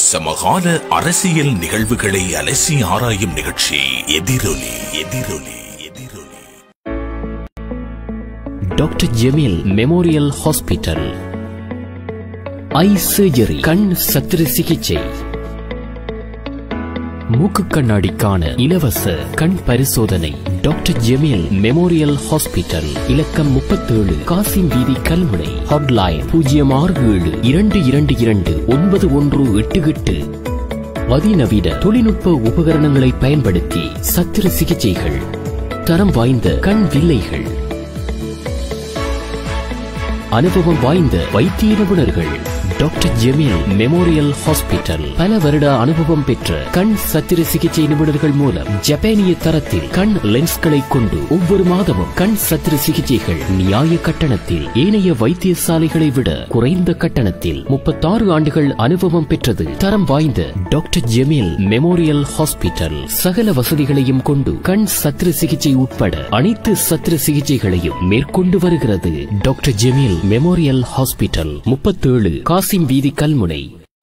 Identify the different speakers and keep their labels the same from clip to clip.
Speaker 1: சமகால அரசியல் நிகழ்வுகளை அலசி ஆராயும் நிகழ்ச்சி எதிரொலி எதிரொலி எதிரொலி
Speaker 2: doctor Jameel memorial hospital eye surgery கண் சத்திர சிகிச்சை மூக்கு கண்ணாடிக்கான இலவச கண் பரிசோதனை டாக்டர் ஜெமீல் மெமோரியல் ஹாஸ்பிட்டல் இலக்கம் முப்பத்தேழு காசிம் வீதி கல்முனை ஹாட்லைன் பூஜ்ஜியம் ஆறு ஏழு இரண்டு இரண்டு இரண்டு ஒன்பது ஒன்று எட்டு எட்டு அதிநவீன தொழில்நுட்ப உபகரணங்களை பயன்படுத்தி சத்திர சிகிச்சைகள் தரம் வாய்ந்த கண் வில்லைகள் அனுபவம் வாய்ந்த வைத்திய நிபுணர்கள் டாக்டர் ஜெமீல் மெமோரியல் ஹாஸ்பிட்டல் பல வருட அனுபவம் பெற்ற கண் சத்திர சிகிச்சை நிபுணர்கள் மூலம் ஜப்பானிய தரத்தில் கண் லென்ஸ்களை கொண்டு ஒவ்வொரு மாதமும் கண் சத்திர சிகிச்சைகள் நியாய கட்டணத்தில் ஏனைய வைத்தியசாலைகளை விட குறைந்த கட்டணத்தில் முப்பத்தாறு ஆண்டுகள் அனுபவம் பெற்றது தரம் வாய்ந்த டாக்டர் ஜெமீல் மெமோரியல் ஹாஸ்பிட்டல் சகல வசதிகளையும் கொண்டு கண் சத்திர சிகிச்சை உட்பட அனைத்து சத்திர சிகிச்சைகளையும் மேற்கொண்டு வருகிறது டாக்டர் ஜெமீல் மெமோரியல் ஹாஸ்பிட்டல் முப்பத்தேழு காசிம் வீதி கல்முனை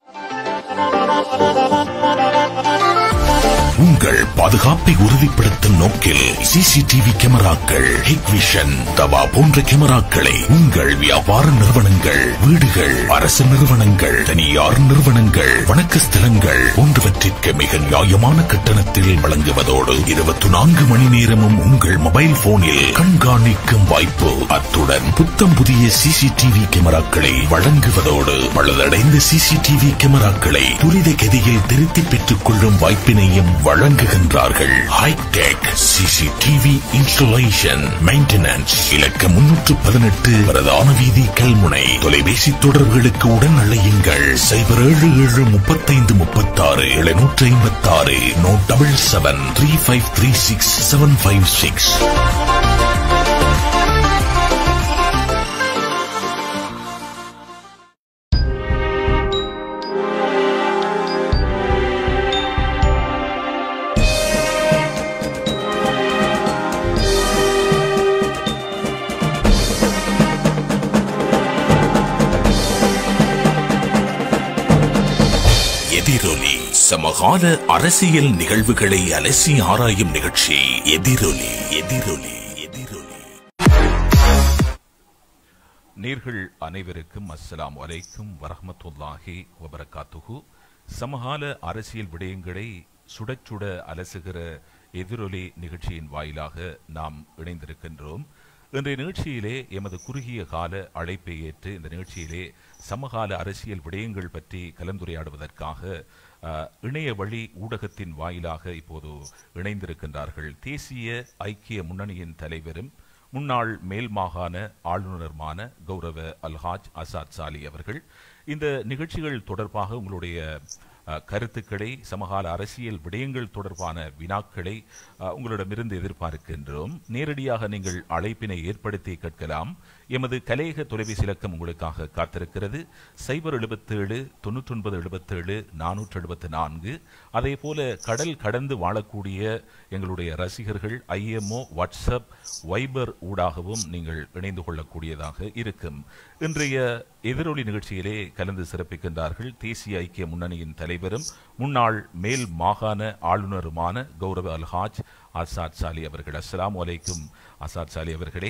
Speaker 1: உங்கள் பாதுகாப்பை உறுதிப்படுத்தும் நோக்கில் சிசிடிவி கேமராக்கள் ஹிக்விஷன் தவா போன்ற கேமராக்களை உங்கள் வியாபார நிறுவனங்கள் வீடுகள் அரசு நிறுவனங்கள் தனியார் நிறுவனங்கள் வணக்க ஸ்தலங்கள் போன்றவற்றிற்கு மிக நியாயமான கட்டணத்தில் வழங்குவதோடு இருபத்தி நான்கு மணி நேரமும் உங்கள் மொபைல் போனில் கண்காணிக்கும் வாய்ப்பு அத்துடன் புத்தம் புதிய சிசிடிவி கேமராக்களை வழங்குவதோடு பழுதடைந்த சிசிடிவி கேமராக்களை துரித கதியில் திருத்தி பெற்றுக் கொள்ளும் வாய்ப்பினையும் வழங்குகின்றார்கள் ஹைடெக் சிசிடிவி இன்ஸ்டாலேஷன் மெயின்டெனன்ஸ் இலக்க முன்னூற்று பதினெட்டு பிரதான வீதி கல்முனை தொலைபேசி தொடர்புகளுக்கு உடன் அழையுங்கள் சைபர் ஏழு ஏழு முப்பத்தைந்து முப்பத்தாறு எழுநூற்றி ஐம்பத்தி ஆறு no double seven three five three six seven five six எதிரொலி சமகால அரசியல் நிகழ்வுகளை அலசி ஆராயும் நிகழ்ச்சி எதிரொலி எதிரொலி எதிரொலி
Speaker 3: நேர்கள் அனைவருக்கும் அஸ்ஸலாமு அலைக்கும் வரஹ்மத்துல்லாஹி வபரகாத்துஹு சமகால அரசியல் விடயங்களை சுடச் சுட அலசுகிற எதிரொலி நிகழ்ச்சியின் வாயிலாக நாம் இணைந்திருக்கின்றோம் இன்றைய நிகழ்ச்சியிலே எமது குறுகிய கால அழைப்பை ஏற்று இந்த நிகழ்ச்சியிலே சமகால அரசியல் விடயங்கள் பற்றி கலந்துரையாடுவதற்காக அஹ், இணைய வழி ஊடகத்தின் வாயிலாக இப்போது இணைந்திருக்கின்றார்கள் தேசிய ஐக்கிய முன்னணியின் தலைவரும் முன்னாள் மேல் மாகாண ஆளுநருமான கௌரவ அல்ஹாஜ் அசாத் சாலி அவர்கள் இந்த நிகழ்ச்சிகள் தொடர்பாக உங்களுடைய அஹ், கருத்துக்களை சமகால அரசியல் விடயங்கள் தொடர்பான வினாக்களை அஹ், உங்களிடமிருந்து எதிர்பார்க்கின்றோம் நேரடியாக நீங்கள் அழைப்பினை ஏற்படுத்தி கேட்கலாம் எமது கலையக தொலைபேசி இலக்கம் உங்களுக்காக காத்திருக்கிறது சைபர் எழுபத்தேழு தொண்ணூற்றொன்பது எழுபத்தேழு நானூற்று எழுபத்து நான்கு அதே போல கடல் கடந்து வாழக்கூடிய எங்களுடைய ரசிகர்கள் ஐஎம்ஓ வாட்ஸ்அப் வைபர் ஊடாகவும் நீங்கள் இணைந்து கொள்ளக்கூடியதாக இருக்கும் இன்றைய எதிரொலி நிகழ்ச்சியிலே கலந்து சிறப்பிக்கின்றார்கள் தேசிய ஐக்கிய முன்னணியின் தலைவரும் முன்னாள் மேல் மாகாண ஆளுநருமான கௌரவ அல்ஹாஜ் ஆசாத் சாலி அவர்கள் அஸ்ஸலாமு அலைக்கும் ஆசாத் சாலி அவர்களே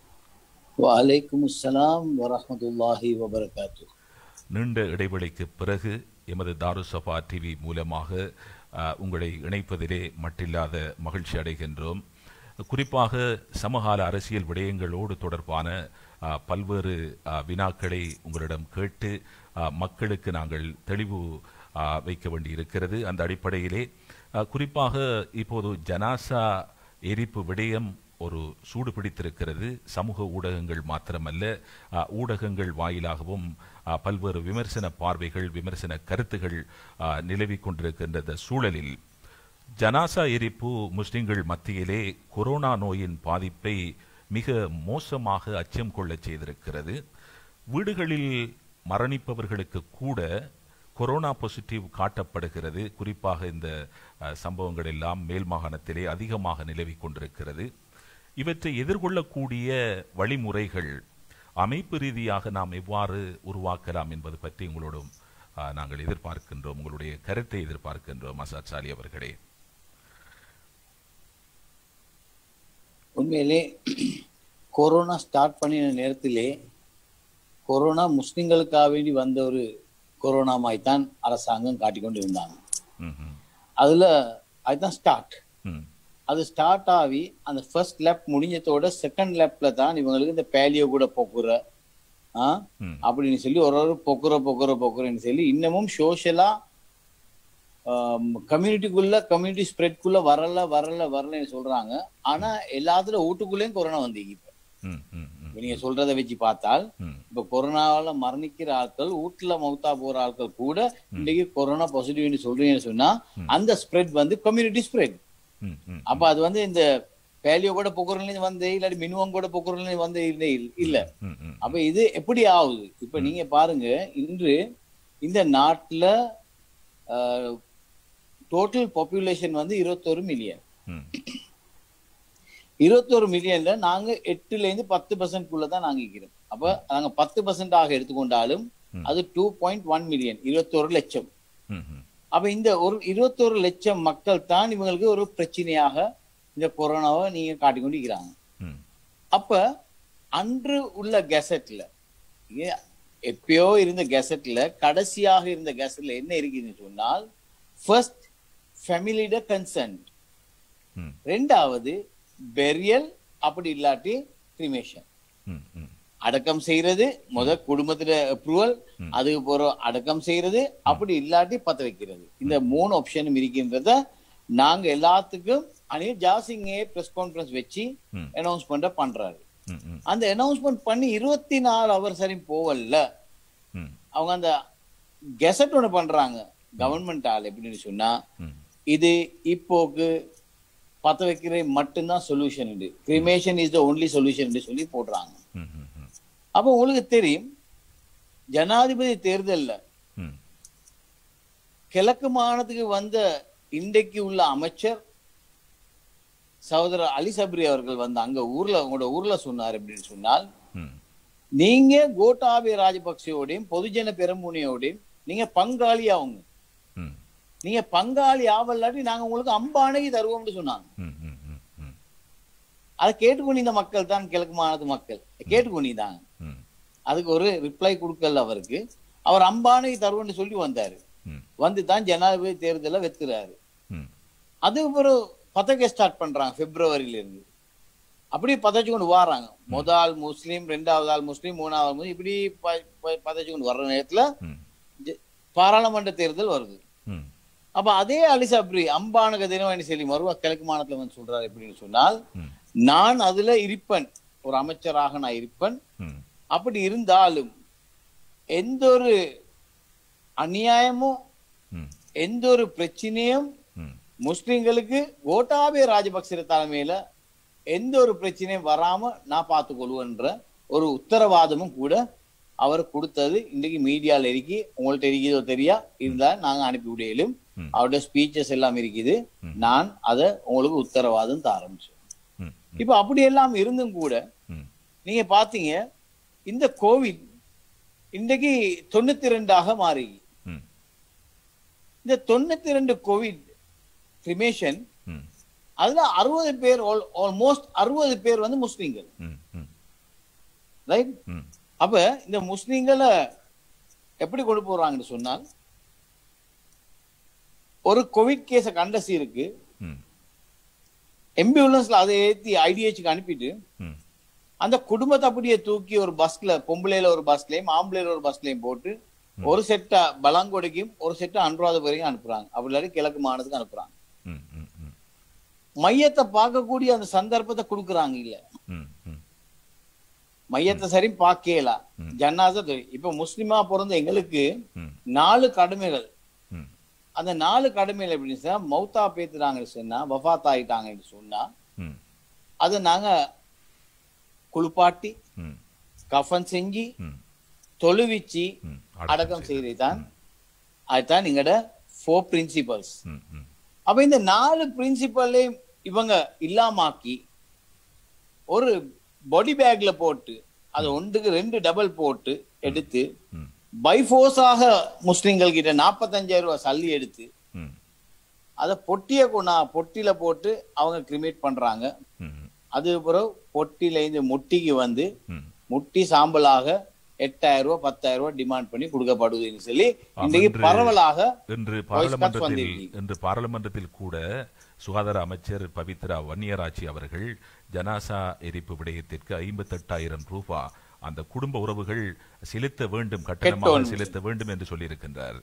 Speaker 4: வலைக்கும் அஸ்ஸலாம் வரஹ்மத்துல்லாஹி வபரகாத்து
Speaker 3: நீண்ட இடைவெளிக்கு பிறகு எமது தாருசபா டிவி மூலமாக அஹ், உங்களை இணைப்பதிலே மட்டில்லாத மகிழ்ச்சி அடைகின்றோம் குறிப்பாக சமகால அரசியல் விடயங்களோடு தொடர்பான அஹ், பல்வேறு அஹ், வினாக்களை உங்களிடம் கேட்டு அஹ், மக்களுக்கு நாங்கள் தெளிவு அஹ், வைக்க வேண்டி இருக்கிறது அந்த அடிப்படையிலே அஹ், குறிப்பாக இப்போது ஜனாசா எரிப்பு விடயம் ஒரு சூடு பிடித்திருக்கிறது சமூக ஊடகங்கள் மாத்திரமல்ல அஹ், ஊடகங்கள் வாயிலாகவும் அஹ், பல்வேறு விமர்சன பார்வைகள் விமர்சன கருத்துகள் அஹ், நிலவிக் கொண்டிருக்கின்ற இந்த சூழலில் ஜனாசா எரிப்பு முஸ்லிம்கள் மத்தியிலே கொரோனா நோயின் பாதிப்பை மிக மோசமாக அச்சம் கொள்ளச் செய்திருக்கிறது வீடுகளில் மரணிப்பவர்களுக்கு கூட கொரோனா பாசிட்டிவ் காட்டப்படுகிறது குறிப்பாக இந்த அஹ், சம்பவங்கள் எல்லாம் மேல் மாகாணத்திலே அதிகமாக நிலவிக் கொண்டிருக்கிறது இவற்றை எதிர்கொள்ளக்கூடிய வழிமுறைகள் அமைப்பு ரீதியாக நாம் எவ்வாறு உருவாக்கலாம் என்பது பற்றி உங்களோடும் ஆ, நாங்கள் எதிர்பார்க்கின்றோம் உங்களுடைய கருத்தை எதிர்பார்க்கின்றோம் அசாத் சாலி அவர்களே
Speaker 4: உண்மையிலே கொரோனா ஸ்டார்ட் பண்ணின நேரத்திலே கொரோனா முஸ்லிம்களுக்காக வேண்டி வந்த ஒரு கொரோனா தான் அரசாங்கம் காட்டிக்கொண்டு இருந்தாங்க
Speaker 3: ம், ம்,
Speaker 4: அதுல அதுதான் ஸ்டார்ட்
Speaker 3: ம்,
Speaker 4: அது ஸ்டார்ட் ஆகி அந்த ஃபர்ஸ்ட் லேப் முடிஞ்சதோட செகண்ட் லேப்ல தான் இவங்களுக்கு இந்த பேலியோ கூட போக்குற ஆ
Speaker 3: ம்.
Speaker 4: அப்படின்னு சொல்லி ஒரு ஒரு பொக்குற பொக்குற பொக்குறன்னு சொல்லி இன்னமும் சோஷியலா கம்யூனிட்டிக்குள்ள கம்யூனிட்டி ஸ்ப்ரெட்குள்ள வரல வரல வரலன்னு சொல்றாங்க ஆனா எல்லாத்துல வீட்டுக்குள்ளேயும் கொரோனா வந்தீங்க இப்ப
Speaker 3: ம், ம், ம்,
Speaker 4: இப்ப நீங்க சொல்றதை வச்சு பார்த்தால்
Speaker 3: ம்,
Speaker 4: இப்ப கொரோனாவால மரணிக்கிற ஆட்கள் வீட்டுல மௌத்தா போற ஆட்கள் கூட இன்னைக்கு கொரோனா பாசிட்டிவ்னு சொல்றீங்கன்னு சொன்னா அந்த ஸ்ப்ரெட் வந்து கம்யூனிட்டி ஸ்ப்ரெட்
Speaker 3: ம், ம்,
Speaker 4: அப்ப அது வந்து இந்த பேலியோ கூட பொக்குறதுல வந்து இல்லாட்டி மினுவம் கூட பொக்குறதுல வந்து இல்லை இல்ல
Speaker 3: ம், ம்,
Speaker 4: அப்ப இது எப்படி ஆகுது இப்ப நீங்க பாருங்க இன்று இந்த நாட்டுல டோட்டல் பாப்புலேஷன் வந்து இருபத்தொரு மில்லியன்
Speaker 3: ம்,
Speaker 4: இருபத்தொரு மில்லியன்ல நாங்க எட்டுல இருந்து பத்து பர்சன்ட் குள்ள தான் நாங்க இருக்கிறோம் அப்ப நாங்க பத்து பர்சன்ட் ஆக எடுத்துக்கொண்டாலும் அது டூ பாயிண்ட் ஒன் மில்லியன் இருபத்தொரு லட்சம்
Speaker 3: ம், ம்,
Speaker 4: அப்ப இந்த ஒரு இருபத்தொரு லட்சம் மக்கள் தான் இவங்களுக்கு ஒரு பிரச்சனையாக இந்த கொரோனாவை நீங்க காட்டிக்கொண்டு இருக்கிறாங்க
Speaker 3: ம்,
Speaker 4: அப்ப அன்று உள்ள கெசட்ல ஏ- எப்பயோ இருந்த கெசட்ல கடைசியாக இருந்த கெசட்ல என்ன இருக்குதுன்னு சொன்னால் ஃபர்ஸ்ட் ஃபேமிலியோட கன்சென்ட்
Speaker 3: ம்,
Speaker 4: ரெண்டாவது பெரியல் அப்படி இல்லாட்டி கிரிமேஷன்
Speaker 3: ம், ம்,
Speaker 4: அடக்கம் செய்யறது முத குடும்பத்துல அப்ரூவல் அதுக்கு போறோம் அடக்கம் செய்யறது அப்படி இல்லாட்டி பத்த வைக்கிறது இந்த மூணு ஆப்ஷனும் இருக்கின்றத நாங்க எல்லாத்துக்கும் அனில் ஜாசிங்கே பிரஸ் கான்ஃபரன்ஸ் வச்சு
Speaker 3: ம்.
Speaker 4: அனௌன்ஸ்மெண்ட் பண்றாரு
Speaker 3: ம், ம்,
Speaker 4: அந்த அனௌன்ஸ்மெண்ட் பண்ணி இருபத்தி நாலு அவர் சரி போவல்ல
Speaker 3: ம்,
Speaker 4: அவங்க அந்த கெசட் ஒண்ணு பண்றாங்க கவர்மெண்ட் ஆள் எப்படின்னு சொன்னா
Speaker 3: ம்,
Speaker 4: இது இப்போக்கு பத்த வைக்கிற மட்டும்தான் சொல்யூஷன் இது cremation is the only solution சொல்லி போடுறாங்க
Speaker 3: ம், ம், ம்,
Speaker 4: அப்போ உங்களுக்கு தெரியும் ஜனாதிபதி தேர்தல்ல
Speaker 3: ம்,
Speaker 4: கிழக்கு மாநிலத்துக்கு வந்த இன்றைக்கு உள்ள அமைச்சர் சகோதரர் அலி சப்ரி அவர்கள் வந்து அங்க ஊர்ல உங்களோட ஊர்ல சொன்னார் அப்படின்னு சொன்னால்
Speaker 3: ம்,
Speaker 4: நீங்க கோட்டாபய ராஜபக்சேயோடையும் பொதுஜன பெருமுனையோடையும் நீங்க பங்காளி ஆகுங்க
Speaker 3: ம்,
Speaker 4: நீங்க பங்காளி ஆவல்லாட்டி நாங்க உங்களுக்கு அம்பானைக்கு தருவோம்னு சொன்னாங்க
Speaker 3: ம், ம், ம், ம்,
Speaker 4: அதை கேட்டுக்கொண்டிருந்த மக்கள் தான் கிழக்கு மாநிலத்து மக்கள் கேட்டுக்கொண்டிருந்தாங்க
Speaker 3: ம்,
Speaker 4: அதுக்கு ஒரு ரிப்ளை கொடுக்கல அவருக்கு அவர் அம்பானைக்கு தருவோம்னு சொல்லி வந்தாரு
Speaker 3: ம்,
Speaker 4: வந்து தான் ஜனாதிபதி தேர்தலை வெத்துறாரு
Speaker 3: ம்,
Speaker 4: அதுக்கு பிறகு பதக்க ஸ்டார்ட் பண்றாங்க பிப்ரவரியில இருந்து அப்படியே பதச்சு கொண்டு வராங்க முதல் ஆள் முஸ்லீம் ரெண்டாவது ஆள் முஸ்லீம் மூணாவது முஸ்லீம் இப்படி ப- ப- பதச்சு கொண்டு வர்ற நேரத்துல
Speaker 3: ம்,
Speaker 4: ஜ- பாராளுமன்ற தேர்தல் வருது
Speaker 3: ம்,
Speaker 4: அப்ப அதே அலிசாப்ரி அம்பானக தினவாணி செல்வி மருவா கிழக்கு மாநிலத்துல வந்து சொல்றாரு எப்படின்னு சொன்னால்
Speaker 3: ம்,
Speaker 4: நான் அதுல இருப்பேன் ஒரு அமைச்சராக நான் இருப்பேன்
Speaker 3: ம்,
Speaker 4: அப்படி இருந்தாலும் எந்த ஒரு அநியாயமும்
Speaker 3: ம்,
Speaker 4: எந்த ஒரு பிரச்சனையும்
Speaker 3: ம்,
Speaker 4: முஸ்லிம்களுக்கு கோட்டாபே ராஜபக்ச தலைமையில எந்த ஒரு பிரச்சனையும் வராம நான் பார்த்துக்கொள்வேன்ற ஒரு உத்தரவாதமும் கூட அவர் கொடுத்தது இன்னைக்கு மீடியால இருக்கி உங்கள்ட்ட இருக்குதோ தெரியா இருந்தா நாங்க அனுப்பி விடையிலும்
Speaker 3: ம்.
Speaker 4: அவருடைய ஸ்பீச்சஸ் எல்லாம் இருக்குது
Speaker 3: ம்.
Speaker 4: நான் அதை உங்களுக்கு உத்தரவாதம் தர ஆரம்பிச்சேன்
Speaker 3: ம்,
Speaker 4: இப்ப அப்படி எல்லாம் இருந்தும் கூட
Speaker 3: ம்,
Speaker 4: நீங்க பாத்தீங்க இந்த கோவிட் இன்றைக்கு தொண்ணூத்தி ரெண்டாக மாறி
Speaker 3: ம்,
Speaker 4: இந்த தொண்ணூத்தி ரெண்டு கோவிட் கிரிமேஷன்
Speaker 3: ம்,
Speaker 4: அதுல அறுபது பேர் ஆல்மோஸ்ட் அறுபது பேர் வந்து முஸ்லீம்கள்
Speaker 3: ம், ம்,
Speaker 4: ரைட்
Speaker 3: ம்,
Speaker 4: அப்ப இந்த முஸ்லீம்களை எப்படி கொண்டு போறாங்கன்னு சொன்னால் ஒரு கோவிட் கேஸ கண்டசி இருக்கு
Speaker 3: ம்,
Speaker 4: எம்புலன்ஸ்ல அதை ஏத்தி ஐடிஹெச்க்கு அனுப்பிட்டு
Speaker 3: ம்,
Speaker 4: அந்த குடும்பத்தை அப்படியே தூக்கி ஒரு பஸ்ல பொம்பளையில ஒரு பஸ்லயும் ஆம்பளையில ஒரு பஸ்லயும் போட்டு ஒரு செட்டா பலாங்கொடைக்கும் ஒரு செட்டா அனுராதபுரையும் அனுப்புறாங்க அப்படி இல்லாட்டி கிழக்கு மாநிலத்துக்கு அனுப்புறாங்க
Speaker 3: ம், ம், ம்,
Speaker 4: மையத்தை பார்க்கக்கூடிய அந்த சந்தர்ப்பத்தை கொடுக்குறாங்க இல்ல
Speaker 3: ம், ம்,
Speaker 4: மையத்தை சரி பார்க்கலாம்
Speaker 3: ம்.
Speaker 4: ஜன்னாசா தெரியும் இப்ப முஸ்லிமா பிறந்த எங்களுக்கு
Speaker 3: ம்,
Speaker 4: நாலு கடமைகள்
Speaker 3: ம்,
Speaker 4: அந்த நாலு கடமைகள் எப்படின்னு சொன்னா மௌத்தா பேத்துறாங்கன்னு சொன்னா வஃபாத் ஆயிட்டாங்கன்னு சொன்னா
Speaker 3: ம்,
Speaker 4: அதை நாங்க குளிப்பாட்டி
Speaker 3: ம்,
Speaker 4: கஃன் செஞ்சு
Speaker 3: ம்,
Speaker 4: தொழுவிச்சு
Speaker 3: ம்,
Speaker 4: அடக்கம் செய்யறது தான் அதுதான் எங்கட ஃபோர் பிரின்சிபல்ஸ்
Speaker 3: ம், ம்,
Speaker 4: அப்ப இந்த நாலு பிரின்சிபல்லையும் இவங்க இல்லாமாக்கி ஒரு பாடி பேக்ல போட்டு அது ஒன்றுக்கு ரெண்டு டபுள் போட்டு எடுத்து
Speaker 3: ம்,
Speaker 4: பைஃபோர்ஸாக முஸ்லிம்கள் கிட்ட நாற்பத்தஞ்சாயிரம் ரூபாய் சல்லி எடுத்து
Speaker 3: ம்
Speaker 4: அதை பொட்டிய கொண்டா பொட்டியில போட்டு அவங்க கிரிமேட் பண்றாங்க
Speaker 3: ம்
Speaker 4: அது பிறகு பொட்டியில இருந்து முட்டிக்கு வந்து
Speaker 3: ம்
Speaker 4: முட்டி சாம்பலாக எட்டாயிரம் ரூபாய் பத்தாயிரம் ரூபாய் டிமாண்ட் பண்ணி கொடுக்கப்படுதுன்னு சொல்லி இன்றைக்கு
Speaker 3: இன்று-
Speaker 4: பரவலாக
Speaker 3: இன்று
Speaker 4: cuts
Speaker 3: பாராளுமன்றத்தில்
Speaker 4: வந்திருக்கு.
Speaker 3: இன்று பாராளுமன்றத்தில் கூட சுகாதார அமைச்சர் பவித்ரா வன்னியராட்சி அவர்கள் ஜனாசா எரிப்பு விடயத்திற்கு ஐம்பத்தெட்டாயிரம் ரூபாய் அந்த குடும்ப உறவுகள் செலுத்த வேண்டும் கட்டணமாக
Speaker 4: கட்டணும்.
Speaker 3: செலுத்த வேண்டும் என்று சொல்லியிருக்கின்றார்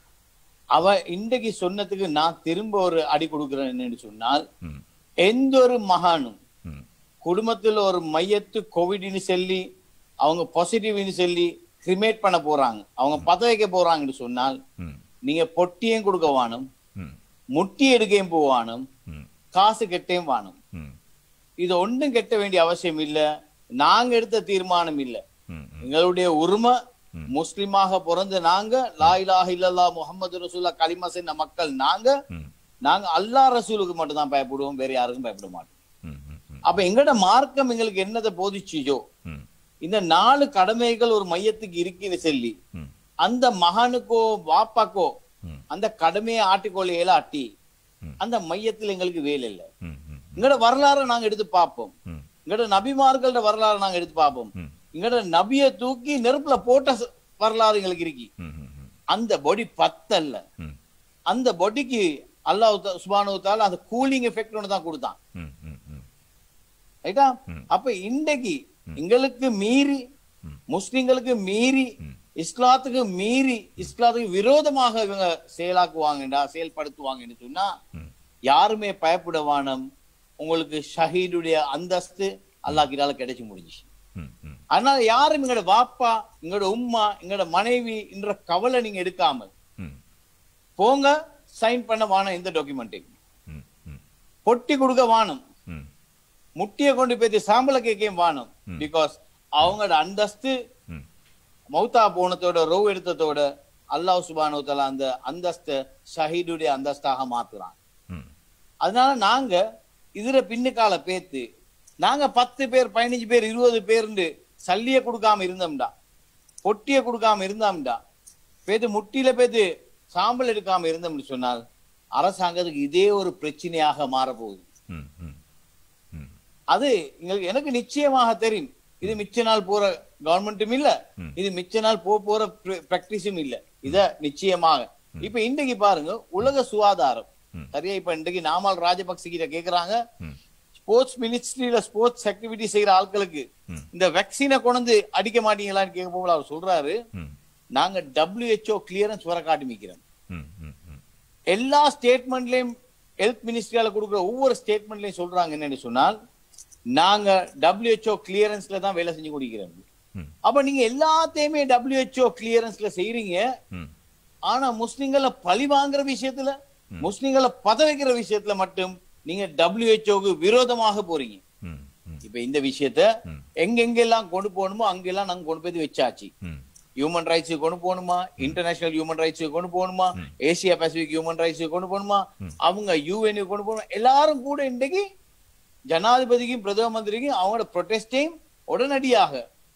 Speaker 4: அவ இன்றைக்கு சொன்னதுக்கு நான் திரும்ப ஒரு அடி கொடுக்கிறேன் என்னன்னு சொன்னால்
Speaker 3: ம்,
Speaker 4: எந்த ஒரு மகானும்
Speaker 3: ம்,
Speaker 4: குடும்பத்துல ஒரு மையத்து கோவிட்னு சொல்லி அவங்க பாசிட்டிவ்னு சொல்லி கிரிமேட் பண்ண போறாங்க அவங்க பத வைக்க போறாங்கன்னு சொன்னால்
Speaker 3: ம்,
Speaker 4: நீங்க பொட்டியும் கொடுக்க வாணும்
Speaker 3: ம்,
Speaker 4: முட்டி எடுக்கையும் போவானும்
Speaker 3: ம்,
Speaker 4: காசு கெட்டையும் வாணும்
Speaker 3: ம்,
Speaker 4: இது ஒன்றும் கெட்ட வேண்டிய அவசியம் இல்ல நாங்க எடுத்த தீர்மானம் இல்ல
Speaker 3: ம், ம்,
Speaker 4: எங்களுடைய உரிமை
Speaker 3: ம்.
Speaker 4: முஸ்லிமாக பிறந்த நாங்க லா இலாஹ இல்லல்லா முஹம்மது ரசூல்லா கலிமா சென்ன மக்கள் நாங்க
Speaker 3: ம்,
Speaker 4: நாங்க அல்லாஹ் ரசூலுக்கு மட்டும் தான் பயப்படுவோம் வேற யாருக்கும் பயப்பட மாட்டோம்
Speaker 3: ம், ம், ம்,
Speaker 4: அப்ப எங்கட மார்க்கம் எங்களுக்கு என்னதை போதிச்சுச்சோ
Speaker 3: ம்,
Speaker 4: இந்த நாலு கடமைகள் ஒரு மையத்துக்கு இருக்குன்னு சொல்லி
Speaker 3: ம்,
Speaker 4: அந்த மகனுக்கோ பாப்பாக்கோ
Speaker 3: ம்,
Speaker 4: அந்த கடமையை ஆட்டிக்கொள்ள இயலாட்டி
Speaker 3: ம்.
Speaker 4: அந்த மையத்துல எங்களுக்கு வேலை இல்லை
Speaker 3: ம், ம்,
Speaker 4: எங்கட வரலாறை நாங்க எடுத்து பார்ப்போம்
Speaker 3: ம்,
Speaker 4: எங்கட நபிமார்களோட வரலாறு நாங்க எடுத்து பார்ப்போம்
Speaker 3: ம்,
Speaker 4: எங்கட நபிய தூக்கி நெருப்புல போட்ட ச- வரலாறு எங்களுக்கு இருக்கு
Speaker 3: ம், ம், ம்,
Speaker 4: அந்த பொடி பத்தல்ல
Speaker 3: ம்,
Speaker 4: அந்த பொடிக்கு அல்லாஹ் சுபானு தால அந்த கூலிங் எஃபெக்ட் ஒன்று தான் கொடுத்தான்
Speaker 3: ம், ம், ம்,
Speaker 4: ரைட்டா
Speaker 3: ம்.
Speaker 4: அப்ப இன்றைக்கு எங்களுக்கு மீறி
Speaker 3: ம்.
Speaker 4: முஸ்லிம்களுக்கு மீறி
Speaker 3: ம்.
Speaker 4: இஸ்லாத்துக்கு மீறி இஸ்லாத்துக்கு விரோதமாக இவங்க செயலாக்குவாங்கடா செயல்படுத்துவாங்கன்னு சொன்னா
Speaker 3: ம்.
Speaker 4: யாருமே பயப்படவானம் உங்களுக்கு ஷஹீதுடைய அந்தஸ்து அல்லாஹ் கிட்டால கிடைச்சு முடிஞ்சுச்சு
Speaker 3: ம், ம்,
Speaker 4: அதனால யாரும் எங்களோட வாப்பா எங்களோட உம்மா எங்களோட மனைவி என்ற கவலை நீங்க எடுக்காமல்
Speaker 3: ம்,
Speaker 4: போங்க சைன் பண்ண வானம் எந்த டாக்குமெண்ட்டையும்
Speaker 3: ம், ம்,
Speaker 4: பொட்டி கொடுக்க வானம்
Speaker 3: ம்,
Speaker 4: முட்டியை கொண்டு போய் சாம்பல கேக்கையும் வானம்
Speaker 3: ம்.
Speaker 4: பிகாஸ் அவங்களோட அந்தஸ்து
Speaker 3: ம்,
Speaker 4: மௌத்தா போனதோட ரோவ் எடுத்ததோட அல்லாஹ் சுபானு தஆலா அந்த அந்தஸ்தை ஷஹீதுடைய அந்தஸ்தாக மாத்துறான்
Speaker 3: ம்,
Speaker 4: அதனால நாங்க இதுல பின்னுக்கால பேத்து நாங்க பத்து பேர் பதினஞ்சு பேர் இருபது பேருந்து சல்லிய கொடுக்காம இருந்தோம்டா பொட்டிய கொடுக்காம இருந்தோம்டா பேத்து முட்டியில பேத்து சாம்பல் எடுக்காம இருந்தோம்னு சொன்னால் அரசாங்கத்துக்கு இதே ஒரு பிரச்சனையாக மாறப்போகுது
Speaker 3: ம், ம், ம்,
Speaker 4: அது எங்களுக்கு எனக்கு நிச்சயமாக தெரியும் இது மிச்ச நாள் போற கவர்மெண்ட்டும் இல்ல
Speaker 3: ம்.
Speaker 4: இது மிச்ச நாள் போ போற பிராக்டிஸும் இல்ல இத நிச்சயமாக இப்ப இன்றைக்கு பாருங்க உலக சுகாதாரம்
Speaker 3: ம்.
Speaker 4: சரியா இப்ப இன்றைக்கு நாமல் ராஜபக்ச கிட்ட கேக்குறாங்க
Speaker 3: ம்,
Speaker 4: ஸ்போர்ட்ஸ் மினிஸ்ட்ரியில ஸ்போர்ட்ஸ் ஆக்டிவிட்டி செய்யற ஆட்களுக்கு
Speaker 3: ம்.
Speaker 4: இந்த வேக்சினை கொண்டு அடிக்க மாட்டீங்களான்னு கேட்க போகும்போது அவர் சொல்றாரு
Speaker 3: ம்,
Speaker 4: நாங்க WHO கிளியரன்ஸ் வர காட்டி மிக்கிறோம்
Speaker 3: ம், ம், ம்,
Speaker 4: எல்லா ஸ்டேட்மெண்ட்லயும் ஹெல்த் மினிஸ்ட்ரியால கொடுக்குற ஒவ்வொரு ஸ்டேட்மெண்ட்லயும் சொல்றாங்க என்னன்னு சொன்னால் நாங்க WHO கிளியரன்ஸ்ல தான் வேலை செஞ்சு கொடுக்கிறோம்
Speaker 3: ம்,
Speaker 4: அப்ப நீங்க எல்லாத்தையுமே WHO கிளியரன்ஸ்ல செய்றீங்க
Speaker 3: ம்,
Speaker 4: ஆனா முஸ்லிம்களை பழி வாங்குற விஷயத்துல முஸ்லிம்களை பத வைக்கிற விஷயத்துல மட்டும் நீங்க டபிள்யூஹெச்ஓக்கு விரோதமாக போறீங்க
Speaker 3: ம், ம்,
Speaker 4: இப்ப இந்த விஷயத்த
Speaker 3: ம்.
Speaker 4: எங்கெங்கெல்லாம் கொண்டு போகணுமோ அங்கெல்லாம் நாங்க கொண்டு போய் வச்சாச்சு
Speaker 3: ம்,
Speaker 4: ஹியூமன் ரைட்ஸ் கொண்டு போகணுமா இன்டர்நேஷனல் ஹியூமன் ரைட்ஸ் கொண்டு போகணுமா ஏசியா பசிபிக் ஹியூமன் ரைட்ஸ் கொண்டு போகணுமா அவங்க யூஎன் கொண்டு போகணும் எல்லாரும் கூட இன்றைக்கு ஜனாதிபதிக்கும் பிரதம மந்திரிக்கும் அவங்களோட ப்ரொட்டஸ்டையும் உடனடியாக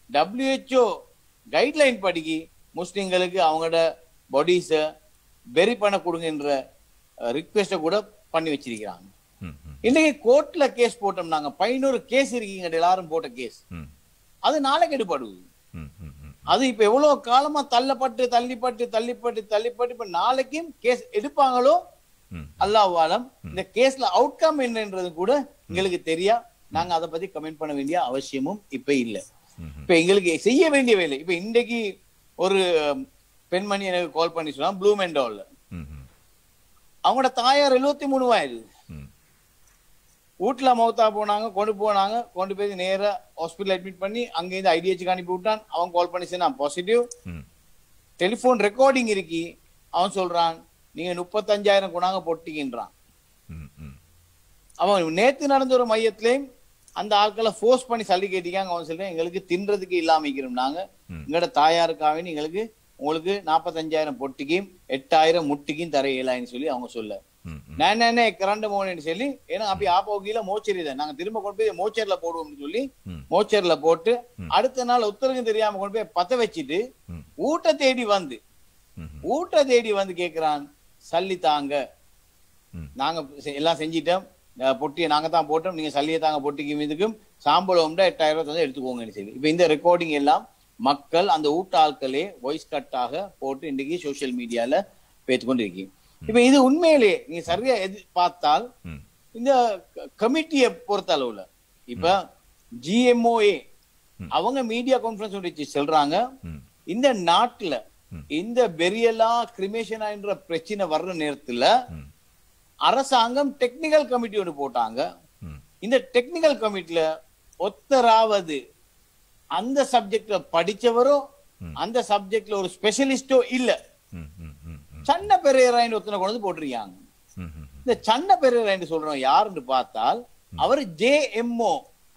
Speaker 4: WHO கைட்லைன் படிக்கி முஸ்லிம்களுக்கு அவங்களோட பாடிஸ வெரி பண்ண கொடுங்கன்ற ரிக்வெஸ்ட கூட பண்ணி வச்சிருக்கிறாங்க
Speaker 3: ம், ம்,
Speaker 4: இன்னைக்கு கோர்ட்ல கேஸ் போட்டோம் நாங்க பதினோரு கேஸ் இருக்கீங்க எல்லாரும் போட்ட கேஸ்
Speaker 3: ம்,
Speaker 4: அது நாளைக்கு எடுபடுது
Speaker 3: ம், ம், ம்,
Speaker 4: அது இப்ப எவ்வளவு காலமா தள்ளப்பட்டு தள்ளிப்பட்டு தள்ளிப்பட்டு தள்ளிப்பட்டு இப்ப நாளைக்கும் கேஸ் எடுப்பாங்களோ
Speaker 3: ம்.
Speaker 4: அல்லாஹ்வாலம் இந்த கேஸ்ல அவுட்கம் என்னன்றது கூட எங்களுக்கு தெரியா நாங்க அதை பத்தி கமெண்ட் பண்ண வேண்டிய அவசியமும் இப்ப இல்ல
Speaker 3: ம்ஹும்.
Speaker 4: இப்ப எங்களுக்கு செய்ய வேண்டிய வேலை இப்ப இன்றைக்கு ஒரு அஹ், பெண்மணி எனக்கு கால் பண்ணி சொன்னா ப்ளூமெண்டோல்ல
Speaker 3: ம், ம்,
Speaker 4: அவங்களோட தாயார் எழுபத்தி மூணு வயது
Speaker 3: ம்,
Speaker 4: வீட்டுல மௌத்தா போனாங்க கொண்டு போனாங்க கொண்டு போய் நேரா ஹாஸ்பிட்டல் அட்மிட் பண்ணி அங்கேருந்து ஐடிஹெச்சுக்கு அனுப்பி விட்டான் அவன் கால் பண்ணி சொன்னான் பாசிட்டிவ்
Speaker 3: ம்,
Speaker 4: டெலிபோன் ரெக்கார்டிங் இருக்கி அவன் சொல்றான் நீங்க முப்பத்தஞ்சாயிரம் கொண்டாங்க பொட்டிக்கின்றான்
Speaker 3: ம், ம்,
Speaker 4: அவன் நேத்து நடந்த ஒரு மையத்திலையும் அந்த ஆட்களை ஃபோர்ஸ் பண்ணி சல்லி கேட்டிக்காங்க அவன் சொல்றேன் எங்களுக்கு தின்றதுக்கு இல்லாம இருக்கிறோம் நாங்க
Speaker 3: ம்.
Speaker 4: எங்களோட தாயாருக்காக எங்களுக்கு உங்களுக்கு நாற்பத்தஞ்சாயிரம் பொட்டிக்கும் எட்டாயிரம் முட்டிக்கும் தர இயலாயின்னு சொல்லி அவங்க சொல்ல
Speaker 3: ம், ம்.
Speaker 4: நான் என்ன கரண்ட் போனேன்னு சொல்லி ஏன்னா அப்படி ஆப்போ கீழே மோச்சரி தான் நாங்க திரும்ப கொண்டு போய் மோச்சர்ல போடுவோம்னு சொல்லி
Speaker 3: ம்.
Speaker 4: மோச்சர்ல போட்டு
Speaker 3: ம்.
Speaker 4: அடுத்த நாள் உத்தரவு தெரியாம கொண்டு போய் பத்த வச்சுட்டு
Speaker 3: ம்.
Speaker 4: ஊட்ட தேடி வந்து
Speaker 3: ம், ம்.
Speaker 4: ஊட்ட தேடி வந்து கேக்குறான் சல்லி தாங்க
Speaker 3: ம்.
Speaker 4: நாங்க செ- எல்லாம் செஞ்சிட்டோம் அஹ் பொட்டியை நாங்க தான் போட்டோம் நீங்க சல்லியை தாங்க பொட்டிக்கு இதுக்கும் சாம்பளம் உண்டா எட்டாயிரம் ரூபாய் தந்து எடுத்துக்கோங்கன்னு சொல்லி இப்ப இந்த ரெக்கார்டிங் எல்லாம் மக்கள் அந்த ஊட்ட ஆட்களே வாய்ஸ் கட்டாக போட்டு இன்றைக்கு சோசியல் மீடியால பேத்துக்கொண்டு இருக்கீங்க இப்ப இது உண்மையிலே நீங்க சரியா எது பார்த்தால்
Speaker 3: ம்.
Speaker 4: இந்த கமிட்டியை பொறுத்த அளவுல இப்ப ஜிஎம்ஓஏ
Speaker 3: ம்.
Speaker 4: அவங்க மீடியா கான்பரன்ஸ் வச்சு சொல்றாங்க
Speaker 3: ம்.
Speaker 4: இந்த நாட்டுல
Speaker 3: ம்.
Speaker 4: இந்த பெரியலா கிரிமேஷனா என்ற பிரச்சனை வர்ற நேரத்துல
Speaker 3: ம்.
Speaker 4: அரசாங்கம் டெக்னிக்கல் கமிட்டி ஒன்று போட்டாங்க
Speaker 3: ம்.
Speaker 4: இந்த டெக்னிக்கல் கமிட்டில ஒத்தராவது அந்த சப்ஜெக்ட்ல படிச்சவரோ
Speaker 3: ம்.
Speaker 4: அந்த சப்ஜெக்ட்ல ஒரு ஸ்பெஷலிஸ்டோ இல்ல
Speaker 3: ம், ம், ம், ம்.
Speaker 4: சன்ன பெரியராயின்னு ஒருத்தனை கொண்டு வந்து போட்டிருக்காங்க
Speaker 3: ம், ம், ம்.
Speaker 4: இந்த சன்ன பெரியராயின்னு சொல்றோம் யாருன்னு பார்த்தால் அவர் JMO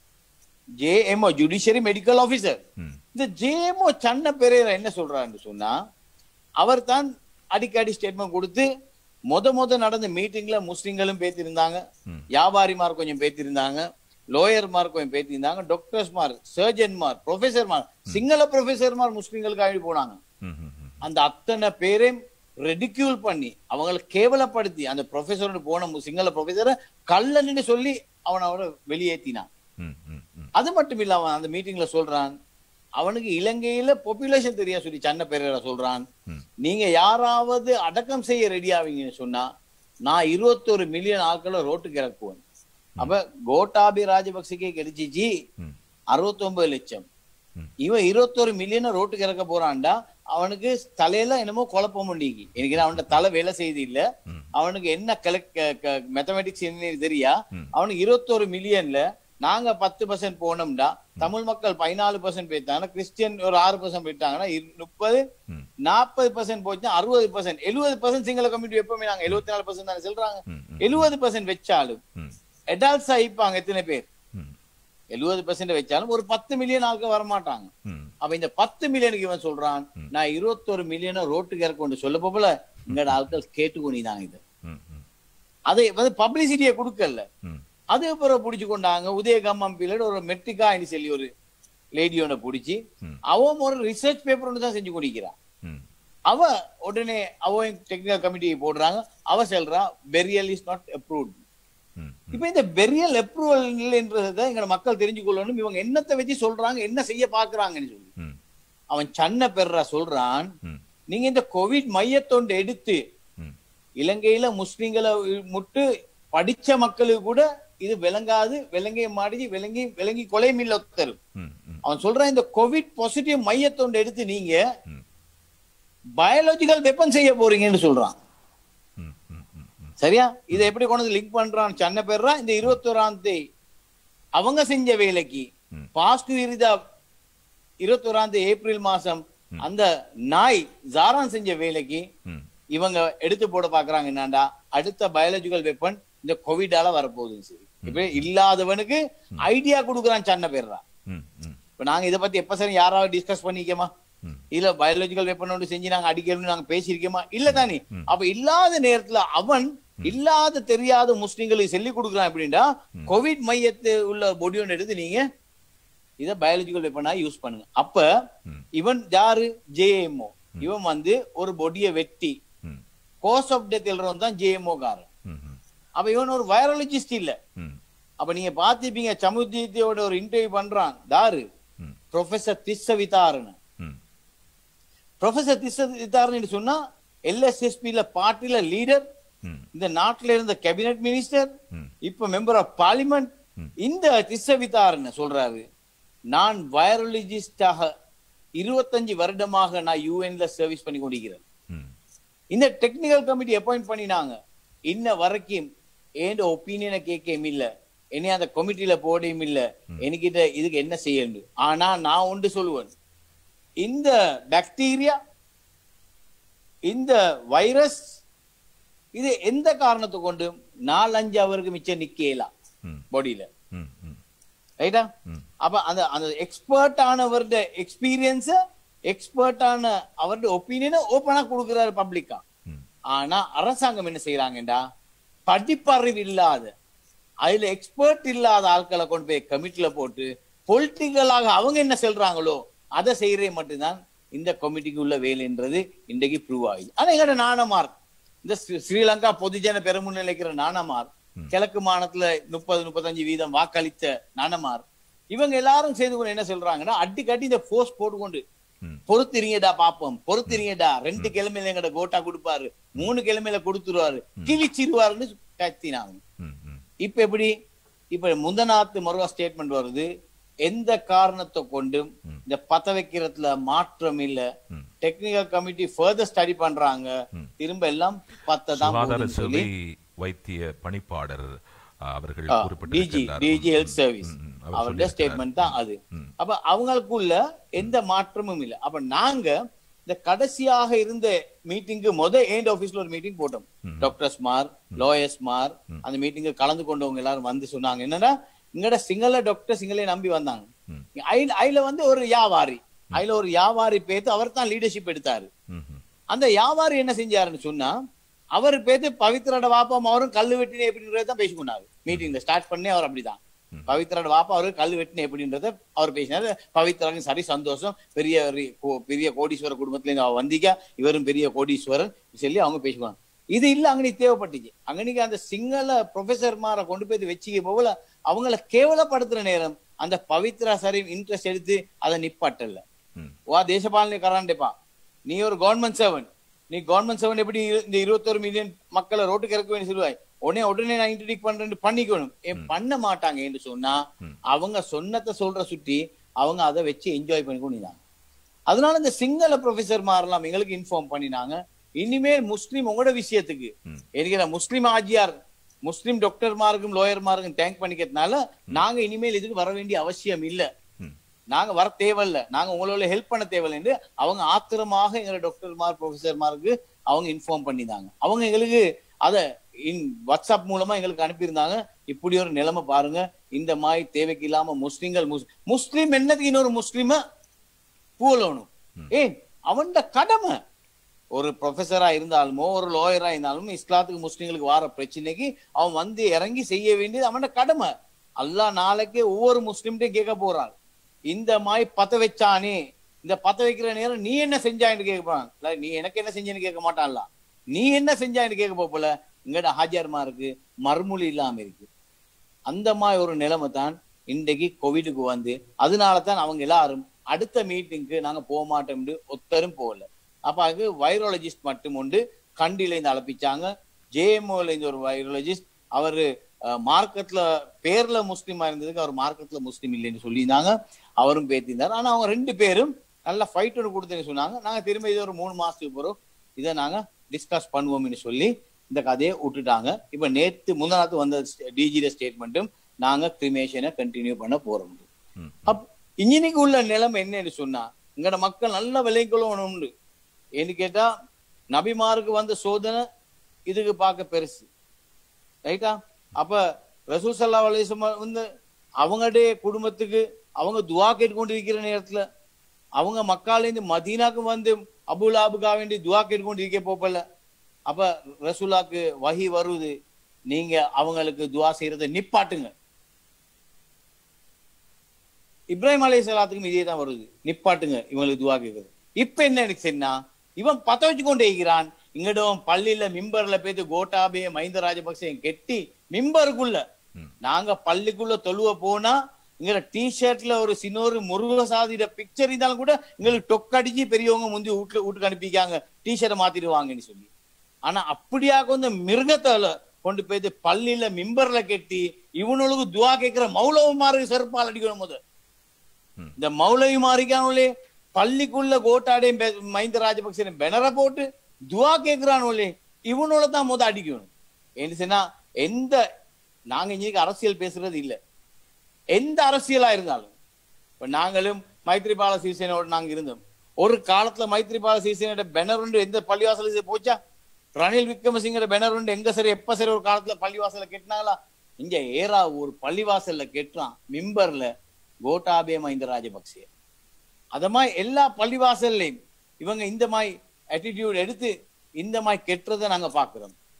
Speaker 4: JMO judiciary medical officer
Speaker 3: ம்.
Speaker 4: இந்த ஜேஎம்ஓ சன்ன பெரியரா என்ன சொல்றாருன்னு சொன்னா அவர் தான் அடிக்கடி ஸ்டேட்மெண்ட் கொடுத்து முத முத நடந்த மீட்டிங்ல முஸ்லிம்களும் பேத்திருந்தாங்க
Speaker 3: ம்.
Speaker 4: வியாபாரிமார் கொஞ்சம் பேத்திருந்தாங்க லோயர்மார் கொஞ்சம் பேத்திருந்தாங்க டாக்டர்ஸ்மார் சர்ஜன்மார் ப்ரொஃபசர்மார் சிங்கள ப்ரொஃபசர்மார் முஸ்லிம்களுக்கு போனாங்க
Speaker 3: ம், ம், ம்.
Speaker 4: அந்த அத்தனை பேரையும் ரெடிக்யூல் பண்ணி அவங்களை கேவலப்படுத்தி அந்த ப்ரொஃபசர் போன மு- சிங்கள ப்ரொஃபசரை கல்லன்னு சொல்லி அவனை அவனை வெளியேத்தினான்
Speaker 3: ம், ம், ம்.
Speaker 4: அது மட்டும் இல்ல அவன் அந்த மீட்டிங்ல சொல்றான் அவனுக்கு இலங்கையில பாப்புலேஷன் தெரியா சொல்லி சன்ன பேரரா சொல்றான்
Speaker 3: ம்.
Speaker 4: நீங்க யாராவது அடக்கம் செய்ய ரெடி ஆவீங்கன்னு சொன்னா நான் இருபத்தொரு மில்லியன் ஆட்களை ரோட்டுக்கு இறக்குவேன் அப்ப கோட்டாபி ராஜபக்சக்கே கிடைச்சிச்சு
Speaker 3: ம்.
Speaker 4: அறுபத்தொன்பது லட்சம்
Speaker 3: ம்.
Speaker 4: இவன் இருபத்தொரு மில்லியனை ரோட்டுக்கு இறக்க போறான்டா அவனுக்கு தலையில என்னமோ குழப்பம் உண்டிக்கு எனக்கு அவன்கிட்ட தலை வேலை செய்து இல்ல
Speaker 3: ம்.
Speaker 4: அவனுக்கு என்ன கலெக்ட் மேத்தமெட்டிக்ஸ் என்ன தெரியா
Speaker 3: ம்.
Speaker 4: அவனுக்கு இருபத்தொரு மில்லியன்ல நாங்க பத்து பர்சன்ட் போனோம்டா தமிழ் மக்கள் பதினாலு பர்சன்ட் போயிட்டாங்கன்னா கிறிஸ்டியன் ஒரு ஆறு பர்சன்ட் போயிட்டாங்கன்னா இரு- முப்பது
Speaker 3: ம்.
Speaker 4: நாற்பது பர்சன்ட் போச்சுன்னா அறுபது பர்சன்ட் எழுபது பர்சன்ட் சிங்கள கம்யூனிட்டி எப்பவுமே நாங்க எழுபத்தி நாலு பர்சன்ட் தானே சொல்றாங்க
Speaker 3: ம், ம்.
Speaker 4: எழுபது பர்சன்ட் வச்சாலும்
Speaker 3: ம்.
Speaker 4: அடால்ட்ஸ் ஆயிப்பாங்க எத்தனை பேர்
Speaker 3: ம்.
Speaker 4: எழுபது பர்சன்ட் வச்சாலும் ஒரு பத்து மில்லியன் ஆட்கள் வரமாட்டாங்க
Speaker 3: ம்.
Speaker 4: அப்ப இந்த பத்து மில்லியனுக்கு இவன் சொல்றான் நான் இருபத்தொரு மில்லியனை ரோட்டுக்கு இறக்க சொல்ல போல இங்கட ஆட்கள் கேட்டுக்கொண்டிதான் இது
Speaker 3: ம். ம்.
Speaker 4: அதை வந்து பப்ளிசிட்டியை கொடுக்கல
Speaker 3: ம்.
Speaker 4: அது அப்புறம் பிடிச்சு கொண்டாங்க உதயகம்மம் பீரியட் ஒரு மெட்ரிகான்னு சொல்லி ஒரு லேடியோட பிடிச்சி
Speaker 3: ம்.
Speaker 4: அவன் ஒரு ரிசர்ச் பேப்பர் ஒன்று தான் செஞ்சு குடிக்கிறான்
Speaker 3: ம்.
Speaker 4: அவ உடனே அவன் டெக்னிக்கல் கமிட்டி போடுறாங்க அவ சொல்றா பெரியல் இஸ் நாட் அப்ரூவ்ட்
Speaker 3: ம்.
Speaker 4: இப்ப இந்த பெரியல் அப்ரூவல் இல்லைன்றதை எங்க மக்கள் தெரிஞ்சு கொள்ளணும் இவங்க என்னத்தை வச்சு சொல்றாங்க என்ன செய்ய பாக்குறாங்கன்னு சொல்லி
Speaker 3: ம்.
Speaker 4: அவன் சன்ன பெர்ரா சொல்றான்
Speaker 3: ம்.
Speaker 4: நீங்க இந்த கோவிட் மையத்தொண்டு எடுத்து
Speaker 3: ம்.
Speaker 4: இலங்கையில முஸ்லிம்களை முட்டு படிச்ச மக்களுக்கு கூட இது விளங்காது விளங்கி மாடி விளங்கி விளங்கி கொலை மில்ல தரும்
Speaker 3: ம். ம்.
Speaker 4: அவன் சொல்றான் இந்த கோவிட் பாசிட்டிவ் மையத்தொண்டு எடுத்து நீங்க
Speaker 3: ம்.
Speaker 4: பயாலஜிக்கல் வெப்பன் செய்ய போறீங்கன்னு சொல்றான்
Speaker 3: ம். ம். ம். ம்.
Speaker 4: சரியா இதை எப்படி கொண்டு வந்து லிங்க் பண்றான் சன்ன பேர்ரா இந்த இருபத்தோராம் தேதி அவங்க செஞ்ச வேலைக்கு
Speaker 3: ம்.
Speaker 4: பாசிட்டிவ் இருதா இருபத்தோராம் தேதி ஏப்ரல் மாசம் அந்த நாய் ஜாரான் செஞ்ச வேலைக்கு
Speaker 3: ம்.
Speaker 4: இவங்க எடுத்து போட பாக்குறாங்க என்னண்டா அடுத்த பயாலஜிக்கல் வெப்பன் இந்த கோவிடால வரப்போகுதுன்னு சரி இப்ப இல்லாதவனுக்கு ஐடியா கொடுக்குறான் சன்ன பேர்ரா
Speaker 3: ம். ம்.
Speaker 4: இப்ப நாங்க இதை பத்தி எப்ப சரி யாராவது டிஸ்கஸ் பண்ணிக்கமா
Speaker 3: ம்.
Speaker 4: இல்ல பயாலஜிக்கல் வெப்பன் ஒன்று செஞ்சு நாங்க அடிக்கணும்னு நாங்க பேசியிருக்கோமா இல்ல தானே அப்ப இல்லாத நேரத்துல அவன் இல்லாத தெரியாத முஸ்லிம்களுக்கு சொல்லி கொடுக்குறான் அப்படின்னா கோவிட் மையத்து உள்ள பொடி ஒன்று எடுத்து நீங்க இத பயாலஜிக்கல் வெப்பனா யூஸ் பண்ணுங்க அப்ப
Speaker 3: ம்.
Speaker 4: இவன் யாரு ஜேஎம்ஓ இவன் வந்து ஒரு பொடியை வெட்டி
Speaker 3: ம்.
Speaker 4: கோஸ் ஆஃப் டெத் எழுறவன் தான் ஜேஎம்ஓ காரன்
Speaker 3: ம். ம்.
Speaker 4: அப்ப இவன் ஒரு வைரலஜிஸ்ட் இல்ல
Speaker 3: ம்.
Speaker 4: அப்ப நீங்க பாத்திருப்பீங்க சமுத்தியத்தோட ஒரு இன்டர்வியூ பண்றான் தாரு
Speaker 3: ம்.
Speaker 4: ப்ரொஃபசர் திஸ்ஸவிதாருன்னு
Speaker 3: ம்.
Speaker 4: ப்ரொஃபசர் திஸ்ஸவிதாருன்னு சொன்னா எல்எஸ்எஸ்பில பார்ட்டில லீடர்
Speaker 3: ம்.
Speaker 4: இந்த நாட்டுல இருந்த கேபினட் மினிஸ்டர்
Speaker 3: ம்.
Speaker 4: இப்ப மெம்பர் ஆஃப் பார்லிமெண்ட் இந்த திஸ்ஸவிதாருன்னு சொல்றாரு நான் வைரலஜிஸ்டாக இருபத்தஞ்சு வருடமாக நான் யூஎன்ல சர்வீஸ் பண்ணி கொண்டிருக்கிறேன்
Speaker 3: ம்.
Speaker 4: இந்த டெக்னிக்கல் கமிட்டி அப்பாயிண்ட் பண்ணினாங்க இன்ன வரைக்கும் ஏன் ஒப்பீனியனை கேட்கவும் இல்ல என்னைய அந்த கமிட்டியில போடையும் இல்ல என்கிட்ட இதுக்கு என்ன செய்யணும் ஆனா நான் ஒன்று சொல்லுவேன் இந்த பாக்டீரியா இந்த வைரஸ் இது எந்த காரணத்தை கொண்டும் நாலஞ்சு அவருக்கு மிச்சம் நிக்கலாம்
Speaker 3: ம்.
Speaker 4: பாடியில
Speaker 3: ம். ம்.
Speaker 4: ரைட்டா
Speaker 3: ம்.
Speaker 4: அப்ப அந்த அந்த எக்ஸ்பர்ட் ஆனவருடைய எக்ஸ்பீரியன்ஸ எக்ஸ்பர்ட் ஆன அவருடைய ஒப்பீனியனை ஓப்பனா கொடுக்கிறாரு பப்ளிக்கா
Speaker 3: ம்.
Speaker 4: ஆனா அரசாங்கம் என்ன செய்யறாங்கடா படிப்பறிவு இல்லாத அதுல எக்ஸ்பர்ட் இல்லாத ஆட்களை கொண்டு போய் கமிட்டில போட்டு பொலிட்டிக்கலாக அவங்க என்ன சொல்றாங்களோ அதை செய்யறே மட்டும்தான் இந்த கமிட்டிக்கு உள்ள வேலைன்றது இன்றைக்கு ப்ரூவ் ஆகுது ஆனா எங்கட நாணமார் இந்த ஸ்ரீ- ஸ்ரீலங்கா பொதுஜன பெருமுன்னிலைக்கிற நாணமார் கிழக்கு மாநிலத்துல முப்பது முப்பத்தஞ்சு வீதம் வாக்களித்த நாணமார் இவங்க எல்லாரும் சேர்ந்து கொண்டு என்ன சொல்றாங்கன்னா அடிக்கடி இந்த போஸ்ட் போட்டுக்கொண்டு
Speaker 3: ம்.
Speaker 4: பொறுத்திரிங்கடா பாப்போம் பொறுத்திரிங்கடா ரெண்டு கிழமையில எங்கட கோட்டா கொடுப்பாரு மூணு கிழமையில கொடுத்துருவாரு கிழிச்சிருவாருன்னு கத்தினாங்க
Speaker 3: ம், ம்.
Speaker 4: இப்ப எப்படி இப்ப முந்தநாத்து மறுவா ஸ்டேட்மெண்ட் வருது எந்த காரணத்தை கொண்டும் இந்த பத்த வைக்கிறதுல மாற்றம் இல்ல
Speaker 3: ம்.
Speaker 4: டெக்னிக்கல் கமிட்டி ஃபர்தர் ஸ்டடி பண்றாங்க திரும்ப எல்லாம் பத்த தான்
Speaker 3: சுகாதார
Speaker 4: போகுதுன்னு சொல்லி
Speaker 3: சேவை வைத்திய பணிப்பாளர் அஹ், அவர்கள்
Speaker 4: டிஜி
Speaker 3: குறிப்பிட்டிருக்கின்றார்.
Speaker 4: டிஜி ஹெல்த் சர்வீஸ்
Speaker 3: ம், ம், அவர்
Speaker 4: அவருடைய
Speaker 3: சொல்லியிருக்கிறார்.
Speaker 4: ஸ்டேட்மெண்ட் தான் அது
Speaker 3: ம்.
Speaker 4: அப்ப அவங்களுக்குள்ள எந்த மாற்றமும் இல்ல அப்ப நாங்க இந்த கடைசியாக இருந்த மீட்டிங்கு முத ஏண்ட் ஆபீஸ்ல ஒரு மீட்டிங் போட்டோம் டாக்டர்ஸ் மார் லாயர்ஸ் மார் அந்த மீட்டிங்கு கலந்து கொண்டவங்க எல்லாரும் வந்து சொன்னாங்க என்னன்னா இங்கட சிங்கள டாக்டர் சிங்களே நம்பி வந்தாங்க
Speaker 3: ம்.
Speaker 4: ஐ- அதுல வந்து ஒரு வியாபாரி அதுல ஒரு வியாபாரி பேத்து அவர் தான் லீடர்ஷிப் எடுத்தாரு
Speaker 3: ம், ம்.
Speaker 4: அந்த வியாபாரி என்ன செஞ்சாருன்னு சொன்னா அவர் பேத்து பவித்ரோட வாப்பம் அவரும் கல்லு வெட்டினே எப்படின்றத தான் பேசிக்கொண்டாரு மீட்டிங்ல ஸ்டார்ட் பண்ணி அவர் அப்படிதான் பவித்ரோட வாப்பா அவரு கல் வெட்டினே எப்படின்றத அவர் பேசினாரு பவித்ராக்கும் சரி சந்தோஷம் பெரிய ஒரு கோ- பெரிய கோடீஸ்வர குடும்பத்துல இருந்து அவ வந்திக்கா இவரும் பெரிய கோடீஸ்வரன் சொல்லி அவங்க பேசுவாங்க இது இல்ல அங்கனி தேவைப்பட்டுச்சு அங்கனிக்கு அந்த சிங்கள ப்ரொஃபசர்மாரை கொண்டு போய் வச்சுக்க போகல அவங்கள கேவலப்படுத்துற நேரம் அந்த பவித்ரா சரி இன்ட்ரெஸ்ட் எடுத்து அதை நிப்பாட்டல
Speaker 3: ம்.
Speaker 4: வா தேசபாலனை கராண்டேப்பா நீ ஒரு கவர்மெண்ட் செவன் நீ கவர்மெண்ட் செவன் எப்படி இரு- இந்த இருபத்தொரு மில்லியன் மக்களை ரோட்டுக்கு இறக்க வேண்டிய சொல்லுவாய் உடனே உடனே நான் இன்ட்ரடிக் பண்றேன்னு பண்ணிக்கணும் ஏன் பண்ண மாட்டாங்க என்று சொன்னா அவங்க சொன்னதை சொல்ற சுட்டி அவங்க அதை வச்சு என்ஜாய் பண்ணி கொண்டிருந்தாங்க அதனால இந்த சிங்கள ப்ரொஃபசர் மாரெல்லாம் எங்களுக்கு இன்ஃபார்ம் பண்ணினாங்க இனிமேல் முஸ்லீம் உங்களோட விஷயத்துக்கு எனக்கு நான் முஸ்லீம் ஆஜியார் முஸ்லீம் டாக்டர்மாருக்கும் லோயர்மாருக்கும் தேங்க் பண்ணிக்கிறதுனால நாங்க இனிமேல் இதுக்கு வர வேண்டிய அவசியம் இல்ல
Speaker 3: ம்.
Speaker 4: நாங்க வர தேவையில்ல நாங்க உங்களோட ஹெல்ப் பண்ண தேவையில்லை என்று அவங்க ஆத்திரமாக எங்க டாக்டர்மார் ப்ரொஃபசர்மாருக்கு அவங்க இன்ஃபார்ம் பண்ணிதாங்க அவங்க எங்களுக்கு அத இன் வாட்ஸ்அப் மூலமா எங்களுக்கு அனுப்பியிருந்தாங்க இப்படி ஒரு நிலைமை பாருங்க இந்த மாதிரி தேவைக்கு இல்லாம முஸ்லிம்கள் முஸ்- முஸ்லிம் என்னதுக்கு இன்னொரு முஸ்லிம பூலணும் ஏன் அவன்ட கடமை ஒரு ப்ரொஃபஸரா இருந்தாலுமோ ஒரு லாயரா இருந்தாலும் இஸ்லாத்துக்கு முஸ்லிம்களுக்கு வார பிரச்சனைக்கு அவன் வந்து இறங்கி செய்ய வேண்டியது அவனோட கடமை அல்லாஹ் நாளைக்கே ஒவ்வொரு முஸ்லிம்கிட்டையும் கேட்க போறான் இந்த மாதிரி பத்த வச்சானே இந்த பத்த வைக்கிற நேரம் நீ என்ன செஞ்சான்னு கேட்பான் இல்ல நீ எனக்கு என்ன செஞ்சேன்னு கேட்க மாட்டான்ல நீ என்ன செஞ்சான்னு கேட்க போல இங்கட ஹாஜர்மா இருக்கு மறுமொழி இல்லாம இருக்கு அந்த மாதிரி ஒரு நிலைமை தான் இன்றைக்கு கோவிடுக்கு வந்து அதனால தான் அவங்க எல்லாரும் அடுத்த மீட்டிங்க்கு நாங்க போக மாட்டோம்னு ஒத்தரும் போகல அப்ப அது வைரலஜிஸ்ட் மட்டும் உண்டு கண்டில இருந்து அழைப்பிச்சாங்க ஜேஎம்ஓல இருந்து ஒரு வைரலஜிஸ்ட் அவரு மார்க்கெட்ல பேர்ல முஸ்லீமா இருந்ததுக்கு அவர் மார்க்கெட்ல முஸ்லீம் இல்லைன்னு சொல்லியிருந்தாங்க அவரும் பேத்திருந்தார் ஆனா அவங்க ரெண்டு பேரும் நல்ல ஃபைட் ஒன்று கொடுத்தேன்னு சொன்னாங்க நாங்க திரும்ப இது ஒரு மூணு மாசத்துக்கு போறோம் இதை நாங்க டிஸ்கஸ் பண்ணுவோம்னு சொல்லி இந்த கதையை விட்டுட்டாங்க இப்ப நேத்து முந்தானத்து வந்த டிஜிட ஸ்டேட்மெண்ட்டும் நாங்க கிரிமேஷனை கண்டினியூ பண்ண போறோம்
Speaker 3: ம்.
Speaker 4: அப் இன்னைக்கு உள்ள நிலைமை என்னன்னு சொன்னா இங்கட மக்கள் நல்ல விலைகளும் உண்டு ஏன்னு கேட்டா நபிமாருக்கு வந்த சோதனை இதுக்கு பார்க்க பெருசு ரைட்டா அப்ப ரசூல் சல்லா அலிஸ்லம் வந்து அவங்களுடைய குடும்பத்துக்கு அவங்க துவா கேட்டுக்கொண்டு இருக்கிற நேரத்துல அவங்க மக்காலேருந்து மதீனாக்கு வந்து அபுலாபுக்கா வேண்டி துவா கேட்டுக்கொண்டு இருக்க போப்பல அப்ப ரசூலாக்கு வஹி வருது நீங்க அவங்களுக்கு துவா செய்யறதை நிப்பாட்டுங்க இப்ராஹிம் அலை சலாத்துக்கும் இதே தான் வருது நிப்பாட்டுங்க இவங்களுக்கு துவா கேக்குறது இப்ப என்ன எனக்கு சொன்னா இவன் பத்த வச்சு கொண்டே இருக்கிறான் இங்கடம் பள்ளியில மிம்பர்ல பேத்து கோட்டாபே மஹிந்த ராஜபக்சே கெட்டி மிம்பருக்குள்ள நாங்க பள்ளிக்குள்ள தொழுவ போனா இங்க டிஷர்ட்ல ஒரு சின்னொரு முருகசாதிட பிக்சர் இருந்தாலும் கூட எங்களுக்கு டொக்கடிச்சு பெரியவங்க முந்தி வீட்டுல வீட்டுக்கு அனுப்பிக்காங்க டிஷர்ட்டை மாத்திடுவாங்கன்னு சொல்லி ஆனா அப்படியா கொஞ்சம் மிருகத்தால கொண்டு போய் பள்ளியில மிம்பர்ல கெட்டி இவனுக்கு துவா கேட்கிற மௌலவமாருக்கு செருப்பால் அடிக்கணும் முத இந்த மௌலவி மாறிக்கானே பள்ளிக்குள்ள கோட்டாடே மஹிந்த ராஜபக்சே பெனரை போட்டு துவா கேட்கிறானோலே இவனோட தான் முத அடிக்கணும் என்ன சொன்னா எந்த நாங்க இன்னைக்கு அரசியல் பேசுறது இல்ல எந்த அரசியலா இருந்தாலும் இப்ப நாங்களும் மைத்ரிபால சிவசேனோட நாங்க இருந்தோம் ஒரு காலத்துல மைத்ரிபால சிவசேனோட பெனர் உண்டு எந்த பள்ளிவாசல போச்சா ரணில் விக்ரமசிங்கோட பெனர் உண்டு எங்க சரி எப்ப சரி ஒரு காலத்துல பள்ளிவாசல கெட்டினாங்களா இங்க ஏரா ஒரு பள்ளிவாசல்ல கெட்டுறான் மிம்பர்ல கோட்டாபே மஹிந்த ராஜபக்சே அத மாதிரி எல்லா பள்ளிவாசல்லையும் இவங்க இந்த மாதிரி ஆட்டிடியூட் எடுத்து இந்த மாதிரி கெட்டுறதை நாங்க பாக்குறோம்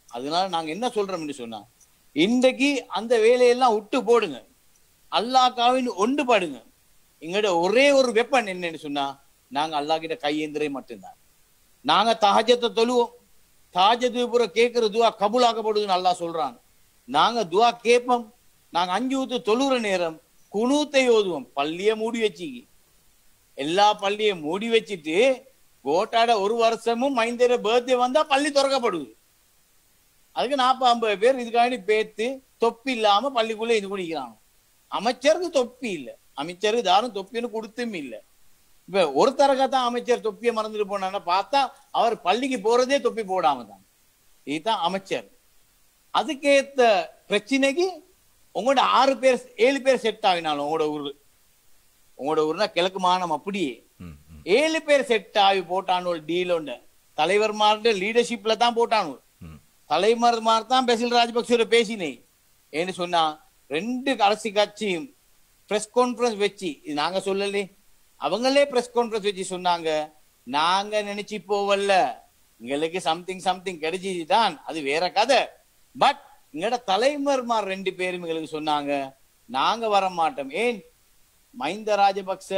Speaker 4: அதனால நாங்க என்ன சொல்றோம்னு சொன்னா இன்றைக்கு அந்த வேலையெல்லாம் விட்டு போடுங்க அல்லாக்காவின் ஒன்றுபடுங்க எங்கட ஒரே ஒரு வெப்பன் என்னன்னு சொன்னா நாங்க அல்லாஹ் கிட்ட கையேந்திரே மட்டும்தான் நாங்க தஹஜத்தை தொழுவோம் தாஜது பூரா கேட்கிற துவா கபூலாக்கப்படுதுன்னு அல்லாஹ் சொல்றான் நாங்க துவா கேட்போம் நாங்க அஞ்சு ஊத்து தொழுற நேரம் குனூத்தை ஓதுவோம் பள்ளிய மூடி வச்சு எல்லா பள்ளியும் மூடி வச்சுட்டு கோட்டாட ஒரு வருஷமும் மைந்தர பர்த்டே வந்தா பள்ளி திறக்கப்படுது அதுக்கு நாற்பது ஐம்பது பேர் இதுக்காண்டி பேத்து தொப்பி இல்லாம பள்ளிக்குள்ள இது குடிக்கிறாங்க அமைச்சருக்கு தொப்பி இல்ல அமைச்சருக்கு யாரும் தொப்பின்னு கொடுத்தும் இல்ல இப்ப ஒருத்தரக்கத்தான் அமைச்சர் தொப்பியை மறந்துட்டு போனான்னு பார்த்தா அவர் பள்ளிக்கு போறதே தொப்பி போடாம தான் இதுதான் அமைச்சர் அதுக்கேத்த பிரச்சனைக்கு உங்களோட ஆறு பேர் ஏழு பேர் செட் ஆகினாலும் உங்களோட ஊரு உங்களோட ஊர்னா கிழக்கு மாநிலம் அப்படியே
Speaker 3: ம், ம்,
Speaker 4: ஏழு பேர் செட் ஆகி போட்டானோ டீல் ஒன்று தலைவர்மார்ட லீடர்ஷிப்ல தான் போட்டானோ
Speaker 3: ம்.
Speaker 4: தலைவர்மார் தான் பெசில் ராஜபக்சோட பேசினேன் ஏன்னு சொன்னா ரெண்டு அரசு கட்சியும் பிரஸ் கான்ஃபரன்ஸ் வச்சு இது நாங்க சொல்லலே அவங்களே பிரஸ் கான்ஃபரன்ஸ் வச்சு சொன்னாங்க நாங்க நினைச்சு போவல்ல எங்களுக்கு சம்திங் சம்திங் கிடைச்சிது தான் அது வேற கதை பட் எங்கட தலைமர்மார் ரெண்டு பேரும் எங்களுக்கு சொன்னாங்க நாங்க வர மாட்டோம் ஏன் மஹிந்த ராஜபக்ச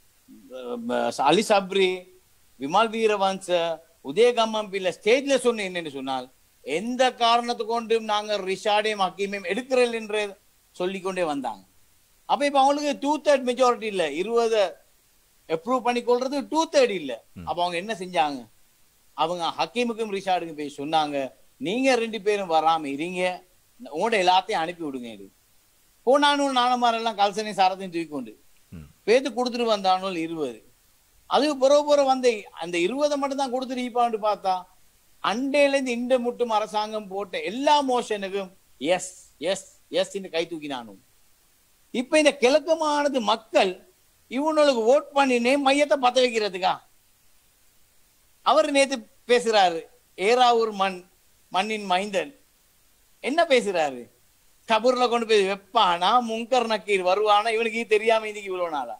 Speaker 4: அஹ், அலி சப்ரி விமல் வீரவன்ச உதயகம்மம் பிள்ளை ஸ்டேஜ்ல சொன்ன என்னன்னு சொன்னால் எந்த காரணத்தை கொண்டும் நாங்க ரிஷாடையும் ஹக்கீமையும் எடுக்கிறோம் என்று சொல்லிக்கொண்டே வந்தாங்க அப்ப இப்ப அவங்களுக்கு டூ தேர்ட் மெஜாரிட்டி இல்ல இருபது அப்ரூவ் பண்ணி கொள்றது டூ தேர்ட் இல்ல அப்ப அவங்க என்ன செஞ்சாங்க அவங்க ஹக்கீமுக்கும் ரிஷாடுக்கும் போய் சொன்னாங்க நீங்க ரெண்டு பேரும் வராம இருங்க உங்களோட எல்லாத்தையும் அனுப்பி விடுங்க இது போனானும் நானமாரெல்லாம் கல்சனை சாரத்தையும் தூக்கி கொண்டு
Speaker 3: ம்.
Speaker 4: பேத்து கொடுத்துட்டு வந்தானும் இருபது அதுக்கு பிறகு பிறகு வந்த அந்த இருபதை மட்டும் தான் கொடுத்துட்டு ஈப்பான்னு பார்த்தா அண்டையில இருந்து இந்த முட்டும் அரசாங்கம் போட்ட எல்லா மோஷனுக்கும் எஸ் எஸ் எஸ் கை தூக்கினானும் இப்ப இந்த கிழக்கமானது மக்கள் இவனுக்கு ஓட் பண்ணினே மையத்தை பத்த வைக்கிறதுக்கா அவர் நேத்து பேசுறாரு ஏராவூர் மண் மண்ணின் மைந்தன் என்ன பேசுறாரு கபூர்ல கொண்டு போய் வைப்பானா முங்கர் நக்கீர் வருவானா இவனுக்கு தெரியாம இன்னைக்கு இவ்வளவு நாளா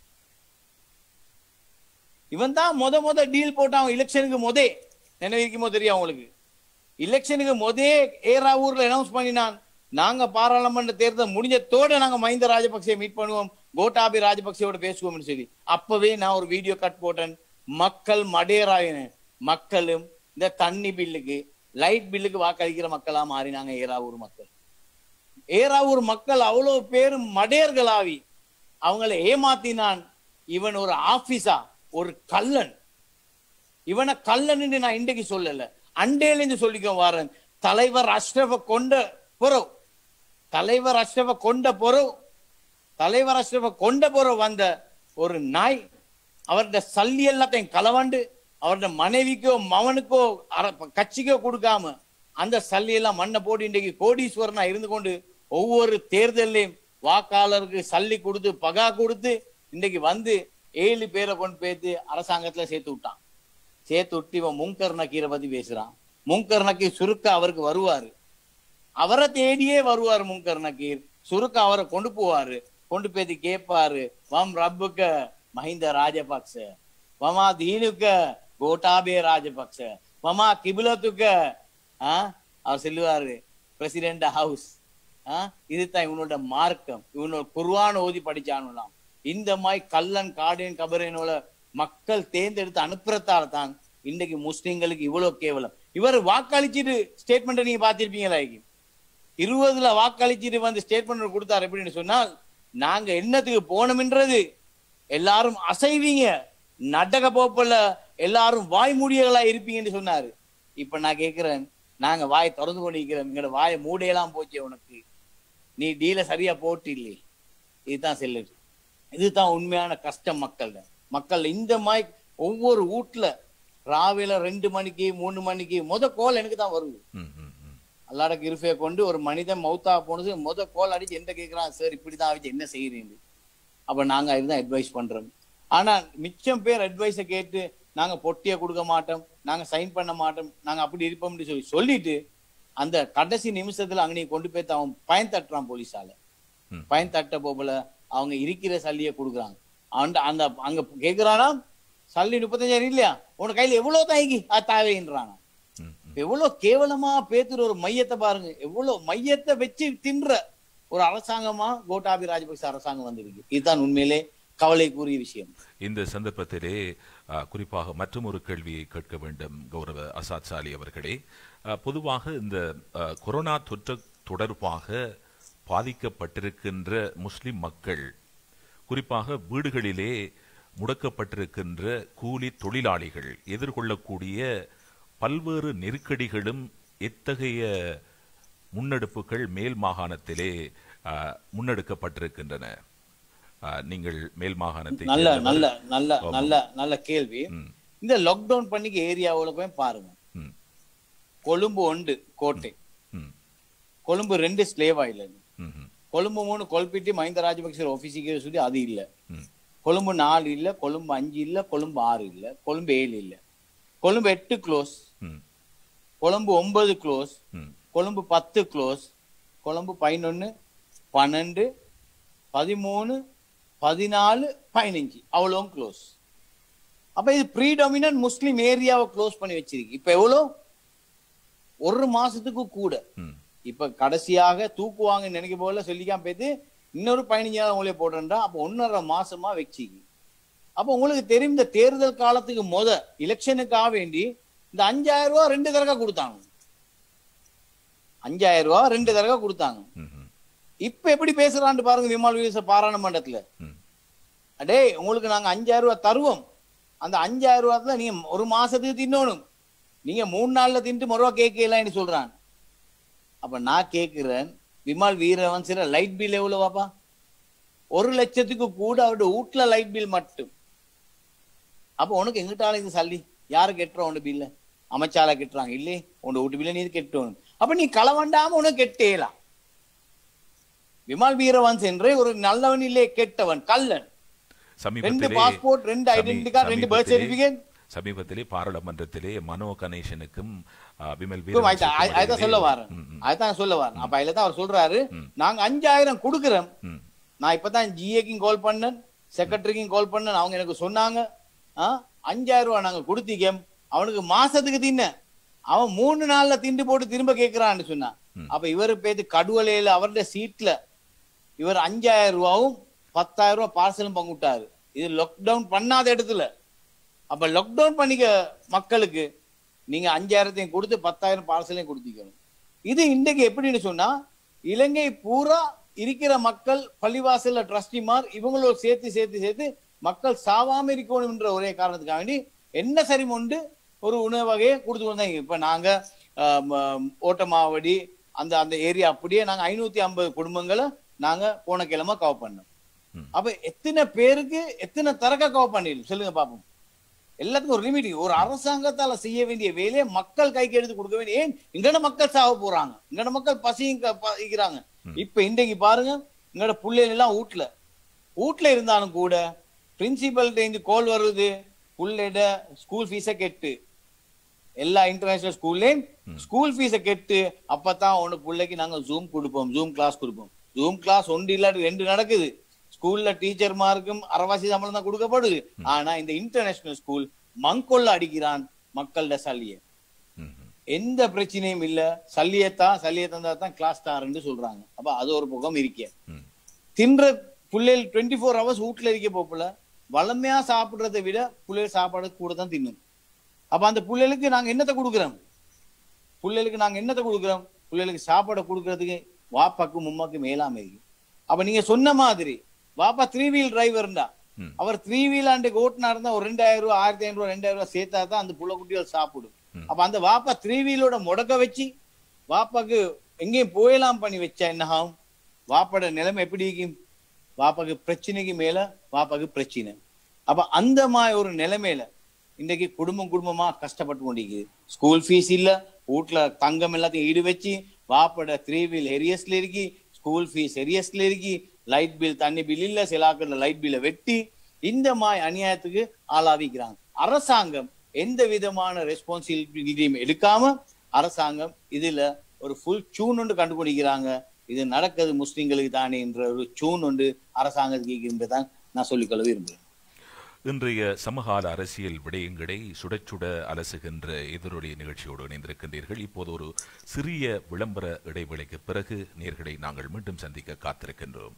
Speaker 4: இவன் தான் முத முத டீல் போட்டான் எலெக்ஷனுக்கு முதே நினைவிக்குமோ தெரியும் உங்களுக்கு எலெக்ஷனுக்கு முதே ஏராவூர்ல அனௌன்ஸ் பண்ணினான் நாங்க பாராளுமன்ற தேர்தல் முடிஞ்சதோட நாங்க மஹிந்த ராஜபக்சே மீட் பண்ணுவோம் கோட்டாபி ராஜபக்சேவோட பேசுவோம்னு சொல்லி அப்பவே நான் ஒரு வீடியோ கட் போட்டேன் மக்கள் மடேராயின மக்களும் இந்த தண்ணி பில்லுக்கு லைட் பில்லுக்கு வாக்களிக்கிற மக்களா மாறினாங்க ஏராவூர் மக்கள் ஏராவூர் மக்கள் அவ்வளவு பேரும் மடேர்களாவி அவங்களை ஏமாத்தினான் இவன் ஒரு ஆபீஸா ஒரு கள்ளன் இவனை கள்ளன்னு நான் இன்றைக்கு சொல்லல அண்டேல இருந்து சொல்லிக்க வாரன் தலைவர் அஷ்ரஃப கொண்ட பொறவு தலைவர் அஷ்ரஃப கொண்ட பொறவு தலைவர் அஷ்ரஃப கொண்ட பொறவு வந்த ஒரு நாய் அவருடைய சல்லி எல்லாத்தையும் களவாண்டு அவருடைய மனைவிக்கோ மவனுக்கோ அர- கட்சிக்கோ கொடுக்காம அந்த சல்லி எல்லாம் மண்ணை போட்டு இன்றைக்கு கோடீஸ்வரனா இருந்து கொண்டு ஒவ்வொரு தேர்தலையும் வாக்காளருக்கு சல்லி கொடுத்து பகா கொடுத்து இன்னைக்கு வந்து ஏழு பேரை கொண்டு போய்த்து அரசாங்கத்துல சேர்த்து விட்டான் சேர்த்து விட்டு இவன் முங்கர் நக்கீரை பத்தி பேசுறான் முங்கர் நக்கீர் சுருக்க அவருக்கு வருவாரு அவரை தேடியே வருவார் முங்கர் நக்கீர் சுருக்க அவரை கொண்டு போவாரு கொண்டு போய் கேட்பாரு வம் ரப்புக்க மஹிந்த ராஜபக்ச வமா தீனுக்க கோட்டாபே ராஜபக்ச வமா கிபிலத்துக்க ஆ? அவர் சொல்லுவாரு பிரசிடென்ட் ஹவுஸ் இதுதான் இவனோட மார்க்கம் இவனோட குர்வான் ஓதி படிச்சானுலாம் இந்த மாதிரி கல்லன் காடியன் கபரேனோட மக்கள் தேர்ந்தெடுத்து அனுப்புறதால தான் இன்னைக்கு முஸ்லிம்களுக்கு இவ்வளவு கேவலம் இவர் வாக்களிச்சுட்டு ஸ்டேட்மெண்ட் நீங்க பாத்திருப்பீங்களா இன்னைக்கு? இருபதுல வாக்களிச்சுட்டு வந்து ஸ்டேட்மெண்ட் கொடுத்தாரு எப்படின்னு சொன்னால் நாங்க என்னத்துக்கு போனோம்ன்றது எல்லாரும் அசைவீங்க நடக்க போப்பல எல்லாரும் வாய் மூடியங்களா இருப்பீங்கன்னு சொன்னாரு இப்ப நான் கேக்குறேன் நாங்க வாய் திறந்து கொண்டு இருக்கிறோம் எங்களோட வாயை மூடையெல்லாம் போச்சு உனக்கு நீ டீல சரியா போட்டு இல்லையே இதுதான் செல்லுது இதுதான் உண்மையான கஷ்டம் மக்கள் மக்கள் இந்த மாதிரி ஒவ்வொரு வீட்டுல ராவில ரெண்டு மணிக்கு மூணு மணிக்கு முத கோல் எனக்கு தான் வருது
Speaker 3: ம், ம், ம்.
Speaker 4: அல்லாட கிருஃபையை கொண்டு ஒரு மனிதன் மௌத்தா போனது முத கோல் அடிச்சு என்ன கேட்கிறான் சார் இப்படிதான் ஆச்சு என்ன செய்யறீங்க அப்ப நாங்க அதுதான் அட்வைஸ் பண்றோம் ஆனா மிச்சம் பேர் அட்வைஸை கேட்டு நாங்க பொட்டியை கொடுக்க மாட்டோம் நாங்க சைன் பண்ண மாட்டோம் நாங்க அப்படி இருப்போம்னு சொல்லி சொல்லிட்டு அந்த கடைசி நிமிஷத்துல அங்க நீ கொண்டு போய் அவன் பயன் தட்டுறான் போலீஸால
Speaker 3: ம்.
Speaker 4: பயன் தட்ட போகல அவங்க இருக்கிற சல்லியை கொடுக்குறாங்க அந்த அந்த அங்க கேக்குறானா சல்லி முப்பத்தஞ்சாயிரம் இல்லையா உன் கையில எவ்வளவு தாங்கி அது தேவைன்றாங்க
Speaker 3: ம், ம்.
Speaker 4: எவ்வளவு கேவலமா பேத்துற ஒரு மையத்தை பாருங்க எவ்வளவு மையத்தை வச்சு தின்ற ஒரு அரசாங்கமா கோட்டாபி ராஜபக்ச அரசாங்கம் வந்திருக்கு இதுதான் உண்மையிலே கவலைக்குரிய விஷயம்
Speaker 3: இந்த சந்தர்ப்பத்திலே அ, குறிப்பாக மற்றும் ஒரு கேள்வியை கேட்க வேண்டும் கௌரவ அசாத் சாலி அவர்களே அ, பொதுவாக இந்த அ, கொரோனா தொற்று தொடர்பாக பாதிக்கப்பட்டிருக்கின்ற முஸ்லிம் மக்கள் குறிப்பாக வீடுகளிலே முடக்கப்பட்டிருக்கின்ற கூலி தொழிலாளிகள் எதிர்கொள்ளக்கூடிய பல்வேறு நெருக்கடிகளும் எத்தகைய முன்னெடுப்புகள் மேல் மாகாணத்திலே அ, முன்னெடுக்கப்பட்டிருக்கின்றன அ, நீங்கள் மேல் மாகாணத்தை
Speaker 4: நல்ல
Speaker 3: சேர்ந்தவர்.
Speaker 4: நல்ல நல்ல
Speaker 3: ஆமா.
Speaker 4: நல்ல நல்ல கேள்வி
Speaker 3: ம்,
Speaker 4: இந்த லாக்டவுன் பண்ணிக்க ஏரியாவுல போய் பாருங்க
Speaker 3: ம்,
Speaker 4: கொழும்பு ஒன்று கோட்டை
Speaker 3: ம்,
Speaker 4: கொழும்பு ரெண்டு ஸ்லேவ் ஐலண்ட்
Speaker 3: ம், ம்,
Speaker 4: கொழும்பு மூணு கொல்பிட்டி மஹிந்த ராஜபக்ச ஆபீஸுக்கு சொல்லி அது இல்ல
Speaker 3: ம்,
Speaker 4: கொழும்பு நாலு இல்ல கொழும்பு அஞ்சு இல்ல கொழும்பு ஆறு இல்ல கொழும்பு ஏழு இல்ல கொழும்பு எட்டு க்ளோஸ்
Speaker 3: ம்,
Speaker 4: கொழும்பு ஒன்பது க்ளோஸ்
Speaker 3: ம்,
Speaker 4: கொழும்பு பத்து க்ளோஸ் கொழும்பு பதினொன்னு பன்னெண்டு பதிமூணு பதினாலு பதினஞ்சு அவ்வளவும் க்ளோஸ் அப்ப இது ப்ரீடாமினன்ட் முஸ்லிம் ஏரியாவை க்ளோஸ் பண்ணி வச்சிருக்கு இப்ப எவ்வளோ ஒரு மாசத்துக்கு கூட
Speaker 3: ம்,
Speaker 4: இப்ப கடைசியாக தூக்குவாங்கன்னு நினைக்க போல சொல்லிக்காம போயிட்டு இன்னொரு பதினஞ்சு நாள் உங்களே போடுறா அப்ப ஒன்னரை மாசமா வச்சிக்கு அப்ப உங்களுக்கு தெரியும் இந்த தேர்தல் காலத்துக்கு முத எலெக்ஷனுக்காக வேண்டி இந்த அஞ்சாயிரம் ரூபாய் ரெண்டு தடவை கொடுத்தாங்க அஞ்சாயிரம் ரூபாய் ரெண்டு தடவை கொடுத்தாங்க
Speaker 3: ம், ம்,
Speaker 4: இப்ப எப்படி பேசுறான்னு பாருங்க விமல் வீரச பாராளுமன்றத்துல
Speaker 3: ம்.
Speaker 4: அடே உங்களுக்கு நாங்க அஞ்சாயிரம் ரூபாய் தருவோம் அந்த அஞ்சாயிரம் ரூபாய்ல நீங்க ஒரு மாசத்துக்கு தின்னணும் நீங்க மூணு நாள்ல தின்ட்டு மறுவா கேட்கலான்னு சொல்றான் அப்ப நான் கேக்குறேன் விமல் வீரவன் சில லைட் பில் எவ்வளவு பாப்பா ஒரு லட்சத்துக்கு கூட அவருடைய வீட்டுல லைட் பில் மட்டும் அப்ப உனக்கு எங்கிட்டாலும் இது சல்லி யாரு கெட்டுறோம் உன் பில்ல அமைச்சால கெட்டுறாங்க இல்லே உன் வீட்டு பில்ல நீ இது கெட்டணும் அப்ப நீ களவண்டாம உனக்கு கெட்டேலாம் விமல் வீரவன்ஸ் என்ற ஒரு நல்லவன் இல்லே கெட்டவன் கள்ளன் ரெண்டு
Speaker 3: சமீபத்திலே
Speaker 4: பாஸ்போர்ட் ரெண்டு
Speaker 3: சமீ-
Speaker 4: ஐடென்டி கார்டு ரெண்டு பர்த்
Speaker 3: சமீபத்திலே-
Speaker 4: சர்டிபிகேட்
Speaker 3: சமீபத்திலே பாராளுமன்றத்திலே மனோ கணேசனுக்கும் அ, விமல்
Speaker 4: இப்ப அத- அத- அதான் சொல்ல வரேன்
Speaker 3: ம், ம்,
Speaker 4: அதான் சொல்ல வரேன் அப்ப அதுல தான் அவர் சொல்றாரு
Speaker 3: ம்.
Speaker 4: நாங்க அஞ்சாயிரம் கொடுக்குறோம்
Speaker 3: ம்,
Speaker 4: நான் இப்பதான் ஜிஏக்கும் கால் பண்ணேன் செக்ரட்டரிக்கும் கால் பண்ணேன் அவங்க எனக்கு சொன்னாங்க ஆ, அஞ்சாயிரம் ரூபாய் நாங்க கொடுத்தீங்க அவனுக்கு மாசத்துக்கு தின்ன அவன் மூணு நாள்ல திண்டு போட்டு திரும்ப கேக்குறான்னு சொன்னான்
Speaker 3: ம்.
Speaker 4: அப்ப இவரு பேத்து கடுவலையில அவருடைய சீட்ல இவர் அஞ்சாயிரம் ரூபாவும் பத்தாயிரம் ரூபாய் பார்சலும் பங்குட்டாரு இது லாக்டவுன் பண்ணாத இடத்துல அப்ப லாக்டவுன் பண்ணிக்க மக்களுக்கு நீங்க அஞ்சாயிரத்தையும் கொடுத்து பத்தாயிரம் பார்சலையும் கொடுத்திக்கணும் இது இன்றைக்கு எப்படின்னு சொன்னா இலங்கை பூரா இருக்கிற மக்கள் பள்ளிவாசல்ல ட்ரஸ்டிமார் இவங்களோட சேர்த்து சேர்த்து சேர்த்து மக்கள் சாவாம இருக்கணும்ன்ற ஒரே காரணத்துக்காக வேண்டி என்ன சரி உண்டு ஒரு உணவு வகையை கொடுத்து வந்தாங்க இப்ப நாங்க ஆம், ஆம், ஓட்டமாவடி அந்த அந்த ஏரியா அப்படியே நாங்க ஐநூத்தி ஐம்பது குடும்பங்களை நாங்க போன கிழமை கவர் பண்ணோம்
Speaker 3: ம்.
Speaker 4: அப்ப எத்தனை பேருக்கு எத்தனை தரக்க கவர் பண்ணிடும் சொல்லுங்க பாப்போம் எல்லாத்துக்கும் ஒரு லிமிட் ஒரு அரசாங்கத்தால செய்ய வேண்டிய வேலையை மக்கள் கைக்கு எடுத்து கொடுக்க வேண்டிய ஏன் இங்கட மக்கள் சாவ போறாங்க இங்கட மக்கள் பசியும் க- பசிக்கிறாங்க இப்ப இன்றைக்கு பாருங்க இங்கட பிள்ளைகள் எல்லாம் வீட்டுல வீட்டுல இருந்தாலும் கூட பிரின்சிபல் இருந்து கோல் வருது புள்ளைட ஸ்கூல் ஃபீஸ கெட்டு எல்லா இன்டர்நேஷனல் ஸ்கூல்லையும் ஸ்கூல் ஃபீஸ கெட்டு அப்பதான் உனக்கு பிள்ளைக்கு நாங்க ஜூம் கொடுப்போம் ஜூம் கிளாஸ் கொடுப்போம் ஜூம் கிளாஸ் ஒன்று இல்லாட்டி ரெண்டு நடக்குது ஸ்கூல்ல டீச்சர்மாருக்கும் அரவாசி சம்பளம் தான் கொடுக்கப்படுது ஆனா இந்த இன்டர்நேஷனல் ஸ்கூல் மங்கொள்ள அடிக்கிறான் மக்கள்ட சல்லிய
Speaker 3: ம், ம்.
Speaker 4: எந்த பிரச்சனையும் இல்ல சல்லியத்தான் சல்லிய தந்தா தான் கிளாஸ் தாருன்னு சொல்றாங்க அப்ப அது ஒரு பக்கம் இருக்கே
Speaker 3: ம்.
Speaker 4: தின்ற புள்ளைகள் டுவெண்ட்டி ஃபோர் ஹவர்ஸ் வீட்டுல இருக்க போப்புல வளமையா சாப்பிடுறதை விட புள்ளைகள் சாப்பாடு கூட தான் தின்னும் அப்ப அந்த புள்ளைகளுக்கு நாங்க என்னத்தை கொடுக்குறோம் புள்ளைகளுக்கு நாங்க என்னத்தை கொடுக்குறோம் புள்ளைகளுக்கு சாப்பாடை கொடுக்கறதுக்கு வாப்பாக்கும் உம்மாக்கு மேலாம இருக்கு அப்ப நீங்க சொன்ன மாதிரி வாப்பா த்ரீ வீல் டிரைவர்ண்டா
Speaker 3: ம்.
Speaker 4: அவர் த்ரீ வீல் ஆண்டுக்கு ஓட்டுனா இருந்தா ஒரு ரெண்டாயிரம் ரூபாய் ஆயிரத்தி ஐநூறு ரூபாய் ரெண்டாயிரம் ரூபாய் சேர்த்தா தான் அந்த புள்ள குட்டிகள் சாப்பிடும்
Speaker 3: ம்.
Speaker 4: அப்ப அந்த வாப்பா த்ரீ வீலோட முடக்க வச்சு வாப்பாக்கு எங்கேயும் போயலாம் பண்ணி வச்சா என்ன ஆகும் வாப்பாட நிலைமை எப்படி இருக்கும் வாப்பாக்கு பிரச்சனைக்கு மேல வாப்பாக்கு பிரச்சனை அப்ப அந்த மாதிரி ஒரு நிலைமையில இன்னைக்கு குடும்பம் குடும்பமா கஷ்டப்பட்டு கொண்டிருக்குது ஸ்கூல் ஃபீஸ் இல்ல வீட்டுல தங்கம் எல்லாத்தையும் ஈடு வச்சு வாப்பட த்ரீ வீல் ஹெரியஸ்ல இருக்கி ஸ்கூல் ஃபீஸ் ஹெரியஸ்ல இருக்கி லைட் பில் தண்ணி பில் இல்ல சிலாக்கள்ல லைட் பில்ல வெட்டி இந்த மாதிரி அநியாயத்துக்கு ஆளாவிக்கிறாங்க அரசாங்கம் எந்த விதமான ரெஸ்பான்சிபிலிட்டியும் எடுக்காம அரசாங்கம் இதுல ஒரு ஃபுல் சூன் ஒன்று கண்டுபிடிக்கிறாங்க இது நடக்கிறது முஸ்லிம்களுக்கு தானே என்ற ஒரு சூன் ஒன்று அரசாங்கத்துக்கு என்பதான் நான் சொல்லிக்கொள்ள விரும்புகிறேன்
Speaker 3: இன்றைய சமகால அரசியல் விடயங்களை சுடச்சுட அலசுகின்ற எதிரொலி நிகழ்ச்சியோடு இணைந்திருக்கின்றீர்கள் இப்போது ஒரு சிறிய விளம்பர இடைவேளைக்கு பிறகு நேர்களை நாங்கள் மீண்டும் சந்திக்க காத்திருக்கின்றோம்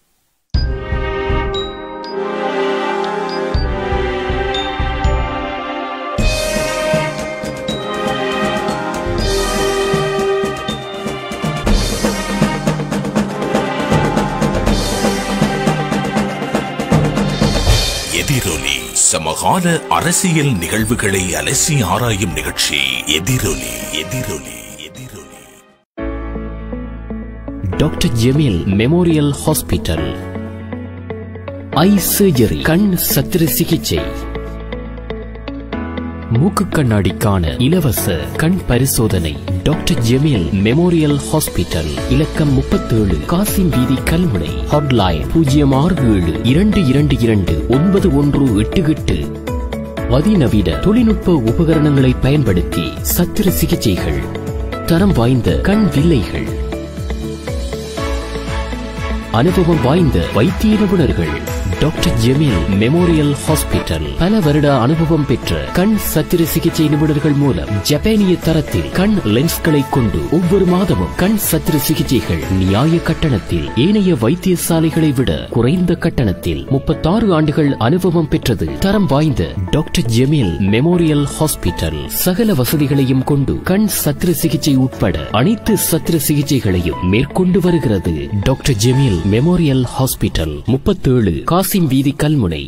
Speaker 1: எதிரொலி சமகால அரசியல் நிகழ்வுகளை அலசி ஆராயும் நிகழ்ச்சி எதிரொலி எதிரொலி எதிரொலி
Speaker 2: doctor Jameel memorial hospital eye surgery கண் சத்திர சிகிச்சை மூக்கு கண்ணாடிக்கான இலவச கண் பரிசோதனை டாக்டர் ஜெமீல் மெமோரியல் ஹாஸ்பிட்டல் இலக்கம் முப்பத்தேழு காசிம் வீதி கல்முனை ஹாட்லைன் பூஜ்ஜியம் ஆறு ஏழு இரண்டு இரண்டு இரண்டு ஒன்பது ஒன்று எட்டு எட்டு அதிநவீன தொழில்நுட்ப உபகரணங்களை பயன்படுத்தி சத்திர சிகிச்சைகள் தரம் வாய்ந்த கண் வில்லைகள் அனுபவம் வாய்ந்த வைத்திய நிபுணர்கள் டாக்டர் ஜெமீல் மெமோரியல் ஹாஸ்பிட்டல் பல வருட அனுபவம் பெற்ற கண் சத்திர சிகிச்சை நிபுணர்கள் மூலம் ஜப்பானிய தரத்தில் கண் லென்ஸ்களை கொண்டு ஒவ்வொரு மாதமும் கண் சத்திர சிகிச்சைகள் நியாய கட்டணத்தில் ஏனைய வைத்தியசாலைகளை விட குறைந்த கட்டணத்தில் முப்பத்தாறு ஆண்டுகள் அனுபவம் பெற்றது தரம் வாய்ந்த டாக்டர் ஜெமீல் மெமோரியல் ஹாஸ்பிட்டல் சகல வசதிகளையும் கொண்டு கண் சத்திர சிகிச்சை உட்பட அனைத்து சத்திர சிகிச்சைகளையும் மேற்கொண்டு வருகிறது டாக்டர் ஜெமீல் மெமோரியல் ஹாஸ்பிட்டல் முப்பத்தேழு காசிம் வீதி கல்முனை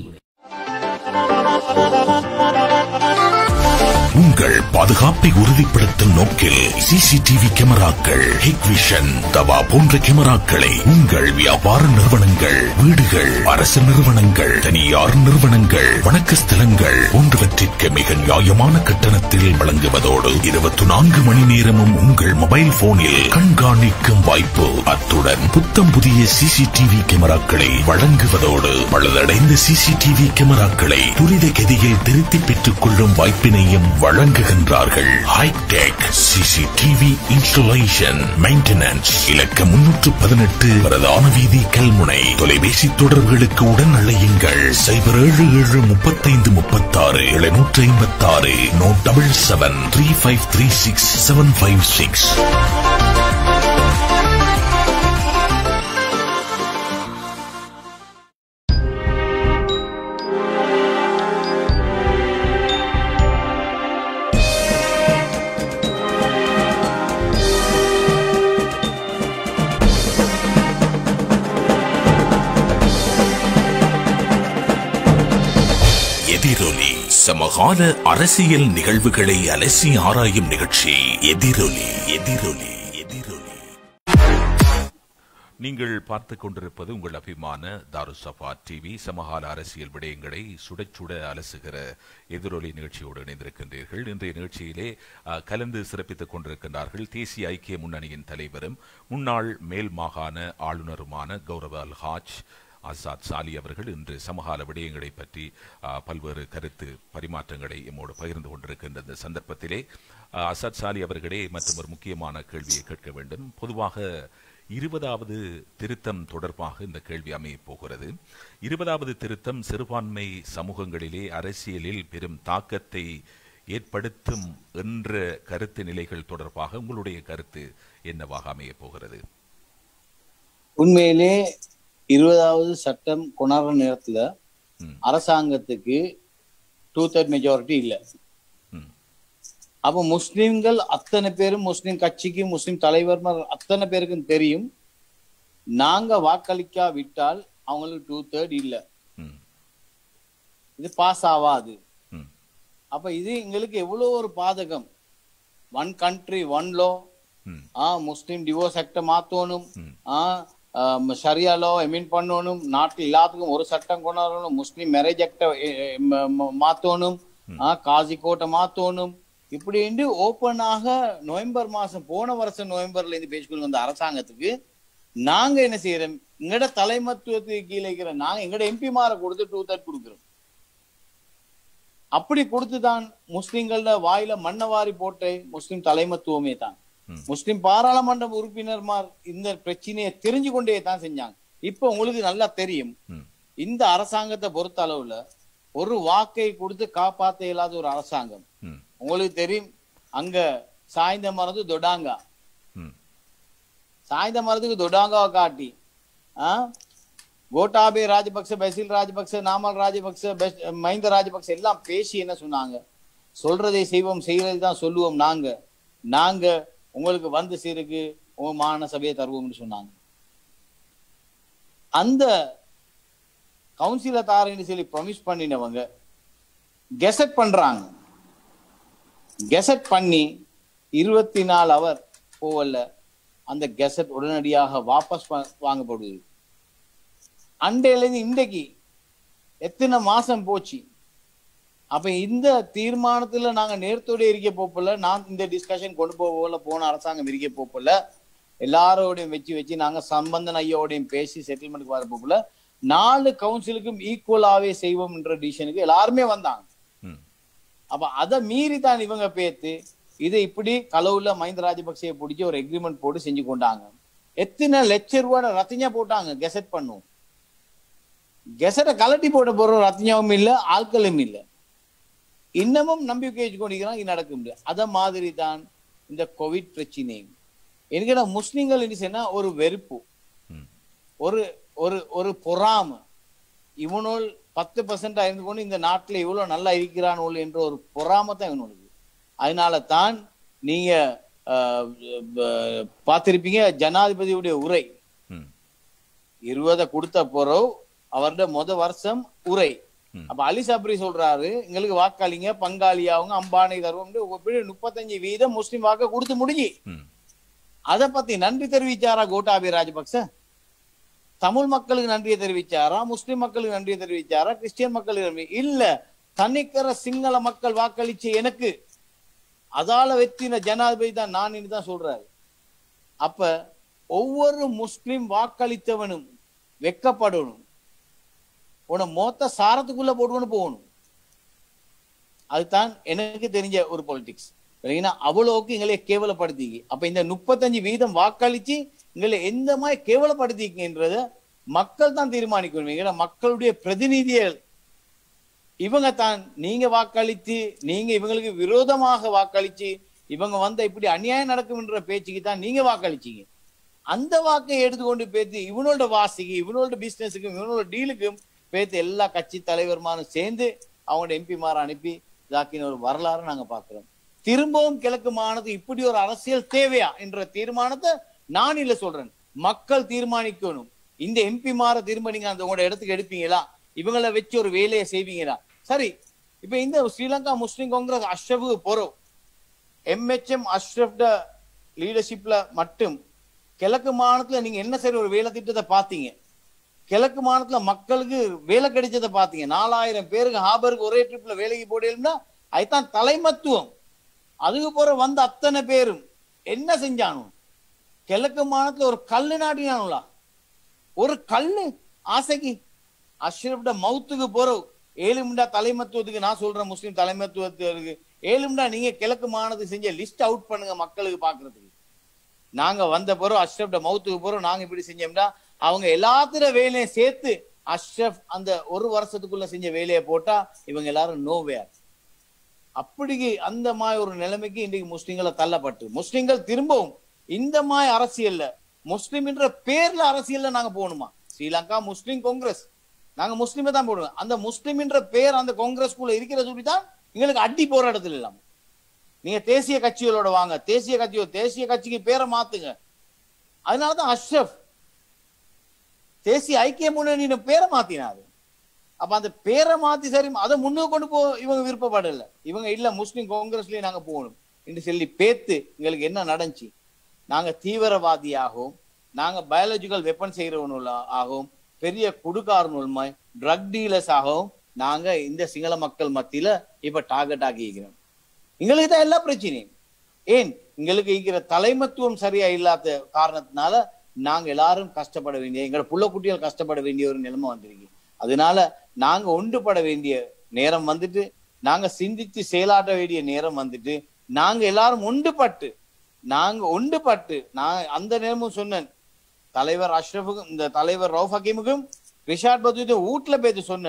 Speaker 1: உங்கள் பாதுகாப்பை உறுதிப்படுத்தும் நோக்கில் சிசிடிவி கேமராக்கள் ஹிக்விஷன் தவா போன்ற கேமராக்களை உங்கள் வியாபார நிறுவனங்கள் வீடுகள் அரசு நிறுவனங்கள் தனியார் நிறுவனங்கள் வணக்க ஸ்தலங்கள் போன்றவற்றிற்கு மிக நியாயமான கட்டணத்தில் வழங்குவதோடு இருபத்தி நான்கு மணி நேரமும் உங்கள் மொபைல் போனில் கண்காணிக்கும் வாய்ப்பு அத்துடன் புத்தம் புதிய சிசிடிவி கேமராக்களை வழங்குவதோடு பழுதடைந்த சிசிடிவி கேமராக்களை துரித கதியில் திருத்தி பெற்றுக் கொள்ளும் வாய்ப்பினையும் வழங்குகின்றார்கள் ஹைடெக் சிசிடிவி இன்ஸ்டலேஷன் மெயின்டெனன்ஸ் இலக்க முன்னூற்று பதினெட்டு பிரதான வீதி கல்முனை தொலைபேசி தொடர்புகளுக்கு உடன் அழையுங்கள் சைபர் ஏழு ஏழு முப்பத்தைந்து முப்பத்தாறு எழுநூற்று ஐம்பத்தாறு no double seven three five three six seven five six எதிரொலி சமகால அரசியல் நிகழ்வுகளை அலசி ஆராயும் நிகழ்ச்சி எதிரொலி எதிரொலி எதிரொலி
Speaker 3: நீங்கள் பார்த்துக் கொண்டிருப்பது உங்கள் அபிமான தாருசபா டிவி சமகால அரசியல் விடயங்களை சுடச் சுட அலசுகிற எதிரொலி நிகழ்ச்சியோடு இணைந்திருக்கின்றீர்கள் இன்றைய நிகழ்ச்சியிலே அஹ், கலந்து சிறப்பித்துக் கொண்டிருக்கின்றார்கள் தேசிய ஐக்கிய முன்னணியின் தலைவரும் முன்னாள் மேல் மாகாண ஆளுநருமான கௌரவ அல் ஹாஜ் ஆசாத் சாலி அவர்கள் இன்று சமகால விடயங்களை பற்றி அஹ், பல்வேறு கருத்து பரிமாற்றங்களை எம்மோடு பகிர்ந்து கொண்டிருக்கின்ற இந்த சந்தர்ப்பத்திலே அஹ், ஆசாத் சாலி அவர்களே மற்றும் ஒரு முக்கியமான கேள்வியை கேட்க வேண்டும் பொதுவாக இருபதாவது திருத்தம் தொடர்பாக இந்த கேள்வி அமையப் போகிறது இருபதாவது திருத்தம் சிறுபான்மை சமூகங்களிலே அரசியலில் பெரும் தாக்கத்தை ஏற்படுத்தும் என்ற கருத்து நிலைகள் தொடர்பாக உங்களுடைய கருத்து என்னவாக அமையப் போகிறது
Speaker 4: உண்மையிலே இருபதாவது சட்டம் கொண்டாடுற நேரத்துல
Speaker 3: ம்.
Speaker 4: அரசாங்கத்துக்கு டூ தேர்ட் மெஜாரிட்டி இல்ல
Speaker 3: ம்.
Speaker 4: அப்ப முஸ்லிம்கள் அத்தனை பேரும் முஸ்லிம் கட்சிக்கு முஸ்லிம் தலைவர்மார் அத்தனை பேருக்கும் தெரியும் நாங்க வாக்களிக்கா விட்டால் அவங்களுக்கு டூ தேர்ட் இல்ல
Speaker 3: ம்.
Speaker 4: இது பாஸ் ஆகாது
Speaker 3: ம்.
Speaker 4: அப்ப இது எங்களுக்கு எவ்வளவு ஒரு பாதகம் ஒன் கண்ட்ரி ஒன் லோ
Speaker 3: ம்.
Speaker 4: ஆ முஸ்லிம் டிவோர்ஸ் ஆக்ட மாத்தணும்
Speaker 3: ம்.
Speaker 4: ஆ ஷரியா லோ எமீன் பண்ணணும் நாட்டில் எல்லாத்துக்கும் ஒரு சட்டம் கொண்டாடணும் முஸ்லிம் மேரேஜ் ஆக்ட மாத்தணும் ஆ காசி கோட்டை மாத்தணும் இப்படின்னு ஓப்பனாக நவம்பர் மாசம் போன வருஷம் நவம்பர்ல இருந்து பேசிக்கொண்டு வந்த அரசாங்கத்துக்கு நாங்க என்ன செய்யறோம் எங்கட தலைமத்துவத்துக்கு கீழே இருக்கிற நாங்க எங்கட எம்பிமாரை கொடுத்து டூ தேர்ட் கொடுக்குறோம் அப்படி கொடுத்துதான் முஸ்லிம்கள வாயில மண்ணவாரி போட்ட முஸ்லிம் தலைமத்துவமே தான்
Speaker 3: ம்.
Speaker 4: முஸ்லிம் பாராளுமன்ற உறுப்பினர்மார் இந்த பிரச்சனையை தெரிஞ்சு கொண்டே தான் செஞ்சாங்க இப்ப உங்களுக்கு நல்லா தெரியும்
Speaker 3: ம்.
Speaker 4: இந்த அரசாங்கத்தை பொறுத்த அளவுல ஒரு வாக்கை கொடுத்து காப்பாத்த இயலாத ஒரு அரசாங்கம்
Speaker 3: ம்
Speaker 4: உங்களுக்கு தெரியும் அங்க சாய்ந்த மரத்து தொடாங்கா
Speaker 3: ம்
Speaker 4: சாய்ந்த மரத்துக்கு தொடாங்காவை காட்டி ஆ? கோட்டாபே ராஜபக்ச பசில் ராஜபக்ச நாமல் ராஜபக்ச பெஸ்- மஹிந்த ராஜபக்ச எல்லாம் பேசி என்ன சொன்னாங்க சொல்றதை செய்வோம் செய்யறதை தான் சொல்லுவோம் நாங்க நாங்க உங்களுக்கு வந்து சீருக்கு உங்க மாகாண சபையை தருவோம்னு சொன்னாங்க அந்த கவுன்சில தாரேன்னு சொல்லி ப்ரொமிஸ் பண்ணினவங்க கெசட் பண்றாங்க கெசட் பண்ணி இருபத்தி நாலு அவர் போவல்ல அந்த கெசட் உடனடியாக வாபஸ் வா- வாங்கப்படுது அண்டையிலேருந்து இன்றைக்கு எத்தனை மாசம் போச்சு அப்ப இந்த தீர்மானத்துல நாங்க நேரத்தோட இருக்க போப்பல நான் இந்த டிஸ்கஷன் கொண்டு போகல போன அரசாங்கம் இருக்க போப்பல எல்லாரோடையும் வச்சு வச்சு நாங்க சம்பந்தன் ஐயோடையும் பேசி செட்டில்மெண்ட்க்கு வர போப்பல நாலு கவுன்சிலுக்கும் ஈக்குவலாவே செய்வோம் என்ற டிசிஷனுக்கு எல்லாருமே வந்தாங்க
Speaker 3: ம்
Speaker 4: அப்ப அதை மீறி தான் இவங்க பேத்து இதை இப்படி களவுல மஹிந்த ராஜபக்சேயை பிடிச்சி ஒரு எக்ரிமெண்ட் போட்டு செஞ்சு கொண்டாங்க எத்தனை லட்ச ரூபாய் ரத்திஞ்சா போட்டாங்க கெசட் பண்ணும் கெசட்டை கலட்டி போட போற ரத்திஞ்சாவும் இல்ல ஆட்களும் இல்ல இன்னமும் நம்பிக்கை வச்சு கொண்டிருக்கிறான் இது நடக்க முடியாது அத மாதிரி தான் இந்த கோவிட் பிரச்சனையும் என்கிற முஸ்லிம்கள் என்ன சொன்னா ஒரு வெறுப்பு
Speaker 3: ம்
Speaker 4: ஒரு ஒரு ஒரு பொறாம இவனோல் பத்து பர்சன்டா இருந்து கொண்டு இந்த நாட்டுல இவ்வளவு நல்லா இருக்கிறானோல் என்ற ஒரு பொறாம தான் இவனுக்கு அதனால தான் நீங்க ஆஹ், ப- பார்த்திருப்பீங்க ஜனாதிபதியுடைய உரை
Speaker 3: ம்
Speaker 4: இருபதை கொடுத்த பிறகு அவருடைய முத வருஷம் உரை
Speaker 3: ம்.
Speaker 4: அப்ப அலி சப்ரி சொல்றாரு எங்களுக்கு வாக்களிங்க பங்காளியாவுங்க அம்பானி தருவோம் முப்பத்தஞ்சு வீதம் முஸ்லிம் வாக்க கொடுத்து முடிஞ்சு
Speaker 3: ம்
Speaker 4: அத பத்தி நன்றி தெரிவிச்சாரா கோட்டாபய ராஜபக்ச தமிழ் மக்களுக்கு நன்றியை தெரிவிச்சாரா முஸ்லிம் மக்களுக்கு நன்றியை தெரிவிச்சாரா கிறிஸ்டியன் மக்களுக்கு நன்றி இல்ல தனிக்கிற சிங்கள மக்கள் வாக்களிச்ச எனக்கு அதால வெற்றின ஜனாதிபதி தான் நான் தான் சொல்றாரு அப்ப ஒவ்வொரு முஸ்லிம் வாக்களித்தவனும் வெக்கப்படணும் உன மொத்த சாரத்துக்குள்ள போடுவனு போகணும் அதுதான் எனக்கு தெரிஞ்ச ஒரு பொலிட்டிக்ஸ் சரிங்களா அவ்வளவுக்கு எங்களை கேவலப்படுத்திக்கு அப்ப இந்த முப்பத்தஞ்சு வீதம் வாக்களிச்சு எங்களை எந்த மாதிரி கேவலப்படுத்திக்கின்றத மக்கள் தான் தீர்மானிக்கணும் ஏன்னா மக்களுடைய பிரதிநிதிகள் இவங்க தான் நீங்க வாக்களித்து நீங்க இவங்களுக்கு விரோதமாக வாக்களிச்சு இவங்க வந்த இப்படி அநியாயம் நடக்கும்ன்ற பேச்சுக்கு தான் நீங்க வாக்களிச்சீங்க அந்த வாக்கை எடுத்துக்கொண்டு பேத்து இவனோட வாசிக்கு இவனோட பிசினஸுக்கும் இவனோட டீலுக்கும் பேத்து எல்லா கட்சி தலைவருமானும் சேர்ந்து அவங்களோட எம்பிமாரை அனுப்பி இதாக்கின ஒரு வரலாறு நாங்க பாக்குறோம் திரும்பவும் கிழக்கு மாநிலத்துக்கு இப்படி ஒரு அரசியல் தேவையா என்ற தீர்மானத்தை நான் இல்ல சொல்றேன் மக்கள் தீர்மானிக்கணும் இந்த எம்பிமாரை திரும்ப நீங்க அந்த உங்களோட இடத்துக்கு எடுப்பீங்களா இவங்களை வச்சு ஒரு வேலையை செய்வீங்களா சரி இப்ப இந்த ஸ்ரீலங்கா முஸ்லிம் காங்கிரஸ் அஷ்ரஃபுக்கு போறோம் எம்ஹெச்எம் அஷ்ரஃப்ட லீடர்ஷிப்ல மட்டும் கிழக்கு மாநிலத்துல நீங்க என்ன சரி ஒரு வேலை திட்டத்தை பாத்தீங்க கிழக்கு மாநிலத்துல மக்களுக்கு வேலை கிடைச்சதை பாத்தீங்க நாலாயிரம் பேருக்கு ஹாபருக்கு ஒரே ட்ரிப்ல வேலைக்கு போடணும்னா அதுதான் தலைமத்துவம் அதுக்கு போற வந்த அத்தனை பேரும் என்ன செஞ்சானோ கிழக்கு மாநிலத்துல ஒரு கல்லு நாட்டினானுங்களா ஒரு கல்லு ஆசைக்கு அஷ்ரப்ட மவுத்துக்கு போறோம் ஏழுமுண்டா தலைமத்துவத்துக்கு நான் சொல்றேன் முஸ்லிம் தலைமத்துவத்துக்கு ஏழுமுண்டா நீங்க கிழக்கு மாநிலத்துக்கு செஞ்ச லிஸ்ட் அவுட் பண்ணுங்க மக்களுக்கு பாக்குறதுக்கு நாங்க வந்த பிறகு அஷ்ரப்ட மவுத்துக்கு போறோம் நாங்க இப்படி செஞ்சோம்னா அவங்க எல்லாத்திர வேலையை சேர்த்து அஷ்ரப் அந்த ஒரு வருஷத்துக்குள்ள செஞ்ச வேலையை போட்டா இவங்க எல்லாரும் நோவேர் அப்படி அந்த மாதிரி ஒரு நிலைமைக்கு இன்றைக்கு முஸ்லிம்களை தள்ளப்பட்டு முஸ்லிம்கள் திரும்பவும் இந்த மாதிரி அரசியல்ல முஸ்லிம் என்ற பேர்ல அரசியல்ல நாங்க போகணுமா ஸ்ரீலங்கா முஸ்லிம் காங்கிரஸ் நாங்க முஸ்லிமை தான் போடுவோம் அந்த முஸ்லிம் என்ற பேர் அந்த காங்கிரஸ்குள்ள இருக்கிற சொல்லி தான் எங்களுக்கு அடி போற இடத்துல இல்லாம நீங்க தேசிய கட்சிகளோட வாங்க தேசிய கட்சியோ தேசிய கட்சிக்கு பேரை மாத்துங்க அதனாலதான் அஷ்ரப் தேசிய ஐக்கிய முன்னணி பேரை மாத்தினாரு அப்ப அந்த பேரை மாத்தி சரி அதை முன்னுக்கு கொண்டு போ இவங்க விருப்பப்படல இவங்க இல்ல முஸ்லிம் காங்கிரஸ்லயே நாங்க போகணும் என்று சொல்லி பேத்து எங்களுக்கு என்ன நடந்துச்சு நாங்க தீவிரவாதியாகவும் நாங்க பயாலஜிக்கல் வெப்பன் செய்யறவனுள்ள ஆகவும் பெரிய குடுக்காரனுள்மாய் ட்ரக் டீலர்ஸ் ஆகவும் நாங்க இந்த சிங்கள மக்கள் மத்தியில இப்ப டார்கெட் ஆகி இருக்கிறோம் எங்களுக்கு தான் எல்லா பிரச்சனையும் ஏன் எங்களுக்கு இருக்கிற தலைமத்துவம் சரியா இல்லாத காரணத்தினால நாங்க எல்லாரும் கஷ்டப்பட வேண்டிய எங்களோட புள்ள குட்டிகள் கஷ்டப்பட வேண்டிய ஒரு நிலைமை வந்திருக்கு அதனால நாங்க ஒன்றுபட வேண்டிய நேரம் வந்துட்டு நாங்க சிந்தித்து செயலாற்ற வேண்டிய நேரம் வந்துட்டு நாங்க எல்லாரும் ஒன்றுபட்டு நாங்க ஒன்றுபட்டு நான் அந்த நேரமும் சொன்னேன் தலைவர் அஷ்ரஃபுக்கும் இந்த தலைவர் ரவுஃப் ஹக்கீமுக்கும் ரிஷாட் பதுவும் வீட்டுல பேத்து சொன்னேன்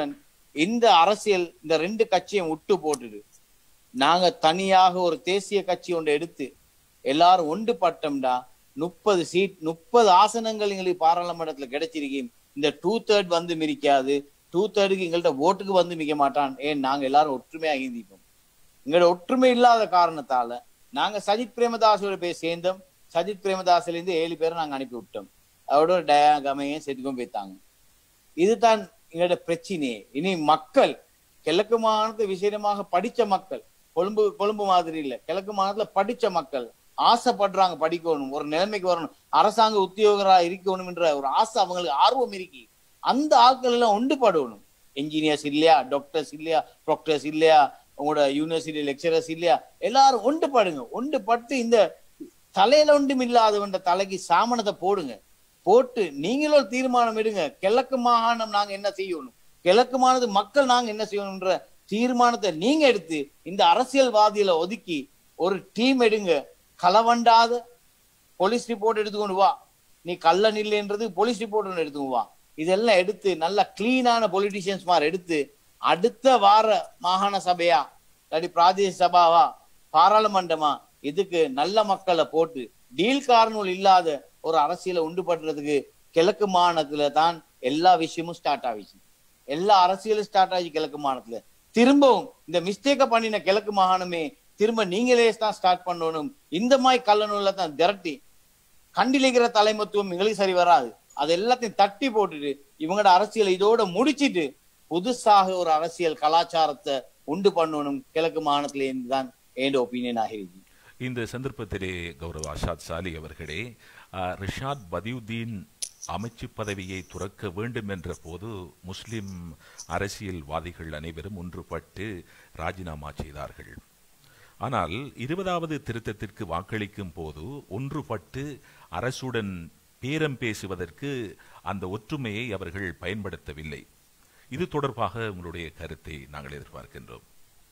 Speaker 4: இந்த அரசியல் இந்த ரெண்டு கட்சியும் விட்டு போட்டுட்டு நாங்க தனியாக ஒரு தேசிய கட்சி ஒன்று எடுத்து எல்லாரும் ஒன்று பட்டோம்டா முப்பது சீட் முப்பது ஆசனங்கள் எங்களுக்கு பாராளுமன்றத்துல கிடைச்சிருக்கீங்க இந்த டூ தேர்ட் வந்து மிரிக்காது டூ தேர்டுக்கு எங்கள்கிட்ட ஓட்டுக்கு வந்து மிக்க மாட்டான் ஏன் நாங்க எல்லாரும் ஒற்றுமையா ஈந்திப்போம் எங்களோட ஒற்றுமை இல்லாத காரணத்தால நாங்க சஜித் பிரேமதாஸோட போய் சேர்ந்தோம் சஜித் பிரேமதாஸ்ல இருந்து ஏழு பேரை நாங்க அனுப்பி விட்டோம் அதோட டயா கமையும் செத்துக்கும் போய்த்தாங்க இதுதான் எங்களோட பிரச்சனையே இனி மக்கள் கிழக்கு மாகாணத்து விசேடமாக படிச்ச மக்கள் கொழும்பு கொழும்பு மாதிரி இல்ல கிழக்கு மாகாணத்துல படிச்ச மக்கள் ஆசைப்படுறாங்க படிக்கணும் ஒரு நிலைமைக்கு வரணும் அரசாங்க உத்தியோகரா இருக்கணும்ன்ற ஒரு ஆசை அவங்களுக்கு ஆர்வம் இருக்கு அந்த ஆட்கள் எல்லாம் ஒன்றுபடணும் என்ஜினியர்ஸ் இல்லையா டாக்டர்ஸ் இல்லையா ப்ராக்டர்ஸ் இல்லையா உங்களோட யூனிவர்சிட்டி லெக்சரர்ஸ் இல்லையா எல்லாரும் ஒன்றுபடுங்க ஒன்றுபட்டு இந்த தலையில ஒன்றும் இல்லாதவன்ற தலைக்கு சாமனத்தை போடுங்க போட்டு நீங்களும் தீர்மானம் எடுங்க கிழக்கு மாகாணம் நாங்க என்ன செய்யணும் கிழக்கு மாநில மக்கள் நாங்க என்ன செய்யணும்ன்ற தீர்மானத்தை நீங்க எடுத்து இந்த அரசியல்வாதிகளை ஒதுக்கி ஒரு டீம் எடுங்க களவண்டாத போலீஸ் ரிப்போர்ட் எடுத்துக்கொண்டு வா நீ கள்ள நில்லைன்றது போலீஸ் ரிப்போர்ட் ஒன்று எடுத்துக்கொண்டு வா இதெல்லாம் எடுத்து நல்ல கிளீனான பொலிட்டிஷியன்ஸ் மாதிரி எடுத்து அடுத்த வார மாகாண சபையா இல்லாட்டி பிராதேச சபாவா பாராளுமன்றமா இதுக்கு நல்ல மக்களை போட்டு டீல் காரணம் இல்லாத ஒரு அரசியலை உண்டு பண்றதுக்கு கிழக்கு மாநிலத்துல தான் எல்லா விஷயமும் ஸ்டார்ட் ஆகிச்சு எல்லா அரசியலும் ஸ்டார்ட் ஆச்சு கிழக்கு மாநிலத்துல திரும்பவும் இந்த மிஸ்டேக்க பண்ணின கிழக்கு மாகாணமே திரும்ப நீங்களே தான் ஸ்டார்ட் பண்ணணும் இந்த மாதிரி கள்ளநூல்ல தான் திரட்டி கண்டிலிக்கிற தலைமத்துவம் எங்களுக்கு சரி வராது அது எல்லாத்தையும் தட்டி போட்டுட்டு இவங்களோட அரசியலை இதோட முடிச்சிட்டு புதுசாக ஒரு அரசியல் கலாச்சாரத்தை உண்டு பண்ணணும் கிழக்கு மாகாணத்துல இருந்து தான் என் ஒப்பீனியன் ஆகிருக்கு
Speaker 3: இந்த சந்தர்ப்பத்திலே கௌரவ அஷாத் சாலி அவர்களே அஹ், ரிஷாத் பதியுதீன் அமைச்சு பதவியை துறக்க வேண்டும் என்ற போது முஸ்லிம் அரசியல்வாதிகள் அனைவரும் ஒன்றுபட்டு ராஜினாமா செய்தார்கள் ஆனால் இருபதாவது திருத்தத்திற்கு வாக்களிக்கும் போது ஒன்றுபட்டு அரசுடன் பேரம் பேசுவதற்கு அந்த ஒற்றுமையை அவர்கள் பயன்படுத்தவில்லை இது தொடர்பாக உங்களுடைய கருத்தை நாங்கள் எதிர்பார்க்கின்றோம்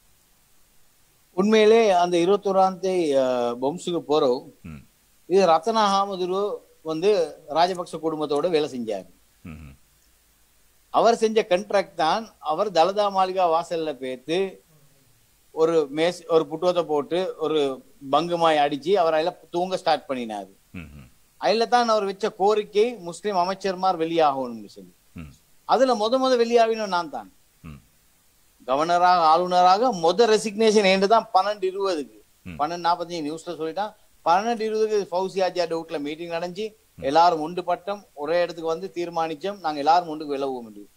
Speaker 4: உண்மையிலே அந்த இருபத்தோராம் தேதி பொம்சுக்கு போறோம்
Speaker 3: ம்,
Speaker 4: இது ரத்னா ஹாமதுரு வந்து ராஜபக்ச குடும்பத்தோட வேலை செஞ்சாரு
Speaker 3: ம், ம்,
Speaker 4: அவர் செஞ்ச கண்ட்ராக்ட் தான் அவர் தலதா மாளிகா வாசல்ல பேத்து ஒரு மேஸ் ஒரு புட்டுவத்தை போட்டு ஒரு பங்குமாய் அடிச்சு அவர் அதில் தூங்க ஸ்டார்ட் பண்ணினாரு
Speaker 3: ம், ம்,
Speaker 4: அதுல தான் அவர் வச்ச கோரிக்கை முஸ்லிம் அமைச்சர்மார் வெளியாகணும்னு சொல்லி
Speaker 3: ம்,
Speaker 4: அதுல முத முத வெளியாவினும் நான் தான்
Speaker 3: ம்,
Speaker 4: கவர்னராக ஆளுநராக முத ரெசிக்னேஷன் ஏண்டு தான் பன்னெண்டு இருபதுக்கு
Speaker 3: ம்.
Speaker 4: பன்னெண்டு நாற்பத்தஞ்சு நியூஸ்ல சொல்லிட்டான் பன்னெண்டு இருபதுக்கு ஃபௌசி ஆஜியார் வீட்டுல மீட்டிங் நடந்துச்சு எல்லாரும் உண்டு பட்டம் ஒரே இடத்துக்கு வந்து தீர்மானிச்சோம் நாங்க எல்லாரும் ஒன்றுக்கு விளவுவோம் முடியும்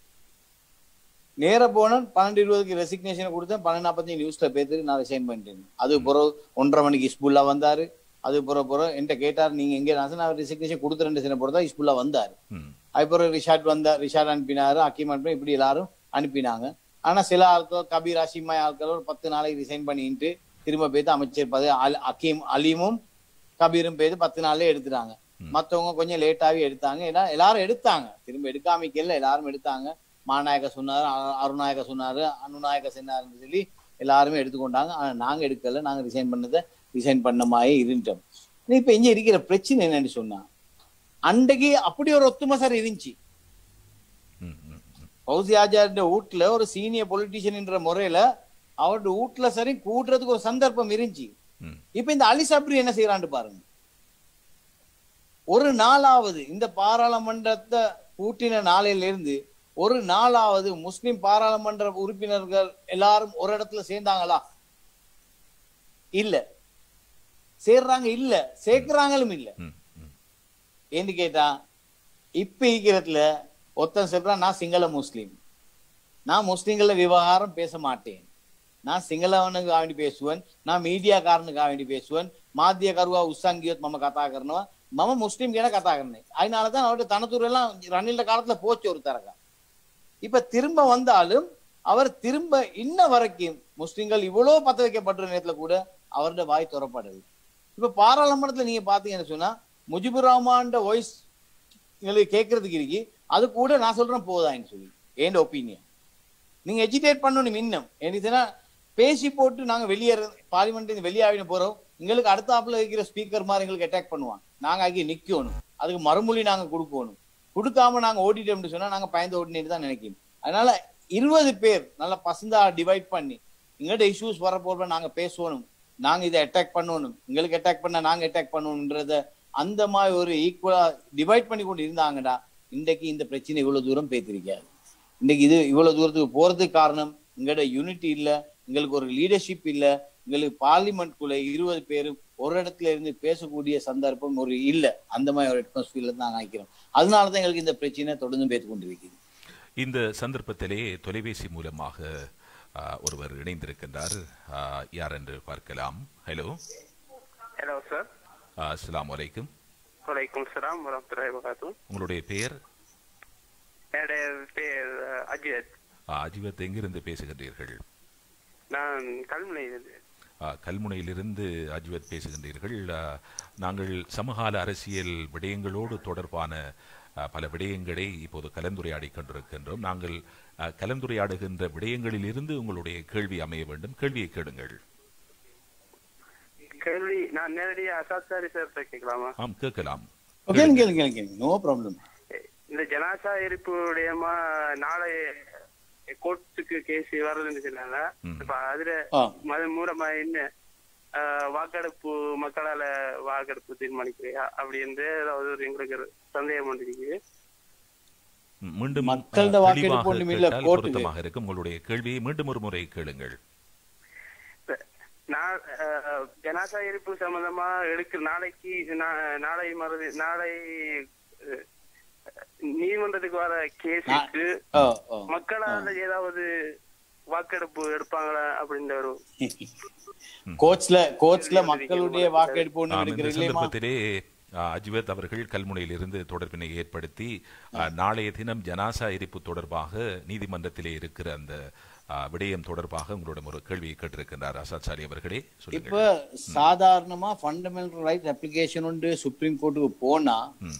Speaker 4: நேர போனேன் பன்னெண்டு இருபதுக்கு ரெசிக்னேஷன் கொடுத்தேன் பன்னெண்டு நாற்பத்தஞ்சு நியூஸ்ல பேத்து நான் ரிசைன் பண்ணிட்டேன் அது பிறகு ஒன்றரை மணிக்கு ஸ்கூல்ல வந்தாரு அது பிறகு பிறகு என்கிட்ட கேட்டார் நீங்க எங்க நான் சொன்னேன், அவர் ரெசிக்னேஷன் கொடுத்துறேன் சின்ன பிறகு தான் ஸ்கூல்ல வந்தாரு
Speaker 3: ம்,
Speaker 4: அதுக்கப்புறம் ரிஷாட் வந்தார் ரிஷாட் அனுப்பினாரு அக்கீம் அனுப்பி இப்படி எல்லாரும் அனுப்பினாங்க ஆனா சில ஆட்கள் கபீர் அஷிமாய் ஆட்கள் ஒரு பத்து நாளைக்கு ரிசைன் பண்ணிட்டு திரும்ப போய்த்து அமைச்சர் பதவி அல்- அக்கீம் அலீமும் கபீரும் போய்த்து பத்து நாள்ல எடுத்துட்டாங்க மத்தவங்க கொஞ்சம் லேட்டாவே எடுத்தாங்க ஏன்னா எல்லாரும் எடுத்தாங்க திரும்ப எடுக்காமிக்கல எல்லாரும் எடுத்தாங்க மாநாயக சொன்னாரு அ- அருணாயக சொன்னாரு அனுநாயக சொன்னாருன்னு சொல்லி எல்லாருமே எடுத்துக்கொண்டாங்க ஆனா நாங்க எடுக்கல நாங்க ரிசைன் பண்ணதை ரிசைன் பண்ண மாதிரி இருந்துட்டோம் இப்ப இங்க இருக்கிற பிரச்சனை என்னன்னு சொன்னா அன்றைக்கு அப்படி ஒரு ஒத்துமை சார் இருந்துச்சு
Speaker 3: ம், ம், ம்.
Speaker 4: ஃபௌசி ஆஜார்ட வீட்டுல ஒரு சீனியர் பொலிட்டீஷியன்ன்ற முறையில அவரோட வீட்டுல சரி கூட்டுறதுக்கு ஒரு சந்தர்ப்பம் இருந்துச்சு
Speaker 3: ம்.
Speaker 4: இப்ப இந்த அலி சப்ரி என்ன செய்யறான்னு பாருங்க ஒரு நாளாவது இந்த பாராளுமன்றத்தை கூட்டின நாளையில இருந்து ஒரு நாளாவது முஸ்லிம் பாராளுமன்ற உறுப்பினர்கள் எல்லாரும் ஒரு இடத்துல சேர்ந்தாங்களா இல்ல சேர்றாங்க இல்ல சேர்க்கிறாங்களும் இல்ல
Speaker 3: ம், ம்.
Speaker 4: ஏன்னு கேட்டா இப்ப இருக்கிறதுல ஒருத்தன் சொல்றான் நான் சிங்கள முஸ்லீம் நான் முஸ்லிம்கள விவகாரம் பேச மாட்டேன் நான் සිංහලවනක ආවිඩි පේසුවන් නා මීඩියා කාරණක ආවිඩි පේසුවන් මාධ්‍ය කරුවා උත්සංගියොත් මම කතා කරනවා මම முஸ்லிம் ගැන கதா කරන්නේ அதனாலதான் அவருடைய தனத்துறை எல்லாம் ரணில்ட காலத்துல போச்சு ஒரு தரகா இப்ப திரும்ப வந்தாலும் அவர் திரும்ப இன்ன வரைக்கும் முஸ்லிம்கள் இவ்வளவு பத்த வைக்கப்பட்ட நேரத்துல கூட அவருடைய வாய் துறப்படுது இப்ப பாராளுமன்றத்துல நீங்க பாத்தீங்கன்னு சொன்னா முஜிபுர் ரஹ்மான் வாய்ஸ் எங்களுக்கு கேட்கறதுக்கு இருக்கு அது கூட நான் சொல்றேன் போதான்னு சொல்லி ஏண்ட ஒப்பீனியன் நீங்க எஜிடேட் பண்ணணும் இன்னும் என்ன பேசி போட்டு நாங்க வெளியேற பார்லிமெண்ட் வெளியாவின போறோம் எங்களுக்கு அடுத்தாப்புல இருக்கிற ஸ்பீக்கர் மாதிரி எங்களுக்கு அட்டாக் பண்ணுவாங்க நாங்க அங்கே நிக்கணும் அதுக்கு மறுமொழி நாங்க கொடுக்கணும் கொடுக்காம நாங்க ஓடிட்டோம்னு சொன்னா நாங்க பயந்து ஓடினு தான் நினைக்கணும் அதனால இருபது பேர் நல்ல பசந்தா டிவைட் பண்ணி எங்கள்கிட்ட இஷ்யூஸ் வர போற நாங்க பேசணும் நாங்க இதை அட்டாக் பண்ணணும் எங்களுக்கு அட்டாக் பண்ண நாங்க அட்டாக் பண்ணணும்ன்றத அந்த மாதிரி ஒரு ஈக்குவலா டிவைட் பண்ணி கொண்டு இருந்தாங்கடா இன்றைக்கு இந்த பிரச்சனை இவ்வளவு தூரம் பேத்திருக்காது இன்னைக்கு இது இவ்வளவு தூரத்துக்கு போறதுக்கு காரணம் எங்களோட யூனிட்டி இல்ல எங்களுக்கு ஒரு லீடர்ஷிப் இல்ல எங்களுக்கு பார்லிமெண்ட்குள்ள இருபது பேரும் ஒரு இடத்துல இருந்து பேசக்கூடிய சந்தர்ப்பம் ஒரு இல்ல அந்த மாதிரி ஒரு அட்மாஸ்பியர்ல தான் நினைக்கிறோம் அதனாலதான் எங்களுக்கு இந்த பிரச்சனை தொடர்ந்து பேத்து கொண்டிருக்குது
Speaker 3: இந்த சந்தர்ப்பத்திலே தொலைபேசி மூலமாக ஆ, ஒருவர் இணைந்திருக்கின்றார் ஆ, யார் என்று பார்க்கலாம் ஹலோ
Speaker 5: ஹலோ சார்
Speaker 3: அஸ்ஸலாமு அலைக்கும்
Speaker 5: வலைக்கும் சலாம் வரமத்துல்லாஹி வபரகாத்துஹு
Speaker 3: உங்களுடைய பெயர்
Speaker 5: என்னுடைய பேர் அஹ், அஜித்
Speaker 3: ஆ, அஜிவத் எங்கிருந்து பேசுகின்றீர்கள்
Speaker 5: நான் கல்முனையிலிருந்து
Speaker 3: ஆ, கல்முனையிலிருந்து அஜ்வத் பேசுகின்றீர்கள் ஆ, நாங்கள் சமகால அரசியல் விடயங்களோடு தொடர்பான ஆ, பல விடயங்களை இப்போது கலந்துரையாடி கொண்டிருக்கின்றோம் நாங்கள் ஆ, கலந்துரையாடுகின்ற விடயங்களில் இருந்து உங்களுடைய கேள்வி அமைய வேண்டும் கேள்வியை கேளுங்கள்
Speaker 5: கேள்வி நான் நேரடியா அசாத் சார் கேட்கலாமா
Speaker 3: ஆம் கேட்கலாம்
Speaker 4: கேளுங்க கேளுங்க கேளுங்க கேளுங்க நோ ப்ராப்ளம்
Speaker 5: இந்த ஜனாசா எரிப்பு விடயமா நாளை கோர்ட்டுக்கு கேஸ் வருதுன்னு சொன்னாங்க
Speaker 3: ம்.
Speaker 5: இப்ப அதுல
Speaker 4: ஆ.
Speaker 5: மத மூலமா என்ன அஹ், வாக்கெடுப்பு மக்களால வாக்கெடுப்பு தீர்மானிக்கிறியா அப்படி என்று ஏதாவது ஒரு எங்களுக்கு ஒரு சந்தேகம் ஒன்று
Speaker 3: ம், மீண்டும்
Speaker 4: மக்களோட
Speaker 3: ஆ,
Speaker 4: வாக்கெடுப்பு
Speaker 3: தெளிவாக
Speaker 4: ஒண்ணும் இல்ல,
Speaker 3: கேட்டால்
Speaker 4: கோர்ட்டுக்கு.
Speaker 3: பொருத்தமாக இருக்கும் உங்களுடைய கேள்வியை மீண்டும் ஒரு முறை கேளுங்கள்
Speaker 5: நான் அஹ், ஜனாசா எரிப்பு சம்பந்தமா எடுக்க நாளைக்கு நா- நாளை மறுதி நாளை அஹ், நீதிமன்றத்துக்கு வர கேஸுக்கு
Speaker 4: ஓ ஓ
Speaker 5: மக்களால ஏதாவது வாக்கெடுப்பு எடுப்பாங்களா அப்படின்ற ஒரு
Speaker 4: கோச்ல கோச்ல மக்களுடைய வாக்கெடுப்பு ஒண்ணு
Speaker 3: ஆம், இந்த
Speaker 4: எடுக்கிறது இல்லையமா
Speaker 3: சந்தர்ப்பத்திலே ஆ, அஜ்வத் அவர்கள் கல்முனையிலிருந்து தொடர்பினை ஏற்படுத்தி ஆ, நாளைய தினம் ஜனாசா எரிப்பு தொடர்பாக நீதிமன்றத்திலே இருக்கிற அந்த ஆ, விடயம் தொடர்பாக உங்களிடம் ஒரு கேள்வியை கேட்டிருக்கின்றார் அசாத் சாலி அவர்களே
Speaker 4: இப்ப
Speaker 3: சொல்லுங்கள்
Speaker 4: சாதாரணமா ஃபண்டமெண்டல் ரைட் அப்ளிகேஷன் உண்டு சுப்ரீம் கோர்ட்டுக்கு போனா
Speaker 3: ம்.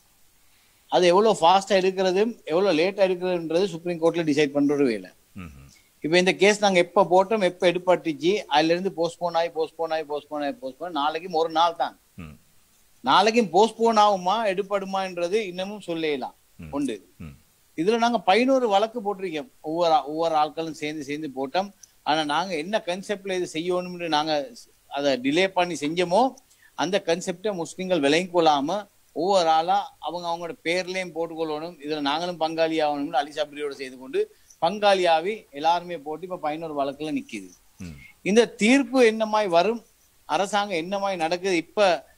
Speaker 4: அது எவ்வளவு ஃபாஸ்டா எடுக்கிறதும் எவ்வளவு லேட்டா எடுக்கிறதுன்றது சுப்ரீம் கோர்ட்ல டிசைட் பண்ற ஒரு வேலை
Speaker 3: ம்ஹும்.
Speaker 4: இப்ப இந்த கேஸ் நாங்க எப்ப போட்டோம் எப்ப எடுப்பட்டுச்சு அதுல இருந்து போஸ்ட்போன் ஆகி போஸ்ட்போன் ஆகி போஸ்ட்போன் ஆகி போஸ்ட்போன் நாளைக்கும் ஒரு நாள் தான்
Speaker 3: ம்.
Speaker 4: நாளைக்கும் போஸ்ட்போன் ஆகுமா எடுப்படுமான்றது இன்னமும் சொல்லலாம்
Speaker 3: ம்.
Speaker 4: உண்டு
Speaker 3: ம்.
Speaker 4: இதுல நாங்க பதினோரு வழக்கு போட்டிருக்கோம் ஒவ்வொரு ஒவ்வொரு ஆட்களும் சேர்ந்து சேர்ந்து போட்டோம் ஆனா நாங்க என்ன கன்செப்ட்ல இது செய்யணும்னு நாங்க அதை டிலே பண்ணி செஞ்சோமோ அந்த கன்செப்டை முஸ்லிம்கள் விளங்கி கொள்ளாம ஒவ்வொரு ஆளா அவங்க அவங்களோட பேர்லயும் போட்டுக்கொள்ளணும் இதுல நாங்களும் பங்காளி ஆகணும்னு அலிசாபிரியோட செய்து கொண்டு பங்காளியாவி எல்லாருமே போட்டு இப்ப பதினோரு வழக்குல நிக்குது
Speaker 3: ம்.
Speaker 4: இந்த தீர்ப்பு என்னமாய் வரும் அரசாங்கம் என்னமாய் நடக்குது இப்ப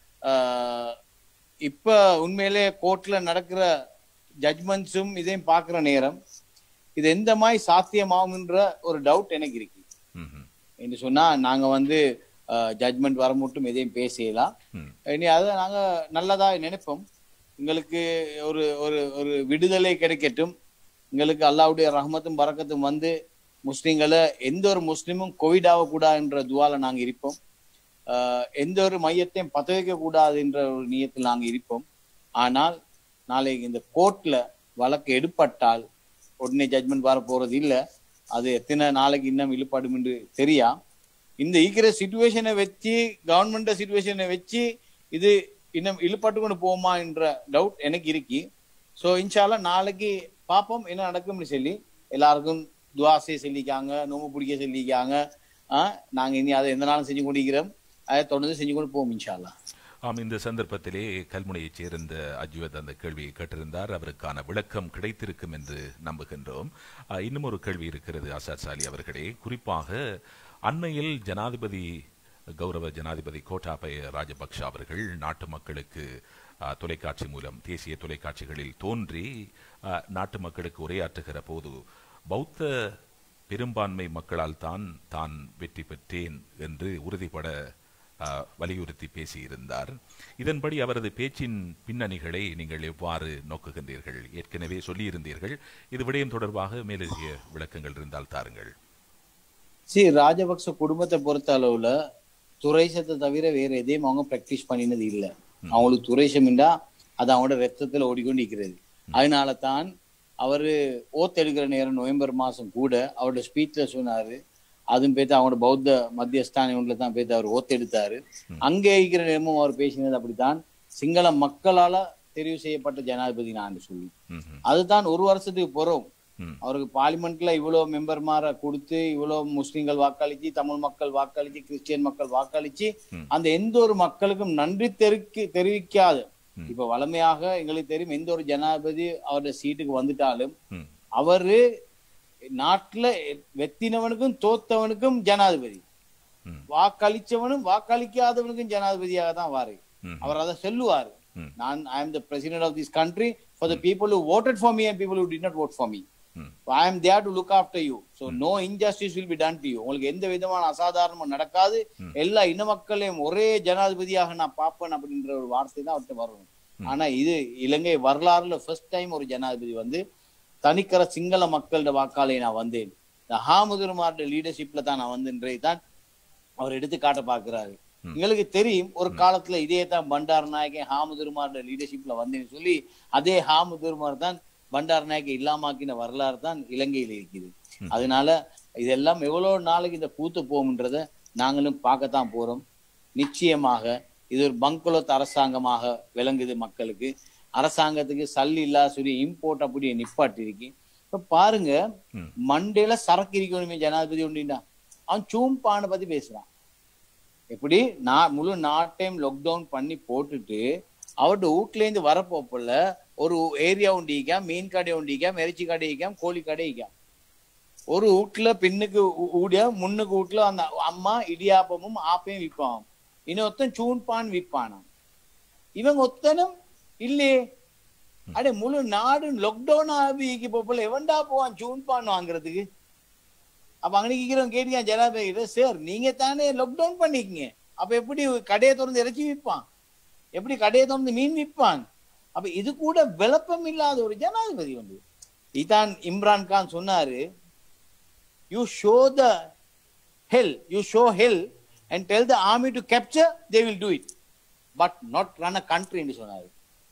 Speaker 4: ஆஹ், இப்ப உண்மையிலே கோர்ட்ல நடக்கிற ஜட்மெண்ட்ஸும் இதையும் பார்க்கிற நேரம் இது எந்த மாதிரி சாத்தியமாகும்ன்ற ஒரு டவுட் எனக்கு இருக்கு
Speaker 3: ம்ஹும்.
Speaker 4: என்று சொன்னா நாங்க வந்து ஜட்மெண்ட் வர மட்டும் எதையும் பேசலாம்
Speaker 3: ம்.
Speaker 4: இனி அதை நாங்க நல்லதா நினைப்போம் எங்களுக்கு ஒரு ஒரு ஒரு விடுதலை கிடைக்கட்டும் எங்களுக்கு அல்லாவுடைய ரஹ்மத்தும் பரக்கத்தும் வந்து முஸ்லிம்களை எந்த ஒரு முஸ்லிமும் கோவிட் ஆகக்கூடாதுன்ற துவால நாங்க இருப்போம் ஆஹ் எந்த ஒரு மையத்தையும் பத்த வைக்க கூடாதுன்ற ஒரு நியத்தில் நாங்க இருப்போம் ஆனால் நாளைக்கு இந்த கோர்ட்ல வழக்கு எடுப்பட்டால் உடனே ஜட்மெண்ட் வர போறது இல்ல அது எத்தனை நாளைக்கு இன்னும் இழுப்படும் என்று தெரியா இந்த இருக்கிற சுச்சுவேஷனை வச்சு கவர்மெண்ட் சுச்சுவேஷனை வச்சு இது இன்னும் இழுப்பட்டு கொண்டு போகுமா என்ற டவுட் எனக்கு இருக்கு சோ இன்ஷால்லா நாளைக்கு பாப்போம் என்ன நடக்கும்னு சொல்லி எல்லாருக்கும் துவாசை சொல்லிக்காங்க நோம்பு பிடிக்க சொல்லிக்காங்க ஆஹ் நாங்க இனி அதை எந்த நாளும் செஞ்சு கொண்டிருக்கிறோம் அதை தொடர்ந்து செஞ்சு கொண்டு போவோம் இன்ஷால்லா
Speaker 3: ஆம் இந்த சந்தர்ப்பத்திலே கல்முனையைச் சேர்ந்த அஜ்வத் அந்த கேள்வியை கேட்டிருந்தார் அவருக்கான விளக்கம் கிடைத்திருக்கும் என்று நம்புகின்றோம் ஆ, இன்னும் ஒரு கேள்வி இருக்கிறது ஆசாத் சாலி அவர்களே குறிப்பாக அண்மையில் ஜனாதிபதி கௌரவ ஜனாதிபதி கோட்டாபய ராஜபக்ஷ அவர்கள் நாட்டு மக்களுக்கு ஆ, தொலைக்காட்சி மூலம் தேசிய தொலைக்காட்சிகளில் தோன்றி ஆ, நாட்டு மக்களுக்கு உரையாற்றுகிற போது பௌத்த பெரும்பான்மை மக்களால் தான் தான் வெற்றி பெற்றேன் என்று உறுதிபட ஆ, வலியுறுத்தி பேசியிருந்தார் இதன்படி அவரது பேச்சின் பின்னணிகளை நீங்கள் எவ்வாறு நோக்குகின்றீர்கள் ஏற்கனவே சொல்லியிருந்தீர்கள் இது விடயம் தொடர்பாக மேலதிக விளக்கங்கள் இருந்தால் தாருங்கள்
Speaker 4: சரி ராஜபக்ச குடும்பத்தை பொறுத்த அளவுல துரைசத்தை தவிர வேற எதையும் அவங்க பிராக்டிஸ் பண்ணினது இல்ல அவங்களுக்கு துரைசம்டா அது அவங்களோட ரத்தத்துல ஓடிக்கொண்டு இருக்கிறது அதனால தான் அவரு ஓத் எடுக்கிற நேரம் நவம்பர் மாசம் கூட அவரோட ஸ்பீச்ல சொன்னாரு அதுவும் பேத்து அவங்களோட பௌத்த மத்தியஸ்தான ஒன்றுல தான் பேத்து அவர் ஓத்து எடுத்தாரு அங்கே இருக்கிற நேரமும் அவர் பேசினது அப்படித்தான் சிங்கள மக்களால தெரிவு செய்யப்பட்ட ஜனாதிபதி நான் சொல்லி
Speaker 3: ம்ஹும்.
Speaker 4: அதுதான் ஒரு வருஷத்துக்கு போறோம்
Speaker 3: ம்.
Speaker 4: அவருக்கு பார்லிமெண்ட்ல இவ்வளவு மெம்பர்மார கொடுத்து இவ்வளவு முஸ்லிம்கள் வாக்களிச்சு தமிழ் மக்கள் வாக்களிச்சு கிறிஸ்டியன் மக்கள் வாக்களிச்சு
Speaker 3: ம்.
Speaker 4: அந்த எந்த ஒரு மக்களுக்கும் நன்றி தெரிவிக்க தெரிவிக்காது
Speaker 3: ம்.
Speaker 4: இப்ப வளமையாக எங்களுக்கு தெரியும் எந்த ஒரு ஜனாதிபதி அவருடைய சீட்டுக்கு வந்துட்டாலும்
Speaker 3: ம்.
Speaker 4: அவரு நாட்டுல வெத்தினவனுக்கும் தோத்தவனுக்கும் ஜனாதிபதி
Speaker 3: ம்.
Speaker 4: வாக்களிச்சவனும் வாக்களிக்காதவனுக்கும் ஜனாதிபதியாக தான் வாரு
Speaker 3: ம்.
Speaker 4: அவர் அதை சொல்லுவாரு
Speaker 3: ம்.
Speaker 4: நான் I am the president of this country for the people who voted for me and people who did not vote for me
Speaker 3: ம்.
Speaker 4: ஐ am there to look after you so no injustice will be done to you உங்களுக்கு எந்த விதமான அசாதாரணமும் நடக்காது எல்லா இன மக்களையும் ஒரே ஜனாதிபதியாக நான் பார்ப்பேன் அப்படின்ற ஒரு வார்த்தை தான் அவர்கிட்ட வரணும் ஆனா இது இலங்கை வரலாறுல ஃபர்ஸ்ட் டைம் ஒரு ஜனாதிபதி வந்து தனிக்கர சிங்கள மக்களோட வாக்காளை நான் வந்தேன் இந்த ஹாமுதுருமாரோட லீடர்ஷிப்ல தான் நான் வந்தேன்றதை தான் அவர் எடுத்து காட்ட பாக்குறாரு எங்களுக்கு தெரியும் ஒரு காலத்துல இதே தான் பண்டார் நாயகன் ஹாமுதுருமாரோட லீடர்ஷிப்ல வந்தேன்னு சொல்லி அதே ஹாமுதுருமார் தான் பண்டார் நாயக்கை இல்லாமாக்கின வரலாறு தான் இலங்கையில் இருக்குது அதனால இதெல்லாம் எவ்வளவு நாளைக்கு இந்த பூத்து போகும்ன்றத நாங்களும் பார்க்கத்தான் போறோம் நிச்சயமாக இது ஒரு பங்குலத்து அரசாங்கமாக விளங்குது மக்களுக்கு அரசாங்கத்துக்கு சல்லி இல்லாத சொல்லி இம்போர்ட் அப்படியே நிப்பாட்டி இருக்கு இப்ப பாருங்க
Speaker 3: ம்.
Speaker 4: மண்டேல சரக்கு இருக்கணுமே ஜனாதிபதி ஒன்றினா அவன் சூம்பானை பத்தி பேசுறான் எப்படி நான் முழு நாட்டையும் லாக்டவுன் பண்ணி போட்டுட்டு அவர்கிட்ட வீட்ல இருந்து வரப்போப்பல ஒரு ஏரியா உண்டிக்காம் மீன் கடை உண்டிக்காம் இறைச்சி கடை வைக்காம் கோழி கடை வைக்காம் ஒரு வீட்டுல பின்னுக்கு ஊ- ஊடிய முன்னுக்கு வீட்டுல அந்த அம்மா இடியாப்பமும் ஆப்பையும் விற்பான் இன்னொருத்தன் சூன்பான் விற்பானாம் இவங்க ஒத்தனும் இல்லையே அடே முழு நாடு லாக்டவுன் ஆகிக்கு போல எவன்டா போவான் சூன்பான் வாங்குறதுக்கு அப்ப அங்க நிக்கிறவங்க கேட்டீங்க ஜனாதிபதி கிட்ட சார் நீங்க தானே லாக்டவுன் பண்ணிக்கங்க அப்ப எப்படி கடையை திறந்து இறைச்சி விற்பான் எப்படி கடையை திறந்து மீன் விற்பான் அப்ப இது கூட விளப்பம் இல்லாத ஒரு ஜனாதிபதி வந்து இதான் இம்ரான் கான் சொன்னாரு you show the hell you show hell and tell the army to capture they will do it but not run a கண்ட்ரின்னு சொன்னாரு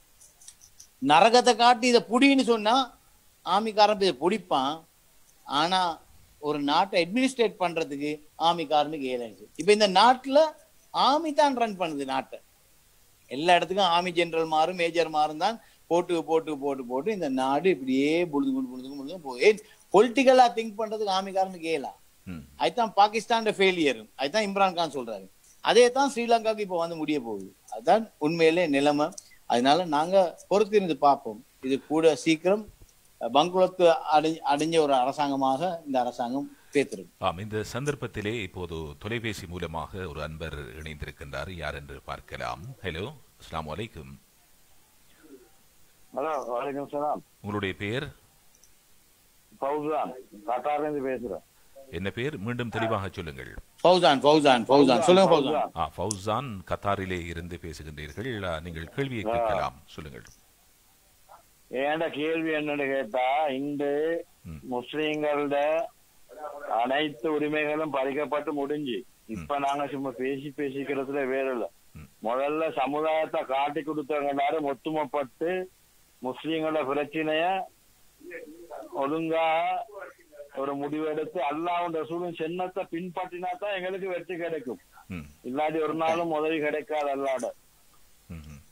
Speaker 4: நரகத்தை காட்டி இதை புடின்னு சொன்னா ஆமிக்காரன் இதை பிடிப்பான் ஆனா ஒரு நாட்டை அட்மினிஸ்ட்ரேட் பண்றதுக்கு ஆமிக்காரனுக்கு ஏழாச்சு இப்ப இந்த நாட்டுல ஆமி தான் ரன் பண்ணுது நாட்டை எல்லா இடத்துக்கும் ஆமி ஜெனரல் மாறும் மேஜர் மாறும் தான் போட்டு போட்டு போட்டு போட்டு இந்த நாடு இப்படியே புழுது புழுது புழுது புழுது போகுது ஏன் பொலிட்டிக்கலா திங்க் பண்றதுக்கு ஆமிக்காரனுக்கு ஏலா
Speaker 3: ம்.
Speaker 4: அதுதான் பாகிஸ்தானோட ஃபெயிலியர் அதுதான் இம்ரான் கான் சொல்றாரு அதே தான் ஸ்ரீலங்காவுக்கு இப்ப வந்து முடிய போகுது அதுதான் உண்மையிலே நிலைமை அதனால நாங்க பொறுத்திருந்து பார்ப்போம் இது கூட சீக்கிரம் பங்குளத்து அடை அடைஞ்ச ஒரு அரசாங்கமாக இந்த அரசாங்கம் பேத்திரும்
Speaker 3: ஆம் இந்த சந்தர்ப்பத்திலே இப்போது தொலைபேசி மூலமாக ஒரு அன்பர் இணைந்திருக்கின்றார் யார் என்று பார்க்கலாம் ஹலோ அஸ்ஸலாமு அலைக்கும்
Speaker 6: ஹலோ வணக்கம் சலாம்
Speaker 3: உங்களுடைய பெயர்
Speaker 6: ஃபௌசான் கட்டார்ல இருந்து பேசுறேன்
Speaker 3: என்ன பெயர் மீண்டும் தெளிவாக சொல்லுங்கள்
Speaker 4: ஃபௌசான் ஃபௌசான் ஃபௌசான் சொல்லுங்க ஃபௌசான்
Speaker 3: ஆ ஃபவுசான் கத்தாரிலே இருந்து பேசுகின்றீர்கள் ஆ, நீங்கள் கேள்வியை கேட்கலாம் சொல்லுங்கள்
Speaker 6: ஏன்டா கேள்வி என்னன்னு கேட்டா இன்று
Speaker 3: ம்.
Speaker 6: முஸ்லீம்களோட அனைத்து உரிமைகளும் பறிக்கப்பட்டு முடிஞ்சு இப்ப நாங்க சும்மா பேசி பேசிக்கிறதுல வேற இல்ல
Speaker 3: ம்.
Speaker 6: முதல்ல சமுதாயத்தை காட்டி கொடுத்தவங்க எல்லாரும் ஒத்துமைப்பட்டு முஸ்லீம்களோட பிரச்சனைய ஒழுங்கா ஒரு முடிவெடுத்து அல்லாவும் ரசூலும் சின்னத்தை பின்பற்றினா தான் எங்களுக்கு வெற்றி கிடைக்கும்
Speaker 3: ம்,
Speaker 6: இல்லாட்டி ஒரு நாளும் உதவி கிடைக்காது அல்லாட
Speaker 3: ம், ம்.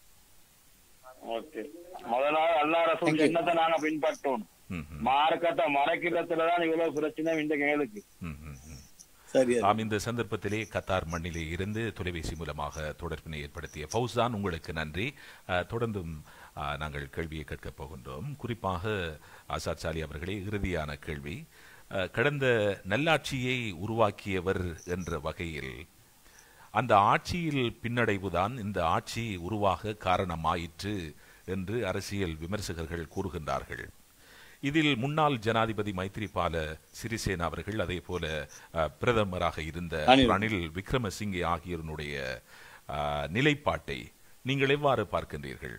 Speaker 6: ஓகே முதலாவது அல்லா ரசூல்
Speaker 4: Thank you.
Speaker 6: சின்னத்தை நாங்க பின்பற்றோம்
Speaker 3: ம், ம்,
Speaker 6: மார்க்கத்தை மறைக்கிறதுலதான் இவ்வளவு பிரச்சனை இந்த எங்களுக்கு
Speaker 3: ம், ம், ம்.
Speaker 4: சரி
Speaker 3: ஆம் இந்த சந்தர்ப்பத்திலே கத்தார் மண்ணிலே இருந்து தொலைபேசி மூலமாக தொடர்பினை ஏற்படுத்திய ஃபவுசான் உங்களுக்கு நன்றி அஹ், தொடர்ந்தும் அஹ், நாங்கள் கேள்வியை கேட்கப் போகின்றோம் குறிப்பாக ஆசாத் சாலி அவர்களே இறுதியான கேள்வி அஹ், கடந்த நல்லாட்சியை உருவாக்கியவர் என்ற வகையில் அந்த ஆட்சியில் பின்னடைவுதான் இந்த ஆட்சி உருவாக காரணமாயிற்று என்று அரசியல் விமர்சகர்கள் கூறுகின்றார்கள் இதில் முன்னாள் ஜனாதிபதி மைத்ரிபால சிறிசேனா அவர்கள் அதே போல அஹ், பிரதமராக இருந்த
Speaker 4: ரணில்.
Speaker 3: ரணில் விக்ரமசிங்கே ஆகியோருடைய அஹ், நிலைப்பாட்டை நீங்கள் எவ்வாறு பார்க்கின்றீர்கள்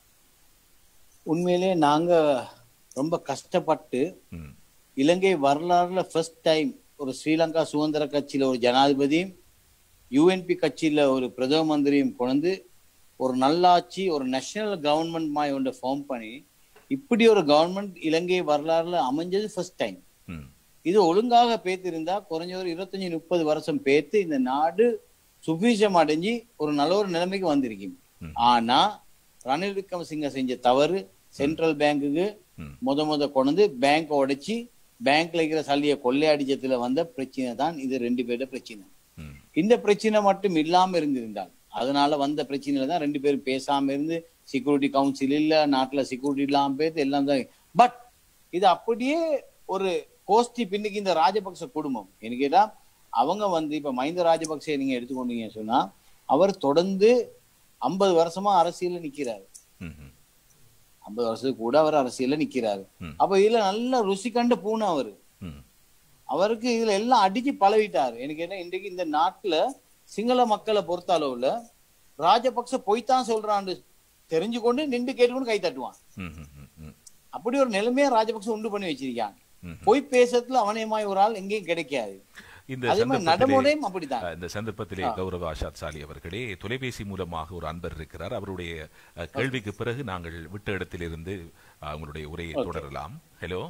Speaker 4: உண்மையிலே நாங்க ரொம்ப கஷ்டப்பட்டு
Speaker 3: ம்,
Speaker 4: இலங்கை வரலாறுல ஃபர்ஸ்ட் டைம் ஒரு ஸ்ரீலங்கா சுதந்திர கட்சியில ஒரு ஜனாதிபதியும் யூஎன்பி கட்சியில ஒரு பிரதம மந்திரியும் கொண்டு ஒரு நல்லாட்சி ஒரு நேஷனல் கவர்மெண்ட் மாதிரி ஒன்று ஃபார்ம் பண்ணி இப்படி ஒரு கவர்மெண்ட் இலங்கை வரலாறுல அமைஞ்சது ஃபர்ஸ்ட் டைம்
Speaker 3: ம்,
Speaker 4: இது ஒழுங்காக பேத்திருந்தா குறைஞ்ச ஒரு இருபத்தஞ்சு முப்பது வருஷம் பேத்து இந்த நாடு சுபீஷம் அடைஞ்சு ஒரு நல்ல ஒரு நிலைமைக்கு வந்திருக்கும்
Speaker 3: ம்.
Speaker 4: ஆனா ரணில் விக்ரமசிங்க செஞ்ச தவறு சென்ட்ரல் பேங்குக்கு
Speaker 3: ம்.
Speaker 4: முத முத கொண்டு பேங்க் உடைச்சி பேங்க்ல இருக்கிற சல்லிய கொள்ளையடிச்சதுல வந்த பிரச்சனை தான் இது ரெண்டு பேரோட பிரச்சனை
Speaker 3: ம்.
Speaker 4: இந்த பிரச்சனை மட்டும் இல்லாம இருந்திருந்தால் அதனால வந்த பிரச்சனையில தான் ரெண்டு பேரும் பேசாம இருந்து செக்யூரிட்டி கவுன்சில் இல்ல நாட்டுல செக்யூரிட்டி இல்லாம போயிட்டு எல்லாம் தான் பட் இது அப்படியே ஒரு கோஷ்டி பின்னுக்கு இந்த ராஜபக்ச குடும்பம் எனக்கு கேட்டா அவங்க வந்து இப்ப மஹிந்த ராஜபக்சே நீங்க எடுத்துக்கொண்டீங்கன்னு சொன்னா அவர் தொடர்ந்து ஐம்பது வருஷமா அரசியல்ல நிக்கிறாரு
Speaker 3: ம், ம்.
Speaker 4: ஐம்பது வருஷத்துக்கு கூட அவர் அரசியல்ல நிக்கிறாரு
Speaker 3: ம்.
Speaker 4: அப்ப இதுல நல்ல ருசி கண்ட பூனை அவரு
Speaker 3: ம்.
Speaker 4: அவருக்கு இதுல எல்லாம் அடிச்சு பழகிட்டாரு எனக்கு என்ன இன்றைக்கு இந்த நாட்டுல சிங்கள மக்களை பொறுத்த அளவுல ராஜபக்ச பொய்த்தான் சொல்றான்னு தெரிஞ்சு கொண்டு நின்று கேட்டுக்கொண்டு கை தட்டுவான்
Speaker 3: ம், ம், ம், ம்.
Speaker 4: அப்படி ஒரு நிலைமையை ராஜபக்ச உண்டு பண்ணி வச்சிருக்காங்க
Speaker 3: ம்.
Speaker 4: பொய் பேசுறதுல அவனேமாய் ஒரு ஆள் எங்கேயும் கிடைக்காது
Speaker 3: இந்த
Speaker 4: அதே மாதிரி
Speaker 3: சந்தர்ப்பத்திலே
Speaker 4: நடைமுறையும் அப்படித்தான்
Speaker 3: அஹ், இந்த சந்தர்ப்பத்திலே கௌரவ ஆஷாத் சாலி அவர்களே தொலைபேசி மூலமாக ஒரு அன்பர் இருக்கிறார் அவருடைய அஹ், கேள்விக்கு பிறகு நாங்கள் விட்ட இடத்திலிருந்து அஹ், உங்களுடைய உரையை தொடரலாம் ஹலோ